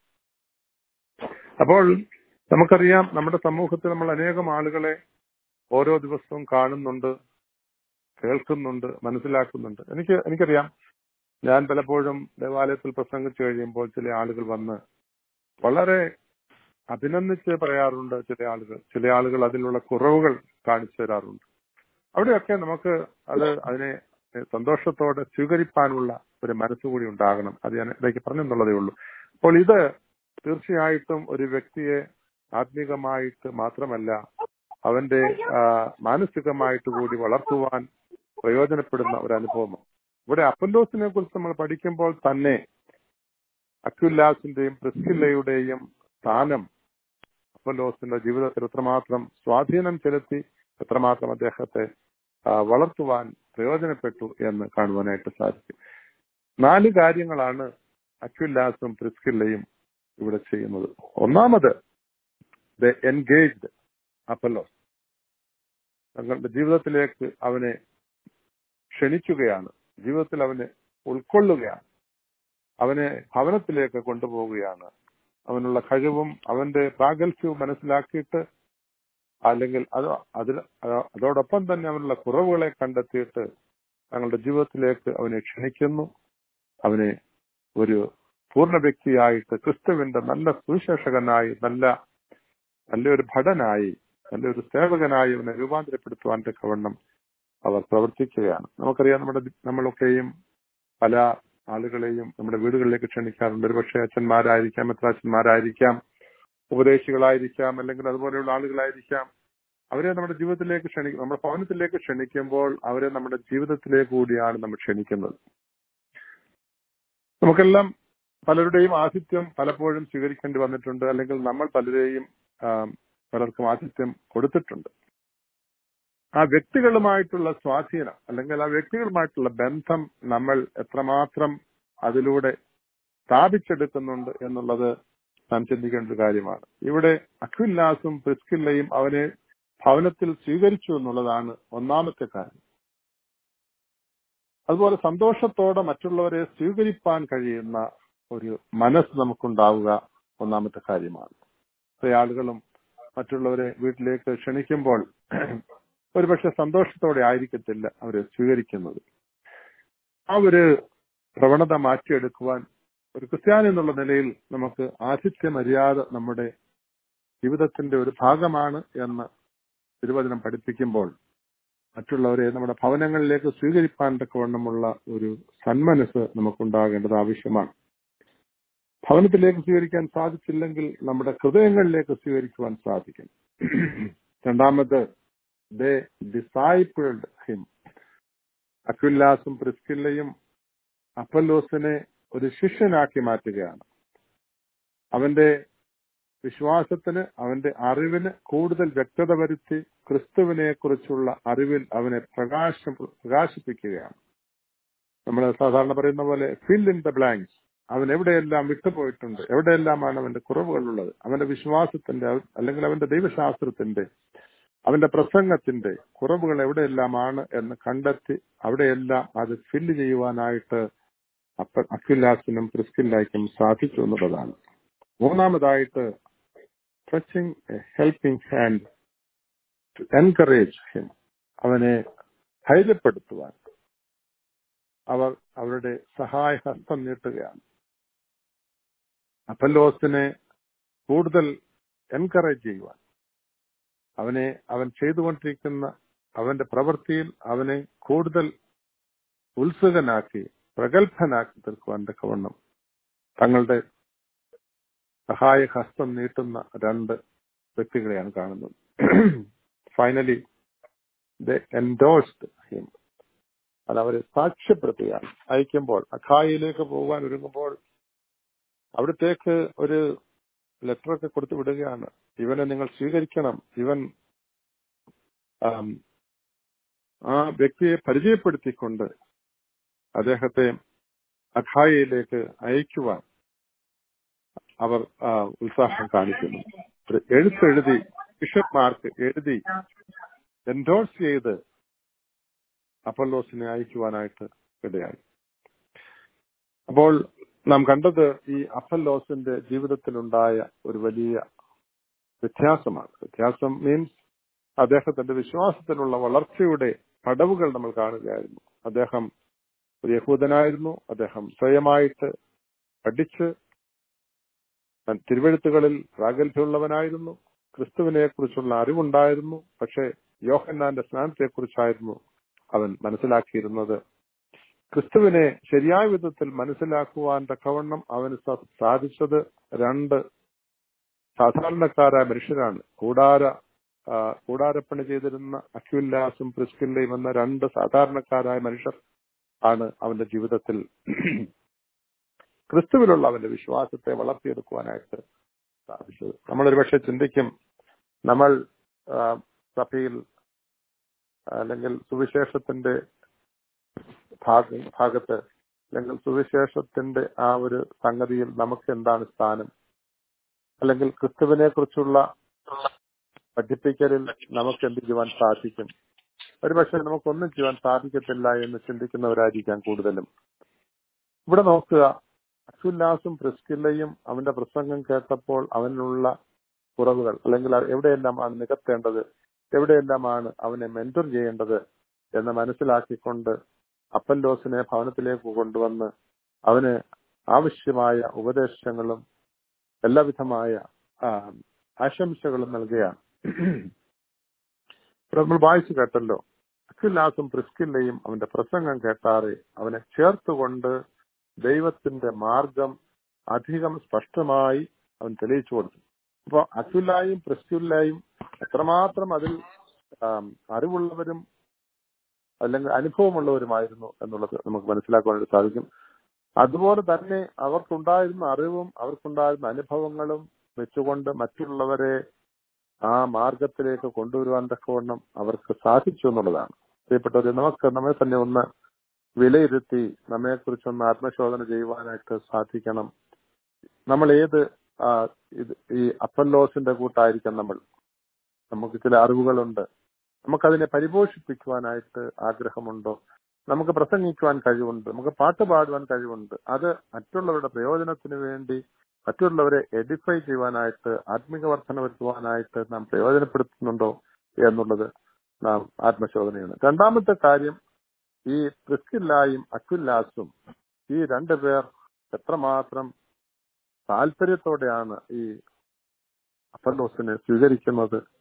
അപ്പോൾ നമുക്കറിയാം നമ്മുടെ സമൂഹത്തിൽ നമ്മൾ അനേകം ആളുകളെ ഓരോ ദിവസവും കാണുന്നുണ്ട് കേൾക്കുന്നുണ്ട് മനസ്സിലാക്കുന്നുണ്ട് എനിക്ക് എനിക്കറിയാം ഞാൻ പലപ്പോഴും ദേവാലയത്തിൽ പ്രസംഗിച്ചു കഴിയുമ്പോൾ ചില ആളുകൾ വന്ന് വളരെ അഭിനന്ദിച്ച് പറയാറുണ്ട് ചില ആളുകൾ ചില ആളുകൾ അതിലുള്ള കുറവുകൾ കാണിച്ചു തരാറുണ്ട് അവിടെയൊക്കെ നമുക്ക് അത് അതിനെ സന്തോഷത്തോടെ സ്വീകരിപ്പാനുള്ള ഒരു മനസ്സുകൂടി ഉണ്ടാകണം അത് ഞാൻ ഇടയ്ക്ക് പറഞ്ഞെന്നുള്ളതേ ഉള്ളൂ അപ്പോൾ ഇത് തീർച്ചയായിട്ടും ഒരു വ്യക്തിയെ ആത്മീകമായിട്ട് മാത്രമല്ല അവന്റെ മാനസികമായിട്ട് കൂടി വളർത്തുവാൻ പ്രയോജനപ്പെടുന്ന ഒരു അനുഭവമാണ് ഇവിടെ അപ്പല്ലോസിനെ കുറിച്ച് നമ്മൾ പഠിക്കുമ്പോൾ തന്നെ അക്യുല്ലാസിന്റെയും പ്രിസ്കില്ലയുടെയും സ്ഥാനം അപ്പല്ലോസിന്റെ ജീവിതത്തിൽ എത്രമാത്രം സ്വാധീനം ചെലുത്തി എത്രമാത്രം അദ്ദേഹത്തെ വളർത്തുവാൻ പ്രയോജനപ്പെട്ടു എന്ന് കാണുവാനായിട്ട് സാധിക്കും നാല് കാര്യങ്ങളാണ് അക്യുല്ലാസും പ്രിസ്കില്ലയും ഇവിടെ ചെയ്യുന്നത് ഒന്നാമത് ദ എൻഗേജ്ഡ് അപ്പല്ലോസ് തങ്ങളുടെ ജീവിതത്തിലേക്ക് അവനെ ക്ഷണിക്കുകയാണ് ജീവിതത്തിൽ അവനെ ഉൾക്കൊള്ളുകയാണ് അവനെ ഭവനത്തിലേക്ക് കൊണ്ടുപോവുകയാണ് അവനുള്ള കഴിവും അവന്റെ പ്രാഗൽഭ്യവും മനസ്സിലാക്കിയിട്ട് അല്ലെങ്കിൽ അത് അതിൽ അതോടൊപ്പം തന്നെ അവനുള്ള കുറവുകളെ കണ്ടെത്തിയിട്ട് തങ്ങളുടെ ജീവിതത്തിലേക്ക് അവനെ ക്ഷണിക്കുന്നു അവനെ ഒരു പൂർണ്ണ വ്യക്തിയായിട്ട് ക്രിസ്തുവിന്റെ നല്ല സുവിശേഷകനായി നല്ല നല്ലൊരു ഭടനായി നല്ലൊരു സേവകനായി അവനെ രൂപാന്തരപ്പെടുത്തുവാൻ തക്കവണ്ണം അവർ പ്രവർത്തിക്കുകയാണ് നമുക്കറിയാം നമ്മുടെ നമ്മളൊക്കെയും പല ആളുകളെയും നമ്മുടെ വീടുകളിലേക്ക് ക്ഷണിക്കാറുണ്ട് ഒരുപക്ഷെ അച്ഛന്മാരായിരിക്കാം മെത്രാച്ചന്മാരായിരിക്കാം ഉപദേശികളായിരിക്കാം അല്ലെങ്കിൽ അതുപോലെയുള്ള ആളുകളായിരിക്കാം അവരെ നമ്മുടെ ജീവിതത്തിലേക്ക് ക്ഷണിക്കും നമ്മുടെ ഭവനത്തിലേക്ക് ക്ഷണിക്കുമ്പോൾ അവരെ നമ്മുടെ ജീവിതത്തിലേക്ക് കൂടിയാണ് നമ്മൾ ക്ഷണിക്കുന്നത് നമുക്കെല്ലാം പലരുടെയും ആതിഥ്യം പലപ്പോഴും സ്വീകരിക്കേണ്ടി വന്നിട്ടുണ്ട് അല്ലെങ്കിൽ നമ്മൾ പലരെയും പലർക്കും ആതിഥ്യം കൊടുത്തിട്ടുണ്ട് ആ വ്യക്തികളുമായിട്ടുള്ള സ്വാധീനം അല്ലെങ്കിൽ ആ വ്യക്തികളുമായിട്ടുള്ള ബന്ധം നമ്മൾ എത്രമാത്രം അതിലൂടെ സ്ഥാപിച്ചെടുക്കുന്നുണ്ട് എന്നുള്ളത് നാം ചിന്തിക്കേണ്ട ഒരു കാര്യമാണ് ഇവിടെ അക്വില്ലാസും പ്രിസ്കില്ലയും അവനെ ഭവനത്തിൽ സ്വീകരിച്ചു എന്നുള്ളതാണ് ഒന്നാമത്തെ കാര്യം അതുപോലെ സന്തോഷത്തോടെ മറ്റുള്ളവരെ സ്വീകരിപ്പാൻ കഴിയുന്ന ഒരു മനസ്സ് നമുക്കുണ്ടാവുക ഒന്നാമത്തെ കാര്യമാണ് പല ആളുകളും മറ്റുള്ളവരെ വീട്ടിലേക്ക് ക്ഷണിക്കുമ്പോൾ ഒരുപക്ഷെ സന്തോഷത്തോടെ ആയിരിക്കത്തില്ല അവരെ സ്വീകരിക്കുന്നത് ആ ഒരു പ്രവണത മാറ്റിയെടുക്കുവാൻ ഒരു ക്രിസ്ത്യാനി എന്നുള്ള നിലയിൽ നമുക്ക് ആതിഥ്യ മര്യാദ നമ്മുടെ ജീവിതത്തിന്റെ ഒരു ഭാഗമാണ് എന്ന് തിരുവചനം പഠിപ്പിക്കുമ്പോൾ മറ്റുള്ളവരെ നമ്മുടെ ഭവനങ്ങളിലേക്ക് സ്വീകരിപ്പാൻ തക്കവണ്ണമുള്ള ഒരു സന്മനസ് നമുക്കുണ്ടാകേണ്ടത് ആവശ്യമാണ് ഭവനത്തിലേക്ക് സ്വീകരിക്കാൻ സാധിച്ചില്ലെങ്കിൽ നമ്മുടെ ഹൃദയങ്ങളിലേക്ക് സ്വീകരിക്കുവാൻ സാധിക്കും രണ്ടാമത് ദേ ഡിസൈപ്പിൾഡ് ഹിം അക്വില്ലാസും പ്രിസ്കില്ലയും അപ്പല്ലോസിനെ ഒരു ശിഷ്യനാക്കി മാറ്റുകയാണ് അവന്റെ വിശ്വാസത്തിന് അവന്റെ അറിവിന് കൂടുതൽ വ്യക്തത വരുത്തി ക്രിസ്തുവിനെ കുറിച്ചുള്ള അറിവിൽ അവനെ പ്രകാശം പ്രകാശിപ്പിക്കുകയാണ് നമ്മൾ സാധാരണ പറയുന്ന പോലെ ഫിൽ ഇൻ ദ ബ്ലാങ്ക്സ് അവൻ എവിടെയെല്ലാം വിട്ടുപോയിട്ടുണ്ട് എവിടെയെല്ലാമാണ് അവന്റെ കുറവുകളുള്ളത് അവന്റെ വിശ്വാസത്തിന്റെ അല്ലെങ്കിൽ അവന്റെ ദൈവശാസ്ത്രത്തിന്റെ അവന്റെ പ്രസംഗത്തിന്റെ കുറവുകൾ എവിടെയെല്ലാമാണ് എന്ന് കണ്ടെത്തി അവിടെയെല്ലാം അത് ഫില്ല് ചെയ്യുവാനായിട്ട് അപ്പ അക്വില്ലാസിനും ക്രിസ്കില്ലായ്ക്കും സാധിച്ചു എന്നുള്ളതാണ് മൂന്നാമതായിട്ട് touching a helping hand to encourage him അവനെ ധൈര്യപ്പെടുത്തുവാൻ അവർ അവരുടെ സഹായ ഹസ്തം നീട്ടുകയാണ് അപ്പല്ലോസിനെ കൂടുതൽ എൻകറേജ് ചെയ്യുവാൻ അവനെ അവൻ ചെയ്തുകൊണ്ടിരിക്കുന്ന അവന്റെ പ്രവൃത്തിയിൽ അവനെ കൂടുതൽ ഉത്സുകനാക്കി പ്രഗത്ഭനാക്കി തീർക്കുവാൻ തക്കവണ്ണം തങ്ങളുടെ സഹായ ഹസ്തം നീട്ടുന്ന രണ്ട് വ്യക്തികളെയാണ് കാണുന്നത് ഫൈനലി ദ എൻഡോഴ്സ്ഡ് ഹിം അത് അവരെ സാക്ഷ്യപ്പെടുത്തുകയാണ് അയക്കുമ്പോൾ അഖായിലേക്ക് പോകാൻ ഒരുങ്ങുമ്പോൾ അവിടത്തേക്ക് ഒരു ലെറ്ററൊക്കെ കൊടുത്തു വിടുകയാണ് ഇവനെ നിങ്ങൾ സ്വീകരിക്കണം ഇവൻ ആം, ആ വ്യക്തിയെ പരിചയപ്പെടുത്തിക്കൊണ്ട് അദ്ദേഹത്തെ അഖായയിലേക്ക് അയക്കുവാൻ അവർ ആ, ഉത്സാഹം കാണിക്കുന്നു ഒരു എഴുത്തെഴുതി ബിഷപ്പ്മാർക്ക് എഴുതി എൻഡോഴ്സ് ചെയ്ത് അപ്പല്ലോസിനെ അയക്കുവാനായിട്ട് ഇടയായി അപ്പോൾ നാം കണ്ടത് ഈ അപ്പല്ലോസിന്റെ ജീവിതത്തിലുണ്ടായ ഒരു വലിയ വ്യത്യാസമാണ് വ്യത്യാസം മീൻസ് അദ്ദേഹത്തിന്റെ വിശ്വാസത്തിലുള്ള വളർച്ചയുടെ പടവുകൾ നമ്മൾ കാണുകയായിരുന്നു അദ്ദേഹം ഒരു യഹൂദനായിരുന്നു അദ്ദേഹം സ്വയമായിട്ട് പഠിച്ച് തൻ തിരുവഴുത്തുകളിൽ പ്രാഗൽഭ്യമുള്ളവനായിരുന്നു ക്രിസ്തുവിനെ കുറിച്ചുള്ള അറിവുണ്ടായിരുന്നു പക്ഷേ യോഹന്നാന്റെ സ്നാനത്തെക്കുറിച്ചായിരുന്നു അവൻ മനസ്സിലാക്കിയിരുന്നത് ക്രിസ്തുവിനെ ശരിയായ വിധത്തിൽ മനസ്സിലാക്കുവാൻ തക്കവണ്ണം അവന് സ- സാധിച്ചത് രണ്ട് സാധാരണക്കാരായ മനുഷ്യരാണ് കൂടാര ആ, കൂടാരപ്പണി ചെയ്തിരുന്ന അക്യുല്ലാസും പ്രിസ്കില്ലയും എന്ന രണ്ട് സാധാരണക്കാരായ മനുഷ്യർ ആണ് അവന്റെ ജീവിതത്തിൽ ക്രിസ്തുവിലുള്ള അവന്റെ വിശ്വാസത്തെ വളർത്തിയെടുക്കുവാനായിട്ട് സാധിച്ചത് നമ്മൾ ഒരുപക്ഷെ ചിന്തിക്കും നമ്മൾ ആ, സഭയിൽ അല്ലെങ്കിൽ സുവിശേഷത്തിന്റെ ഭാഗ ഭാഗത്ത് അല്ലെങ്കിൽ സുവിശേഷത്തിന്റെ ആ ഒരു സംഗതിയിൽ നമുക്ക് എന്താണ് സ്ഥാനം അല്ലെങ്കിൽ ക്രിസ്തുവിനെ കുറിച്ചുള്ള പഠിപ്പിക്കലിൽ നമുക്ക് എന്ത് ചെയ്യുവാൻ സാധിക്കും ഒരുപക്ഷെ നമുക്കൊന്നും ചെയ്യുവാൻ സാധിക്കത്തില്ല എന്ന് ചിന്തിക്കുന്നവരായിരിക്കാം കൂടുതലും ഇവിടെ നോക്കുക അസുല്ലാസും പ്രിസ്കില്ലയും അവന്റെ പ്രസംഗം കേട്ടപ്പോൾ അവനുള്ള കുറവുകൾ അല്ലെങ്കിൽ എവിടെയെല്ലാമാണ് നികത്തേണ്ടത് എവിടെയെല്ലാമാണ് അവനെ മെന്റർ ചെയ്യേണ്ടത് എന്ന് മനസ്സിലാക്കിക്കൊണ്ട് അപ്പല്ലോസിനെ ഭവനത്തിലേക്ക് കൊണ്ടുവന്ന് അവന് ആവശ്യമായ ഉപദേശങ്ങളും എല്ലാവിധമായ ആ, ആശംസകളും നൽകുകയാണ് ഇവിടെ നമ്മൾ വായിച്ചു കേട്ടല്ലോ അഖിലാസും പ്രിസ്കില്ലയും അവന്റെ പ്രസംഗം കേട്ടാറെ അവനെ ചേർത്തുകൊണ്ട് ദൈവത്തിന്റെ മാർഗം അധികം സ്പഷ്ടമായി അവൻ തെളിയിച്ചു കൊടുത്തു അപ്പൊ അഖിലായും പ്രിസ്കില്ലയും എത്രമാത്രം അതിൽ ആം, അറിവുള്ളവരും അല്ലെങ്കിൽ അനുഭവമുള്ളവരുമായിരുന്നു എന്നുള്ളത് നമുക്ക് മനസ്സിലാക്കുവാനായിട്ട് സാധിക്കും അതുപോലെ തന്നെ അവർക്കുണ്ടായിരുന്ന അറിവും അവർക്കുണ്ടായിരുന്ന അനുഭവങ്ങളും വെച്ചുകൊണ്ട് മറ്റുള്ളവരെ ആ മാർഗത്തിലേക്ക് കൊണ്ടുവരുവാൻ തക്കവണ്ണം അവർക്ക് സാധിച്ചു എന്നുള്ളതാണ് പ്രിയപ്പെട്ടവരെ നമുക്ക് നമ്മെ തന്നെ ഒന്ന് വിലയിരുത്തി നമ്മെക്കുറിച്ചൊന്ന് ആത്മശോധന ചെയ്യുവാനായിട്ട് സാധിക്കണം നമ്മൾ ഏത് ആ, ഇത് ഈ അപ്പല്ലോസിന്റെ കൂട്ടായിരിക്കാം നമ്മൾ നമുക്ക് ചില അറിവുകളുണ്ട് നമുക്കതിനെ പരിപോഷിപ്പിക്കുവാനായിട്ട് ആഗ്രഹമുണ്ടോ നമുക്ക് പ്രസംഗിക്കുവാൻ കഴിവുണ്ട് നമുക്ക് പാട്ട് പാടുവാൻ കഴിവുണ്ട് അത് മറ്റുള്ളവരുടെ പ്രയോജനത്തിന് വേണ്ടി മറ്റുള്ളവരെ എഡിഫൈ ചെയ്യുവാനായിട്ട് ആത്മിക വർധന വരുത്തുവാനായിട്ട് നാം പ്രയോജനപ്പെടുത്തുന്നുണ്ടോ എന്നുള്ളത് നാം ആത്മശോധനയാണ് രണ്ടാമത്തെ കാര്യം ഈ പ്രിസ്കില്ലായും അക്വില്ലാസും ഈ രണ്ടുപേർ എത്രമാത്രം താല്പര്യത്തോടെയാണ് ഈ അപ്പല്ലോസിനെ സ്വീകരിക്കുന്നത്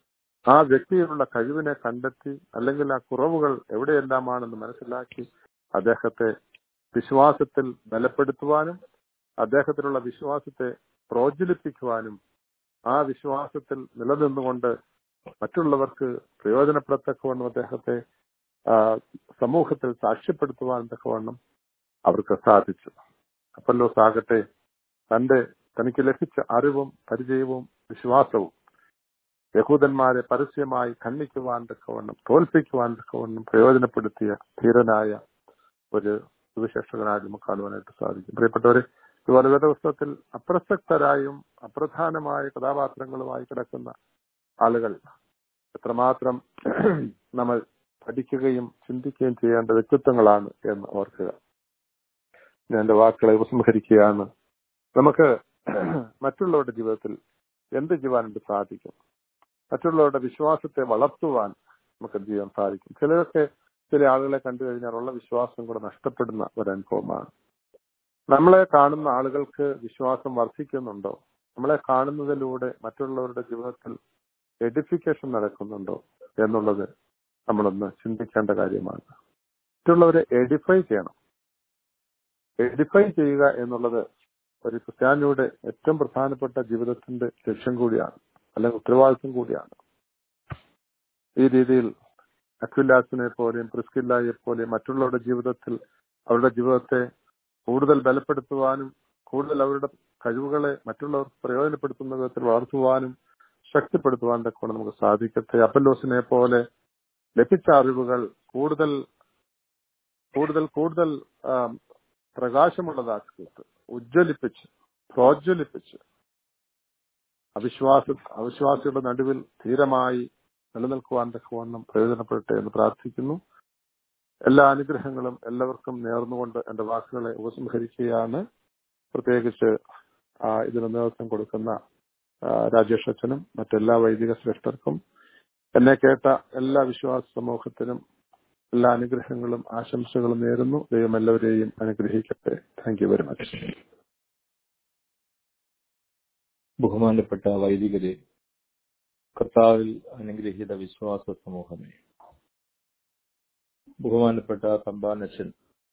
ആ വ്യക്തിയിലുള്ള കഴിവിനെ കണ്ടെത്തി അല്ലെങ്കിൽ ആ കുറവുകൾ എവിടെയെല്ലാമാണെന്ന് മനസ്സിലാക്കി അദ്ദേഹത്തെ വിശ്വാസത്തിൽ ബലപ്പെടുത്തുവാനും അദ്ദേഹത്തിലുള്ള വിശ്വാസത്തെ പ്രോജ്വലിപ്പിക്കുവാനും ആ വിശ്വാസത്തിൽ നിലനിന്നുകൊണ്ട് മറ്റുള്ളവർക്ക് പ്രയോജനപ്പെടത്തക്കവണ്ണം അദ്ദേഹത്തെ ആ, സമൂഹത്തിൽ സാക്ഷ്യപ്പെടുത്തുവാൻ തക്കവണ്ണം അവർക്ക് സാധിച്ചു അപ്പല്ലോസ് ആകട്ടെ തന്റെ തനിക്ക് ലഭിച്ച അറിവും പരിചയവും വിശ്വാസവും യഹൂദന്മാരെ പരസ്യമായി ഖണ്ഡിക്കുവാൻ തക്കവണ്ണം തോൽപ്പിക്കുവാൻ തക്കവണ്ണം പ്രയോജനപ്പെടുത്തിയ ധീരനായ ഒരു സുവിശേഷകനായി നമുക്ക് കാണുവാനായിട്ട് സാധിക്കും പ്രിയപ്പെട്ടവരെ ഇതുപോലെ വേദപുസ്തകത്തിൽ അപ്രസക്തരായും അപ്രധാനമായ കഥാപാത്രങ്ങളുമായി കിടക്കുന്ന ആളുകൾ എത്രമാത്രം നമ്മൾ പഠിക്കുകയും ചിന്തിക്കുകയും ചെയ്യേണ്ട വ്യക്തിത്വങ്ങളാണ് എന്ന് ഓർക്കുക ഞാൻ എന്റെ വാക്കുകളെ ഉപസംഹരിക്കുകയാണ് നമുക്ക് മറ്റുള്ളവരുടെ ജീവിതത്തിൽ എന്ത് ചെയ്യുവാനായിട്ട് സാധിക്കും മറ്റുള്ളവരുടെ വിശ്വാസത്തെ വളർത്തുവാൻ നമുക്ക് എന്ത് ചെയ്യാൻ സാധിക്കും ചിലരൊക്കെ ചില ആളുകളെ കണ്ടു കഴിഞ്ഞാൽ ഉള്ള വിശ്വാസം കൂടെ നഷ്ടപ്പെടുന്ന ഒരു അനുഭവമാണ് നമ്മളെ കാണുന്ന ആളുകൾക്ക് വിശ്വാസം വർദ്ധിക്കുന്നുണ്ടോ നമ്മളെ കാണുന്നതിലൂടെ മറ്റുള്ളവരുടെ ജീവിതത്തിൽ എഡിഫിക്കേഷൻ നടക്കുന്നുണ്ടോ എന്നുള്ളത് നമ്മളൊന്ന് ചിന്തിക്കേണ്ട കാര്യമാണ് മറ്റുള്ളവരെ എഡിഫൈ ചെയ്യണം എഡിഫൈ ചെയ്യുക എന്നുള്ളത് ഒരു ക്രിസ്ത്യാനിയുടെ ഏറ്റവും പ്രധാനപ്പെട്ട ജീവിതത്തിന്റെ ലക്ഷ്യം കൂടിയാണ് അല്ലെങ്കിൽ ഉത്തരവാദിത്വം കൂടിയാണ് ഈ രീതിയിൽ അക്വിലാസിനെ പോലെയും പ്രിസ്കില്ലായെ പോലെയും മറ്റുള്ളവരുടെ ജീവിതത്തിൽ അവരുടെ ജീവിതത്തെ കൂടുതൽ ബലപ്പെടുത്തുവാനും കൂടുതൽ അവരുടെ കഴിവുകളെ മറ്റുള്ളവർക്ക് പ്രയോജനപ്പെടുത്തുന്ന വിധത്തിൽ വളർത്തുവാനും ശക്തിപ്പെടുത്തുവാൻ തക്കോണം നമുക്ക് സാധിക്കട്ടെ അപ്പല്ലോസിനെ പോലെ ലഭിച്ച അറിവുകൾ കൂടുതൽ കൂടുതൽ കൂടുതൽ ആം, പ്രകാശമുള്ളതാക്കിയിട്ട് ഉജ്ജ്വലിപ്പിച്ച് പ്രോജ്വലിപ്പിച്ച് അവിശ്വാസ അവിശ്വാസികളുടെ നടുവിൽ ധീരമായി നിലനിൽക്കുവാൻ തക്കവണ്ണം പ്രയോജനപ്പെടട്ടെ എന്ന് പ്രാർത്ഥിക്കുന്നു എല്ലാ അനുഗ്രഹങ്ങളും എല്ലാവർക്കും നേർന്നുകൊണ്ട് എന്റെ വാക്കുകളെ ഉപസംഹരിക്കുകയാണ് പ്രത്യേകിച്ച് ആ, ഇതിന് നേതൃത്വം കൊടുക്കുന്ന ആ, രാജേഷ് അച്ഛനും മറ്റെല്ലാ വൈദിക ശ്രേഷ്ഠർക്കും എന്നെ കേട്ട എല്ലാ വിശ്വാസ സമൂഹത്തിനും എല്ലാ അനുഗ്രഹങ്ങളും ആശംസകളും നേരുന്നു ദൈവം എല്ലാവരെയും അനുഗ്രഹിക്കട്ടെ താങ്ക് യു വെരി മച്ച് ബഹുമാനപ്പെട്ട വൈദികരെ കർത്താവിൽ അനുഗ്രഹീത വിശ്വാസ സമൂഹമേ ബഹുമാനപ്പെട്ട തമ്പാനച്ചൻ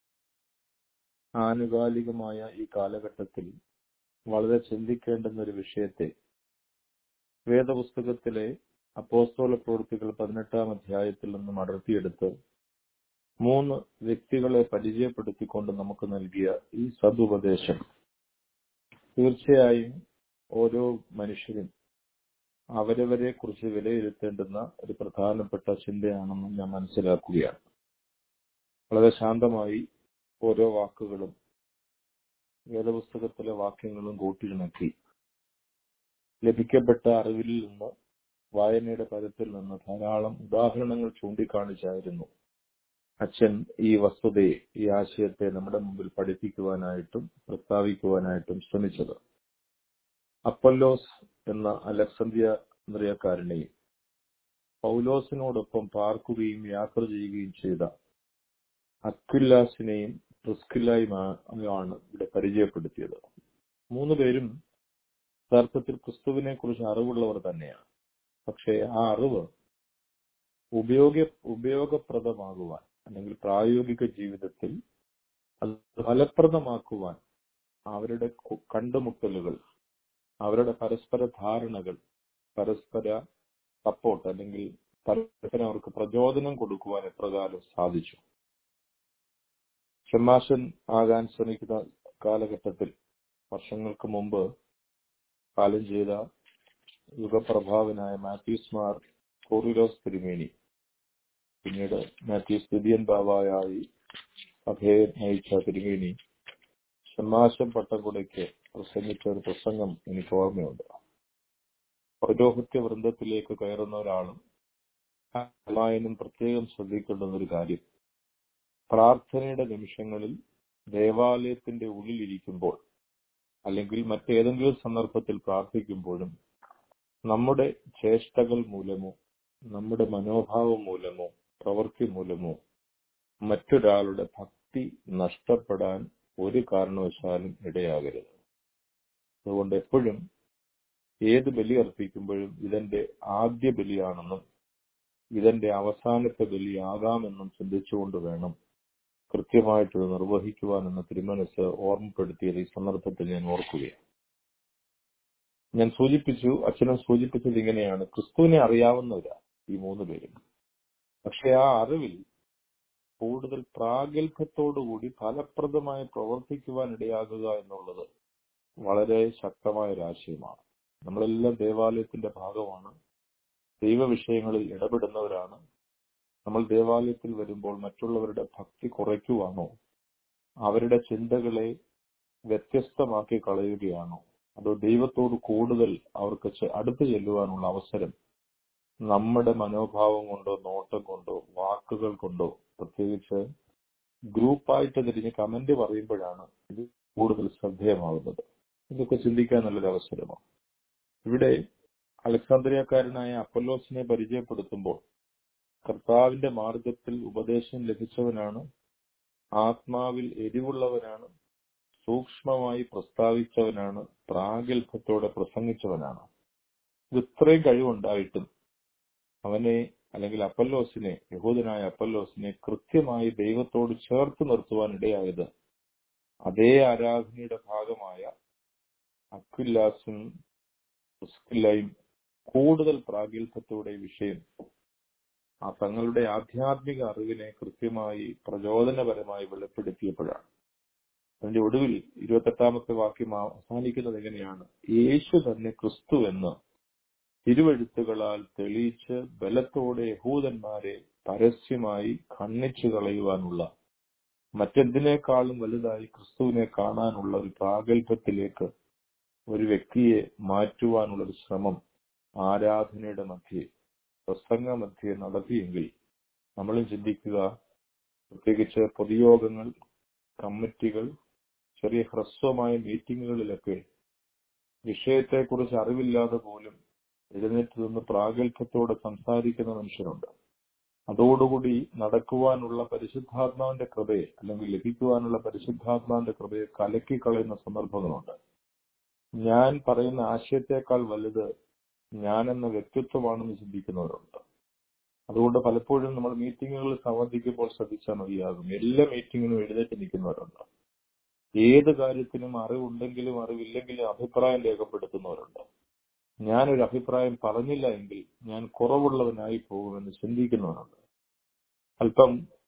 ആനുകാലികമായ ഈ കാലഘട്ടത്തിൽ വളരെ ചിന്തിക്കേണ്ടുന്ന ഒരു വിഷയത്തെ വേദപുസ്തകത്തിലെ അപ്പോസ്തോല പ്രവൃത്തികൾ പതിനെട്ടാം അധ്യായത്തിൽ നിന്നും അടർത്തിയെടുത്ത് മൂന്ന് വ്യക്തികളെ പരിചയപ്പെടുത്തിക്കൊണ്ട് നമുക്ക് നൽകിയ ഈ സതുപദേശം തീർച്ചയായും ഓരോ മനുഷ്യരും അവരവരെ കുറിച്ച് വിലയിരുത്തേണ്ടുന്ന ഒരു പ്രധാനപ്പെട്ട ചിന്തയാണെന്ന് ഞാൻ മനസ്സിലാക്കുകയാണ് വളരെ ശാന്തമായി ഓരോ വാക്കുകളും വേദപുസ്തകത്തിലെ വാക്യങ്ങളും കൂട്ടിയിണക്കി ലഭിക്കപ്പെട്ട അറിവിൽ നിന്ന് വായനയുടെ പദത്തിൽ നിന്ന് ധാരാളം ഉദാഹരണങ്ങൾ ചൂണ്ടിക്കാണിച്ചായിരുന്നു അച്ഛൻ ഈ വസ്തുതയെ ഈ ആശയത്തെ നമ്മുടെ മുമ്പിൽ പഠിപ്പിക്കുവാനായിട്ടും പ്രസ്താവിക്കുവാനായിട്ടും ശ്രമിച്ചത് അപ്പൊല്ലോസ് എന്ന അലക്സന്ദ്രിയ നിറയക്കാരനെയും പൗലോസിനോടൊപ്പം പാർക്കുകയും യാത്ര ചെയ്യുകയും ചെയ്ത അക്വില്ലാസിനെയും പ്രിസ്കില്ലയുമാണ് ഇവിടെ പരിചയപ്പെടുത്തിയത് മൂന്ന് പേരും യഥാർത്ഥത്തിൽ ക്രിസ്തുവിനെ കുറിച്ച് അറിവുള്ളവർ തന്നെയാണ് പക്ഷേ ആ അറിവ് ഉപയോഗ ഉപയോഗപ്രദമാകുവാൻ അല്ലെങ്കിൽ പ്രായോഗിക ജീവിതത്തിൽ അത് ഫലപ്രദമാക്കുവാൻ അവരുടെ കു- കണ്ടുമുട്ടലുകൾ അവരുടെ പരസ്പര ധാരണകൾ പരസ്പര സപ്പോർട്ട് അല്ലെങ്കിൽ പരസ്പരം അവർക്ക് പ്രചോദനം കൊടുക്കുവാൻ എപ്രകാരം സാധിച്ചു ഷമാശൻ ആകാൻ ശ്രമിക്കുന്ന കാലഘട്ടത്തിൽ വർഷങ്ങൾക്ക് മുമ്പ് കാലം ചെയ്ത യുഗപ്രഭാവനായ മാത്യൂസ് മാർ കോറിലോസ് തിരുമേനി പിന്നീട് മാത്യൂസ് ദിദിയൻ ബാബായായി സഭയെ നയിച്ച തിരുമേനി ഷമാശം പട്ടംകുടയ്ക്ക് പ്രസംഗിച്ച ഒരു പ്രസംഗം എനിക്ക് ഓർമ്മയുണ്ട് പൗരോഹിത്യ വൃന്ദത്തിലേക്ക് കയറുന്ന ഒരാളും എല്ലായനും പ്രത്യേകം ശ്രദ്ധിക്കേണ്ടുന്ന ഒരു കാര്യം പ്രാർത്ഥനയുടെ നിമിഷങ്ങളിൽ ദേവാലയത്തിന്റെ ഉള്ളിലിരിക്കുമ്പോൾ അല്ലെങ്കിൽ മറ്റേതെങ്കിലും സന്ദർഭത്തിൽ പ്രാർത്ഥിക്കുമ്പോഴും നമ്മുടെ ചേഷ്ടകൾ മൂലമോ നമ്മുടെ മനോഭാവം മൂലമോ പ്രവൃത്തി മൂലമോ മറ്റൊരാളുടെ ഭക്തി നഷ്ടപ്പെടാൻ ഒരു കാരണവശാലും ഇടയാകരുത് അതുകൊണ്ട് എപ്പോഴും ഏത് ബലി അർപ്പിക്കുമ്പോഴും ഇതെന്റെ ആദ്യ ബലിയാണെന്നും ഇതെന്റെ അവസാനത്തെ ബലിയാകാമെന്നും ചിന്തിച്ചുകൊണ്ട് വേണം കൃത്യമായിട്ട് ഇത് നിർവഹിക്കുവാനെന്ന് തിരുമനസ് ഓർമ്മപ്പെടുത്തിയത് ഈ സന്ദർഭത്തിൽ ഞാൻ ഓർക്കുകയാണ് ഞാൻ സൂചിപ്പിച്ചു അച്ഛനും സൂചിപ്പിച്ചത് ഇങ്ങനെയാണ് ക്രിസ്തുവിനെ അറിയാവുന്നവരാ ഈ മൂന്ന് പേരും പക്ഷെ ആ അറിവിൽ കൂടുതൽ പ്രാഗൽഭ്യത്തോടുകൂടി ഫലപ്രദമായി പ്രവർത്തിക്കുവാൻ ഇടയാകുക എന്നുള്ളത് വളരെ ശക്തമായ ഒരു ആശയമാണ് നമ്മളെല്ലാം ദേവാലയത്തിന്റെ ഭാഗമാണ് ദൈവവിഷയങ്ങളിൽ ഇടപെടുന്നവരാണ് നമ്മൾ ദേവാലയത്തിൽ വരുമ്പോൾ മറ്റുള്ളവരുടെ ഭക്തി കുറയ്ക്കുവാണോ അവരുടെ ചിന്തകളെ വ്യത്യസ്തമാക്കി കളയുകയാണോ അതോ ദൈവത്തോട് കൂടുതൽ അവർക്ക് ചെ- അടുത്ത് ചെല്ലുവാനുള്ള അവസരം നമ്മുടെ മനോഭാവം കൊണ്ടോ നോട്ടം കൊണ്ടോ വാക്കുകൾ കൊണ്ടോ പ്രത്യേകിച്ച് ഗ്രൂപ്പായിട്ട് തിരിഞ്ഞ് കമന്റ് പറയുമ്പോഴാണ് ഇത് കൂടുതൽ ശ്രദ്ധേയമാകുന്നത് ഇതൊക്കെ ചിന്തിക്കാൻ നല്ലൊരു അവസരമാണ് ഇവിടെ അലക്സാന്ദ്രിയക്കാരനായ അപ്പൊല്ലോസിനെ പരിചയപ്പെടുത്തുമ്പോൾ കർത്താവിന്റെ മാർഗത്തിൽ ഉപദേശം ലഭിച്ചവനാണ് ആത്മാവിൽ എരിവുള്ളവനാണ് സൂക്ഷ്മമായി പ്രസ്താവിച്ചവനാണ് പ്രാഗൽഭ്യത്തോടെ പ്രസംഗിച്ചവനാണ് ഇത് ഇത്രയും കഴിവുണ്ടായിട്ടും അവനെ അല്ലെങ്കിൽ അപ്പല്ലോസിനെ യഹൂദനായ അപ്പല്ലോസിനെ കൃത്യമായി ദൈവത്തോട് ചേർത്ത് നിർത്തുവാൻ ഇടയായത് അതേ ആരാധനയുടെ ഭാഗമായ അക്വില്ലാസും പ്രിസ്കില്ലയും കൂടുതൽ പ്രാഗൽഭ്യത്തോടെ ഈ വിഷയം ആ തങ്ങളുടെ ആധ്യാത്മിക അറിവിനെ കൃത്യമായി പ്രചോദനപരമായി വെളിപ്പെടുത്തിയപ്പോഴാണ് അതിന്റെ ഒടുവിൽ ഇരുപത്തെട്ടാമത്തെ വാക്യം അവസാനിക്കുന്നത് എങ്ങനെയാണ് യേശു തന്നെ ക്രിസ്തു എന്ന് തിരുവെഴുത്തുകളാൽ തെളിയിച്ച് ബലത്തോടെ യഹൂദന്മാരെ പരസ്യമായി ഖണ്ഡിച്ചു കളയുവാനുള്ള മറ്റെന്തിനേക്കാളും വലുതായി ക്രിസ്തുവിനെ കാണാനുള്ള ഒരു പ്രാഗൽഭ്യത്തിലേക്ക് ഒരു വ്യക്തിയെ മാറ്റുവാനുള്ള ഒരു ശ്രമം ആരാധനയുടെ മധ്യേ പ്രസംഗ മധ്യേ നടത്തിയെങ്കിൽ നമ്മളും ചിന്തിക്കുക പ്രത്യേകിച്ച് പൊതുയോഗങ്ങൾ കമ്മിറ്റികൾ ചെറിയ ഹ്രസ്വമായ മീറ്റിങ്ങുകളിലൊക്കെ വിഷയത്തെക്കുറിച്ച് അറിവില്ലാതെ പോലും എഴുന്നേറ്റ് നിന്ന് പ്രാഗൽഭ്യത്തോടെ സംസാരിക്കുന്ന മനുഷ്യരുണ്ട് അതോടുകൂടി നടക്കുവാനുള്ള പരിശുദ്ധാത്മാവിന്റെ കൃപയെ അല്ലെങ്കിൽ ലഭിക്കുവാനുള്ള പരിശുദ്ധാത്മാവിന്റെ കൃപയെ കലക്കി കളയുന്ന സന്ദർഭങ്ങളുണ്ട് ഞാൻ പറയുന്ന ആശയത്തെക്കാൾ വലുത് ഞാൻ എന്ന വ്യക്തിത്വമാണെന്ന് ചിന്തിക്കുന്നവരുണ്ട് അതുകൊണ്ട് പലപ്പോഴും നമ്മൾ മീറ്റിങ്ങുകളിൽ സംബന്ധിക്കുമ്പോൾ ശ്രദ്ധിച്ചാൽ മതിയാകും എല്ലാ മീറ്റിങ്ങിനും എഴുന്നേറ്റ് നിൽക്കുന്നവരുണ്ട് ഏത് കാര്യത്തിനും അറിവുണ്ടെങ്കിലും അറിവില്ലെങ്കിലും അഭിപ്രായം രേഖപ്പെടുത്തുന്നവരുണ്ട് ഞാനൊരു അഭിപ്രായം പറഞ്ഞില്ല എങ്കിൽ ഞാൻ കുറവുള്ളവനായി പോകുമെന്ന് ചിന്തിക്കുന്നവരുണ്ട് അല്പം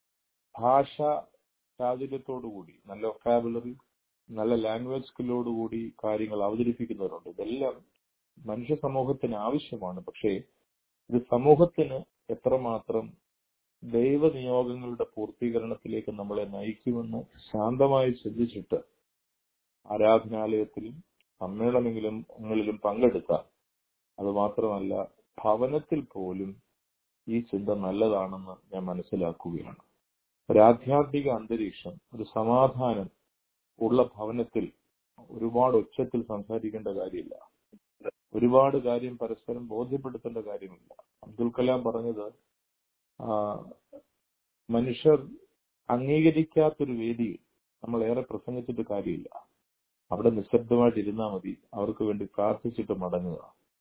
ഭാഷ ചാതുര്യത്തോടുകൂടി നല്ല ഒക്കാബുലറി നല്ല ലാംഗ്വേജ് സ്കില്ലോടുകൂടി കാര്യങ്ങൾ അവതരിപ്പിക്കുന്നവരുണ്ട് ഇതെല്ലാം മനുഷ്യ സമൂഹത്തിന് ആവശ്യമാണ് പക്ഷേ ഇത് സമൂഹത്തിന് എത്രമാത്രം ദൈവനിയോഗങ്ങളുടെ പൂർത്തീകരണത്തിലേക്ക് നമ്മളെ നയിക്കുമെന്ന് ശാന്തമായി ചിന്തിച്ചിട്ട് ആരാധനാലയത്തിലും സമ്മേളനങ്ങളിലും പങ്കെടുത്താൽ അത് മാത്രമല്ല ഭവനത്തിൽ പോലും ഈ ചിന്ത നല്ലതാണെന്ന് ഞാൻ മനസ്സിലാക്കുകയാണ് ഒരു ആധ്യാത്മിക അന്തരീക്ഷം ഒരു സമാധാനം ഉള്ള ഭവനത്തിൽ ഒരുപാട് ഉച്ചത്തിൽ സംസാരിക്കേണ്ട കാര്യമില്ല ഒരുപാട് കാര്യം പരസ്പരം ബോധ്യപ്പെടുത്തേണ്ട കാര്യമില്ല അബ്ദുൽ കലാം പറഞ്ഞത് ആ, മനുഷ്യർ അംഗീകരിക്കാത്തൊരു വേദിയിൽ നമ്മൾ ഏറെ പ്രസംഗിച്ചിട്ട് കാര്യമില്ല അവിടെ നിശബ്ദമായിട്ട് ഇരുന്നാൽ മതി അവർക്ക് വേണ്ടി പ്രാർത്ഥിച്ചിട്ട് മടങ്ങുക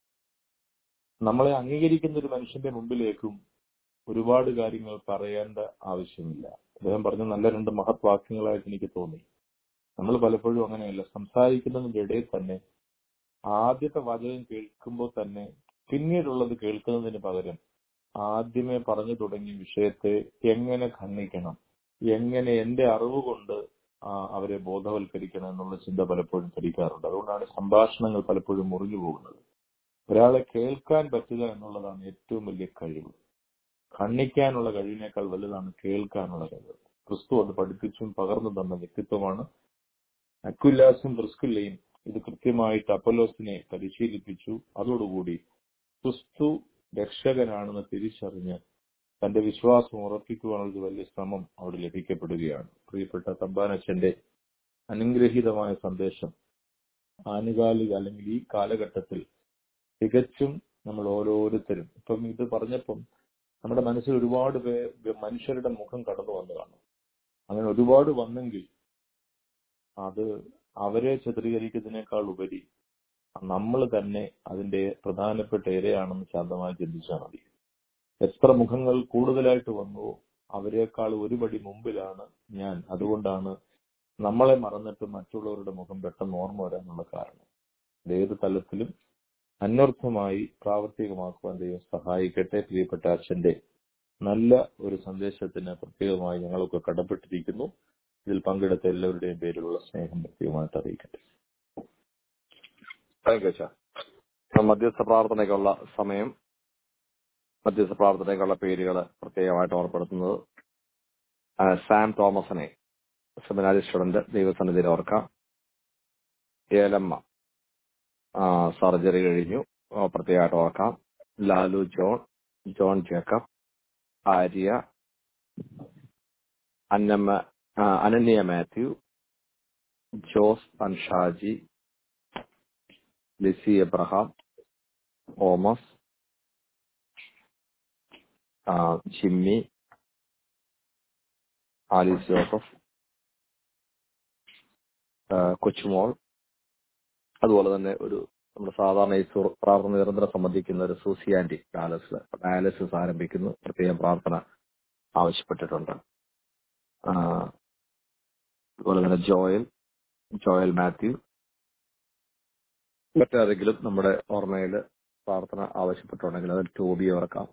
നമ്മളെ അംഗീകരിക്കുന്ന ഒരു മനുഷ്യന്റെ മുമ്പിലേക്കും ഒരുപാട് കാര്യങ്ങൾ പറയേണ്ട ആവശ്യമില്ല അദ്ദേഹം പറഞ്ഞ നല്ല രണ്ട് മഹത് വാക്യങ്ങളായിട്ട് എനിക്ക് തോന്നി നമ്മൾ പലപ്പോഴും അങ്ങനെയല്ല സംസാരിക്കുന്നതിന്റെ ഇടയിൽ തന്നെ ആദ്യത്തെ വാചകം കേൾക്കുമ്പോൾ തന്നെ പിന്നീടുള്ളത് കേൾക്കുന്നതിന് പകരം ആദ്യമേ പറഞ്ഞു തുടങ്ങിയ വിഷയത്തെ എങ്ങനെ ഖണ്ഡിക്കണം എങ്ങനെ എന്റെ അറിവ് കൊണ്ട് ആ, അവരെ ബോധവൽക്കരിക്കണം എന്നുള്ള ചിന്ത പലപ്പോഴും ധരിക്കാറുണ്ട് അതുകൊണ്ടാണ് സംഭാഷണങ്ങൾ പലപ്പോഴും മുറിഞ്ഞു പോകുന്നത് ഒരാളെ കേൾക്കാൻ പറ്റുക എന്നുള്ളതാണ് ഏറ്റവും വലിയ കഴിവ് ഖണ്ഡിക്കാനുള്ള കഴിവിനേക്കാൾ വലുതാണ് കേൾക്കാനുള്ള കഴിവ് ക്രിസ്തു അത് പഠിപ്പിച്ചും പകർന്നു തന്ന വ്യക്തിത്വമാണ് അക്വില്ലാസും പ്രിസ്കുല്ലയും ഇത് കൃത്യമായിട്ട് അപ്പലോസിനെ പരിശീലിപ്പിച്ചു അതോടുകൂടി ക്രിസ്തു രക്ഷകനാണെന്ന് തിരിച്ചറിഞ്ഞ് തന്റെ വിശ്വാസം ഉറപ്പിക്കുവാനുള്ള ഒരു വലിയ ശ്രമം അവിടെ ലഭിക്കപ്പെടുകയാണ് പ്രിയപ്പെട്ട തമ്പാനച്ചന്റെ അനുഗ്രഹീതമായ സന്ദേശം ആനുകാലിക അല്ലെങ്കിൽ ഈ കാലഘട്ടത്തിൽ തികച്ചും നമ്മൾ ഓരോരുത്തരും ഇപ്പം ഇത് പറഞ്ഞപ്പം നമ്മുടെ മനസ്സിൽ ഒരുപാട് പേ മനുഷ്യരുടെ മുഖം കടന്നു വന്നതാണ് അങ്ങനെ ഒരുപാട് വന്നെങ്കിൽ അത് അവരെ ചിത്രീകരിക്കുന്നതിനേക്കാൾ ഉപരി നമ്മൾ തന്നെ അതിന്റെ പ്രധാനപ്പെട്ട ഇരയാണെന്ന് ശാന്തമായി ചിന്തിച്ചാൽ മതി എത്ര മുഖങ്ങൾ കൂടുതലായിട്ട് വന്നുവോ അവരെക്കാൾ ഒരു പടി മുമ്പിലാണ് ഞാൻ അതുകൊണ്ടാണ് നമ്മളെ മറന്നിട്ട് മറ്റുള്ളവരുടെ മുഖം പെട്ടെന്ന് ഓർമ്മ വരാനുള്ള കാരണം ഇത് ഏത് തലത്തിലും അന്വർത്ഥമായി പ്രാവർത്തികമാക്കുവാൻ ദൈവം സഹായിക്കട്ടെ പ്രിയപ്പെട്ട അച്ഛന്റെ നല്ല ഒരു സന്ദേശത്തിന് പ്രത്യേകമായി ഞങ്ങളൊക്കെ കടപ്പെട്ടിരിക്കുന്നു ഇതിൽ പങ്കെടുത്ത എല്ലാവരുടെയും പേരിലുള്ള സ്നേഹം പ്രത്യേകമായിട്ട് അറിയിക്കട്ടെ താങ്ക് യു അച്ഛാ മധ്യസ്ഥ പ്രാർത്ഥനയ്ക്കുള്ള സമയം മധ്യസ്ഥ പ്രാർത്ഥനയ്ക്കുള്ള പേരുകൾ പ്രത്യേകമായിട്ട് ഓർപ്പെടുത്തുന്നത് ആ, സാം തോമസിനെ സെമിനാരി സ്റ്റുഡന്റ് ദൈവസന്നിധിയിൽ ഓർക്കാം ഏലമ്മ ആ, സർജറി കഴിഞ്ഞു ആ, പ്രത്യേകമായിട്ട് ഓർക്കാം ലാലു ജോൺ ജോൺ ജേക്കബ് ആര്യ അന്നമ്മ ആ, അനന്യ മാത്യു ജോസ് അൻഷാജി ലിസി എബ്രഹാം ഓമസ് ആ, ജിമ്മി ആലിസ് ജോസഫ് ആ, കൊച്ചുമോൾ അതുപോലെ തന്നെ ഒരു നമ്മുടെ സാധാരണ ഈ സുർ- പ്രാർത്ഥന നിരന്തരം സംബന്ധിക്കുന്ന ഒരു സൂസി ആന്റി ഡയാലിസിസ് ഡയാലിസിസ് ആരംഭിക്കുന്നു പ്രത്യേകം പ്രാർത്ഥന ആവശ്യപ്പെട്ടിട്ടുണ്ട് ആ, അതുപോലെ തന്നെ ജോയൽ ജോയൽ മാത്യു മറ്റാരെങ്കിലും നമ്മുടെ ഓർമ്മയിൽ പ്രാർത്ഥന ആവശ്യപ്പെട്ടുണ്ടെങ്കിൽ അതിൽ ടോബി ഓർക്കാം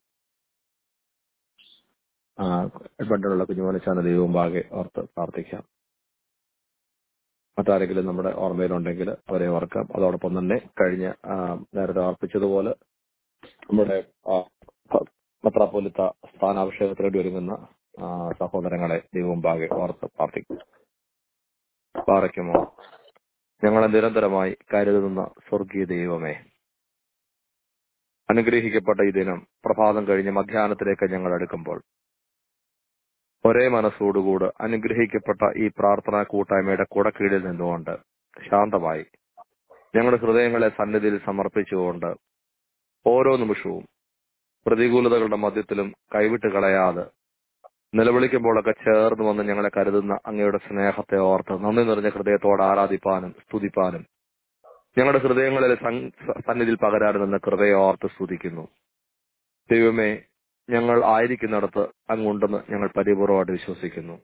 ആ, എഡ്മണ്ടിലുള്ള കുഞ്ഞുമനച്ചാന ദൈവവും ബാകെ ഓർത്ത് പ്രാർത്ഥിക്കാം മറ്റാരെങ്കിലും നമ്മുടെ ഓർമ്മയിലുണ്ടെങ്കിൽ അവരെ ഓർക്കാം അതോടൊപ്പം തന്നെ കഴിഞ്ഞ ആ, നേരത്തെ അർപ്പിച്ചതുപോലെ നമ്മുടെ ആ, പ- മെത്രാപ്പോലിത്ത സ്ഥാനാഭിഷേകത്തിന് വേണ്ടി ഒരുങ്ങുന്ന ആ, സഹോദരങ്ങളെ ദൈവവും ബാകെ ഓർത്ത് പ്രാർത്ഥിക്കും പാറയ്ക്കുമോ ഞങ്ങളെ നിരന്തരമായി കരുതുന്ന സ്വർഗീയ ദൈവമേ അനുഗ്രഹിക്കപ്പെട്ട ഈ ദിനം പ്രഭാതം കഴിഞ്ഞ് മധ്യാഹ്നത്തിലേക്ക് ഞങ്ങൾ അടുക്കുമ്പോൾ ഒരേ മനസ്സോടുകൂട് അനുഗ്രഹിക്കപ്പെട്ട ഈ പ്രാർത്ഥനാ കൂട്ടായ്മയുടെ കുടക്കീഴിൽ നിന്നുകൊണ്ട് ശാന്തമായി ഞങ്ങളുടെ ഹൃദയങ്ങളെ സന്നിധിയിൽ സമർപ്പിച്ചുകൊണ്ട് ഓരോ നിമിഷവും പ്രതികൂലതകളുടെ മധ്യത്തിലും കൈവിട്ട് കളയാതെ നിലവിളിക്കുമ്പോഴൊക്കെ ചേർന്ന് വന്ന് ഞങ്ങളെ കരുതുന്ന അങ്ങയുടെ സ്നേഹത്തെ ഓർത്ത് നന്ദി നിറഞ്ഞ ഹൃദയത്തോടെ ആരാധിപ്പാനും സ്തുതിപ്പാനും ഞങ്ങളുടെ ഹൃദയങ്ങളിലെ സൻ- സന്നിധിയിൽ പകരാറുമെന്ന കൃപയെ ഓർത്ത് സ്തുതിക്കുന്നു ദൈവമേ ഞങ്ങൾ ആയിരിക്കുന്നിടത്ത് അങ്ങുണ്ടെന്ന് ഞങ്ങൾ പരിപൂർവമായിട്ട് വിശ്വസിക്കുന്നു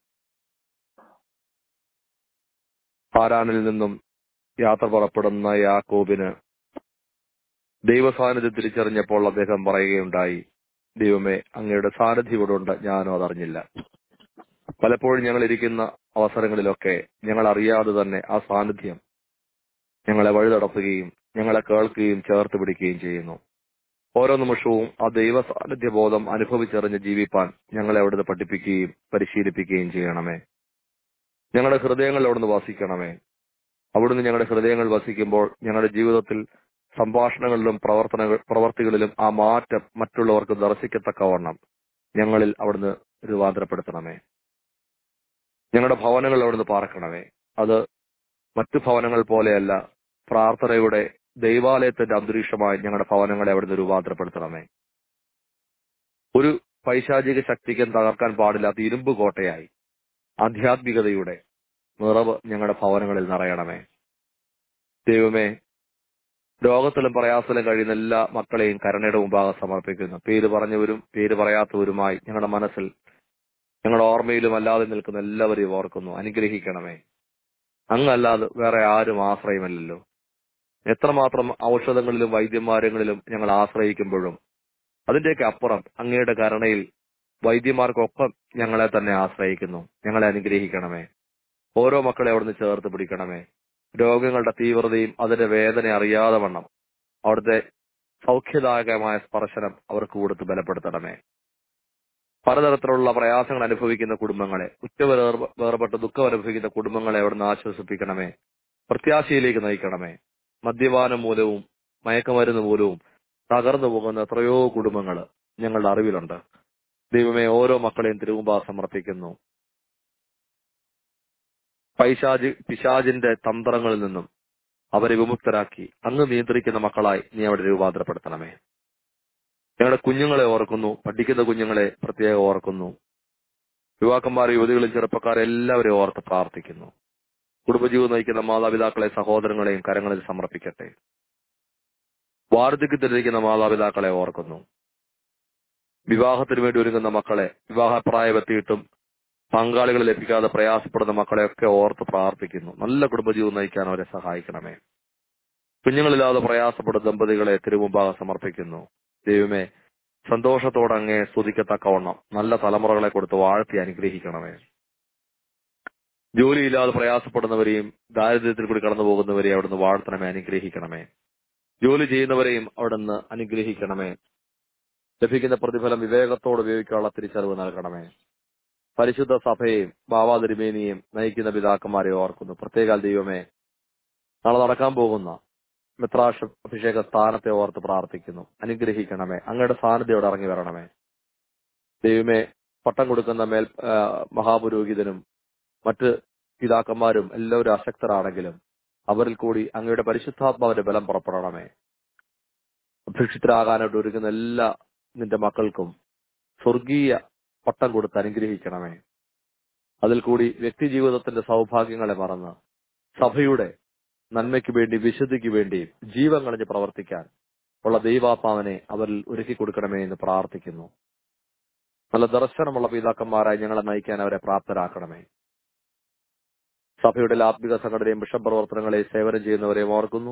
പാരാനിൽ നിന്നും യാത്ര പുറപ്പെടുന്ന യാക്കോബിന് ദൈവസാന്നിധ്യം തിരിച്ചറിഞ്ഞപ്പോൾ അദ്ദേഹം പറയുകയുണ്ടായി ദൈവമേ അങ്ങയുടെ സാന്നിധ്യം ഇവിടെ ഉണ്ട് ഞാനും അതറിഞ്ഞില്ല പലപ്പോഴും ഞങ്ങൾ ഇരിക്കുന്ന അവസരങ്ങളിലൊക്കെ ഞങ്ങൾ അറിയാതെ തന്നെ ആ സാന്നിധ്യം ഞങ്ങളെ വഴിതടത്തുകയും ഞങ്ങളെ കേൾക്കുകയും ചേർത്ത് പിടിക്കുകയും ചെയ്യുന്നു ഓരോ നിമിഷവും ആ ദൈവ സാന്നിധ്യ ബോധം അനുഭവിച്ചറിഞ്ഞ് ജീവിപ്പാൻ ഞങ്ങളെ അവിടുന്ന് പഠിപ്പിക്കുകയും പരിശീലിപ്പിക്കുകയും ചെയ്യണമേ ഞങ്ങളുടെ ഹൃദയങ്ങൾ അവിടുന്ന് വസിക്കണമേ അവിടുന്ന് ഞങ്ങളുടെ ഹൃദയങ്ങൾ വസിക്കുമ്പോൾ ഞങ്ങളുടെ ജീവിതത്തിൽ സംഭാഷണങ്ങളിലും പ്രവർത്തന പ്രവർത്തികളിലും ആ മാറ്റം മറ്റുള്ളവർക്ക് ദർശിക്കത്തക്കവണ്ണം ഞങ്ങളിൽ അവിടുന്ന് രൂപാന്തരപ്പെടുത്തണമേ ഞങ്ങളുടെ ഭവനങ്ങൾ അവിടുന്ന് പാർക്കണമേ അത് മറ്റു ഭവനങ്ങൾ പോലെയല്ല പ്രാർത്ഥനയുടെ ദൈവാലയത്തിന്റെ അന്തരീക്ഷമായി ഞങ്ങളുടെ ഭവനങ്ങളെ അവിടുന്ന് രൂപാന്തരപ്പെടുത്തണമേ ഒരു പൈശാചിക ശക്തിക്കും തകർക്കാൻ പാടില്ലാത്ത ഇരുമ്പ് കോട്ടയായി ആധ്യാത്മികതയുടെ നിറവ് ഞങ്ങളുടെ ഭവനങ്ങളിൽ നിറയണമേ ദൈവമേ രോഗത്തിലും പ്രയാസത്തിലും കഴിയുന്ന എല്ലാ മക്കളെയും കരുണയുടെ മുമ്പാകെ സമർപ്പിക്കുന്നു പേര് പറഞ്ഞവരും പേര് പറയാത്തവരുമായി ഞങ്ങളുടെ മനസ്സിൽ ഞങ്ങളുടെ ഓർമ്മയിലും അല്ലാതെ നിൽക്കുന്ന എല്ലാവരെയും ഓർക്കുന്നു അനുഗ്രഹിക്കണമേ അങ്ങല്ലാതെ വേറെ ആരും ആശ്രയമല്ലല്ലോ എത്രമാത്രം ഔഷധങ്ങളിലും വൈദ്യന്മാരങ്ങളിലും ഞങ്ങൾ ആശ്രയിക്കുമ്പോഴും അതിന്റെയൊക്കെ അപ്പുറം അങ്ങയുടെ കരുണയിൽ വൈദ്യന്മാർക്കൊപ്പം ഞങ്ങളെ തന്നെ ആശ്രയിക്കുന്നു ഞങ്ങളെ അനുഗ്രഹിക്കണമേ ഓരോ മക്കളെ അവിടുന്ന് ചേർത്ത് പിടിക്കണമേ രോഗങ്ങളുടെ തീവ്രതയും അതിന്റെ വേദന അറിയാതെ വണ്ണം അവിടുത്തെ സൗഖ്യദായകമായ സ്പർശനം അവർക്ക് കൊടുത്ത് ബലപ്പെടുത്തണമേ പലതരത്തിലുള്ള പ്രയാസങ്ങൾ അനുഭവിക്കുന്ന കുടുംബങ്ങളെ ഉച്ച വേർപ- വേർപെട്ട് ദുഃഖം അനുഭവിക്കുന്ന കുടുംബങ്ങളെ അവിടുന്ന് ആശ്വസിപ്പിക്കണമേ പ്രത്യാശയിലേക്ക് നയിക്കണമേ മദ്യപാനം മൂലവും മയക്കുമരുന്ന് മൂലവും തകർന്നു പോകുന്ന എത്രയോ കുടുംബങ്ങൾ ഞങ്ങളുടെ അറിവിലുണ്ട് ദൈവമേ ഓരോ മക്കളെയും തിരുവുമ്പാ സമർപ്പിക്കുന്നു പൈശാജി പിശാജിന്റെ തന്ത്രങ്ങളിൽ നിന്നും അവരെ വിമുക്തരാക്കി അങ്ങ് നിയന്ത്രിക്കുന്ന മക്കളായി നീ അവിടെ രൂപാന്തരപ്പെടുത്തണമേ ഞങ്ങളുടെ കുഞ്ഞുങ്ങളെ ഓർക്കുന്നു പഠിക്കുന്ന കുഞ്ഞുങ്ങളെ പ്രത്യേകം ഓർക്കുന്നു യുവാക്കന്മാരെ യുവതികളും ചെറുപ്പക്കാരെ എല്ലാവരെയും ഓർത്ത് പ്രാർത്ഥിക്കുന്നു കുടുംബജീവിതം നയിക്കുന്ന മാതാപിതാക്കളെ സഹോദരങ്ങളെയും കരങ്ങളിൽ സമർപ്പിക്കട്ടെ വാർദ്ധക്യത്തിലിരിക്കുന്ന മാതാപിതാക്കളെ ഓർക്കുന്നു വിവാഹത്തിന് വേണ്ടി ഒരുങ്ങുന്ന മക്കളെ വിവാഹപ്രായമെത്തിയിട്ടും പങ്കാളികൾ ലഭിക്കാതെ പ്രയാസപ്പെടുന്ന മക്കളെയൊക്കെ ഓർത്ത് പ്രാർത്ഥിക്കുന്നു നല്ല കുടുംബജീവിതം നയിക്കാൻ അവരെ സഹായിക്കണമേ കുഞ്ഞുങ്ങളില്ലാതെ പ്രയാസപ്പെടുന്ന ദമ്പതികളെ തിരുമുമ്പാകെ സമർപ്പിക്കുന്നു ദൈവമേ സന്തോഷത്തോടെ അങ്ങേ സ്തുതിക്കത്തക്കവണ്ണം നല്ല തലമുറകളെ കൊടുത്ത് വാഴ്ത്തി അനുഗ്രഹിക്കണമേ ജോലിയില്ലാതെ പ്രയാസപ്പെടുന്നവരെയും ദാരിദ്ര്യത്തിൽ കൂടി കടന്നു പോകുന്നവരെയും അവിടുന്ന് വാഴ്ത്തണമേ അനുഗ്രഹിക്കണമേ ജോലി ചെയ്യുന്നവരെയും അവിടുന്ന് അനുഗ്രഹിക്കണമേ ലഭിക്കുന്ന പ്രതിഫലം വിവേകത്തോട് ഉപയോഗിക്കാനുള്ള തിരിച്ചറിവ് നൽകണമേ പരിശുദ്ധ സഭയെയും ബാവാതിരുമേനിയെയും നയിക്കുന്ന പിതാക്കന്മാരെ ഓർക്കുന്നു പ്രത്യേക ദൈവമേ നാളെ നടക്കാൻ പോകുന്ന മിത്രാഷ അഭിഷേക സ്ഥാനത്തെ ഓർത്ത് പ്രാർത്ഥിക്കുന്നു അനുഗ്രഹിക്കണമേ അങ്ങയുടെ സാന്നിധ്യം ഇവിടെ ഇറങ്ങി വരണമേ ദൈവമേ പട്ടം കൊടുക്കുന്ന മേൽ ആ, മഹാപുരോഹിതനും മറ്റ് പിതാക്കന്മാരും എല്ലാവരും അശക്തരാണെങ്കിലും അവരിൽ കൂടി അങ്ങയുടെ പരിശുദ്ധാത്മാവിന്റെ ബലം പുറപ്പെടണമേ അഭിഷിക്തരാകാനായിട്ട് ഒരുക്കുന്ന എല്ലാ നിന്റെ മക്കൾക്കും സ്വർഗീയ പട്ടം കൊടുത്ത് അനുഗ്രഹിക്കണമേ അതിൽ കൂടി വ്യക്തി ജീവിതത്തിന്റെ സൗഭാഗ്യങ്ങളെ മറന്ന് സഭയുടെ നന്മയ്ക്ക് വേണ്ടി വിശുദ്ധിക്ക് വേണ്ടി ജീവൻ കളഞ്ഞ് പ്രവർത്തിക്കാൻ ഉള്ള ദൈവാത്മാവിനെ അവരിൽ ഒരുക്കി കൊടുക്കണമേ എന്ന് പ്രാർത്ഥിക്കുന്നു നല്ല ദർശനമുള്ള പിതാക്കന്മാരായി ഞങ്ങളെ നയിക്കാൻ അവരെ പ്രാപ്തരാക്കണമേ സഭയുടെ ആത്മിക സംഘടനയും ബിഷപ്പ് പ്രവർത്തനങ്ങളെയും സേവനം ചെയ്യുന്നവരെയും ഓർക്കുന്നു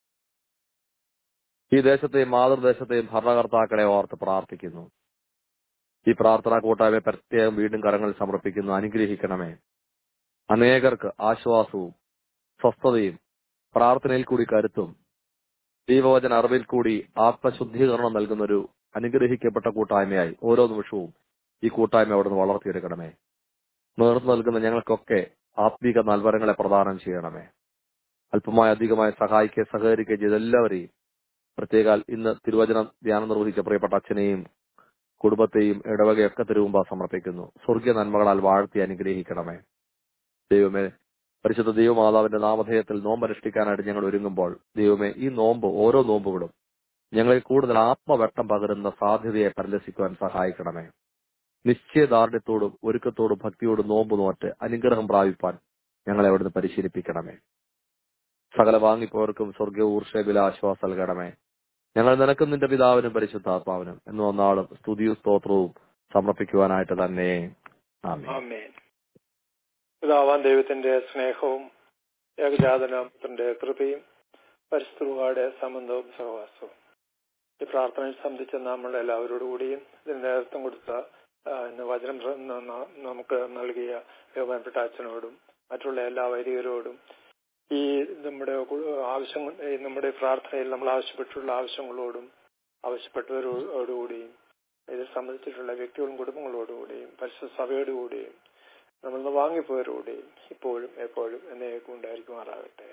ഈ ദേശത്തെയും മാതൃദേശത്തെയും ഭരണകർത്താക്കളെ ഓർത്ത് പ്രാർത്ഥിക്കുന്നു ഈ പ്രാർത്ഥനാ കൂട്ടായ്മ പ്രത്യേകം വീണ്ടും കരങ്ങളിൽ സമർപ്പിക്കുന്നു അനുഗ്രഹിക്കണമേ അനേകർക്ക് ആശ്വാസവും സ്വസ്ഥതയും പ്രാർത്ഥനയിൽ കൂടി കരുത്തും ദൈവവചന അറിവിൽ കൂടി ആത്മശുദ്ധീകരണം നൽകുന്ന ഒരു അനുഗ്രഹിക്കപ്പെട്ട കൂട്ടായ്മയായി ഓരോ നിമിഷവും ഈ കൂട്ടായ്മ അവിടുന്ന് വളർത്തിയെടുക്കണമേ നേർന്നു നൽകുന്ന ഞങ്ങൾക്കൊക്കെ ആത്മീക നൽവരങ്ങളെ പ്രദാനം ചെയ്യണമേ അല്പമായ അധികമായി സഹായിക്കുക സഹകരിക്കുക ചെയ്ത എല്ലാവരെയും പ്രത്യേകാൽ ഇന്ന് തിരുവചനം ധ്യാനം നിർവഹിച്ച പ്രിയപ്പെട്ട അച്ഛനെയും കുടുംബത്തെയും ഇടവകയൊക്കെ തിരുവുമ്പ സമർപ്പിക്കുന്നു സ്വർഗീയ നന്മകളാൽ വാഴ്ത്തി അനുഗ്രഹിക്കണമേ ദൈവമേ പരിശുദ്ധ ദൈവമാതാവിന്റെ നാമധേയത്തിൽ നോമ്പ് അനുഷ്ഠിക്കാനായിട്ട് ഞങ്ങൾ ഒരുങ്ങുമ്പോൾ ദൈവമേ ഈ നോമ്പ് ഓരോ നോമ്പുകളും ഞങ്ങളിൽ കൂടുതൽ ആത്മവെട്ടം പകരുന്ന സാധ്യതയെ പരിലസിക്കുവാൻ സഹായിക്കണമേ നിശ്ചയദാർഢ്യത്തോടും ഒരുക്കത്തോടും ഭക്തിയോടും നോമ്പ് നോറ്റ് അനുഗ്രഹം പ്രാപിപ്പാൻ ഞങ്ങളെ അവിടുന്ന് പരിശീലിപ്പിക്കണമേ സകല വാങ്ങിപ്പോർക്കും സ്വർഗീയ ഊർഷേബില ആശ്വാസം നൽകണമേ ഞങ്ങൾ നിനക്കും നിന്റെ പിതാവിനും പരിശുദ്ധാത്മാവിനും എന്ന് ഒന്നാളും സ്തുതിയും സ്തോത്രവും സമർപ്പിക്കുവാനായിട്ട് തന്നെ ആമേൻ ആമേൻ പിതാവാൻ ദൈവത്തിന്റെ സ്നേഹവും ഏകജാതനാമത്തിന്റെ കൃപയും പരിസ്ഥിതിയുടെ സംബന്ധവും സഹവാസവും ഈ പ്രാർത്ഥനയിൽ സംബന്ധിച്ച നമ്മൾ എല്ലാവരോടും കൂടിയും ഇതിന് നേതൃത്വം കൊടുത്ത ആ, ഇന്ന് വചനം പ്ര- ന- ന- നമുക്ക് നൽകിയ ബഹുമാനപ്പെട്ട അച്ഛനോടും മറ്റുള്ള എല്ലാ വൈദികരോടും ഈ നമ്മുടെ കു- ആവശ്യം ഈ നമ്മുടെ പ്രാർത്ഥനയിൽ നമ്മൾ ആവശ്യപ്പെട്ടുള്ള ആവശ്യങ്ങളോടും ആവശ്യപ്പെട്ടവരോടുകൂടിയും ഇത് സംബന്ധിച്ചിട്ടുള്ള വ്യക്തികളും കുടുംബങ്ങളോടുകൂടിയും പരിശുദ്ധ സഭയോടുകൂടിയും നമ്മൾ ഇന്ന് വാങ്ങിപ്പോയവരോടുകൂടിയും ഇപ്പോഴും എപ്പോഴും എന്നേക്കും ഉണ്ടായിരിക്കുമാറാകട്ടെ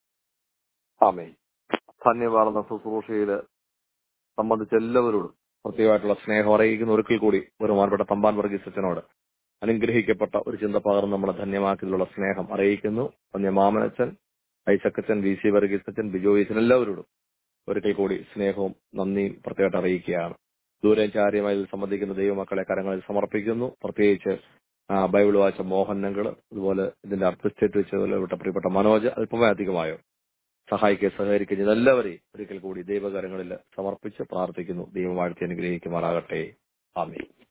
ആമേൻ ധന്യവാർന്ന ശുശ്രൂഷയിൽ സംബന്ധിച്ച എല്ലാവരോടും പ്രത്യേകമായിട്ടുള്ള സ്നേഹം അറിയിക്കുന്ന ഒരിക്കൽ കൂടി ബഹുമാനപ്പെട്ട തമ്പാൻ വർഗീസ് അച്ഛനോട് അനുഗ്രഹിക്കപ്പെട്ട ഒരു ചിന്ത പകർന്ന് നമ്മളെ ധന്യമാക്കിയതിലുള്ള സ്നേഹം അറിയിക്കുന്നു അന്യ മാമനച്ചൻ ഐസക്കച്ചൻ വി സി വർഗീസ് അച്ഛൻ ബിജോയിച്ചൻ എല്ലാവരോടും ഒരിക്കൽ കൂടി സ്നേഹവും നന്ദിയും പ്രത്യേകമായിട്ട് അറിയിക്കുകയാണ് ദൂരം ചാര്യമായി ഇതിൽ സംബന്ധിക്കുന്ന ദൈവമക്കളെ കരങ്ങളിൽ സമർപ്പിക്കുന്നു പ്രത്യേകിച്ച് ആ, ബൈബിൾ വായിച്ച മോഹനങ്ങൾ അതുപോലെ ഇതിന്റെ അർത്ഥസ്റ്റേറ്റ് വെച്ചതുപോലെ വിട്ട പ്രിയപ്പെട്ട മനോജ് അല്പമായി അധികമായോ സഹായിക്കുക സഹകരിക്കുക ഇതെല്ലാവരെയും ഒരിക്കൽ കൂടി ദൈവകരങ്ങളിൽ സമർപ്പിച്ച് പ്രാർത്ഥിക്കുന്നു ദൈവം വാഴ്ത്തി അനുഗ്രഹിക്കുമാറാകട്ടെ ആമേ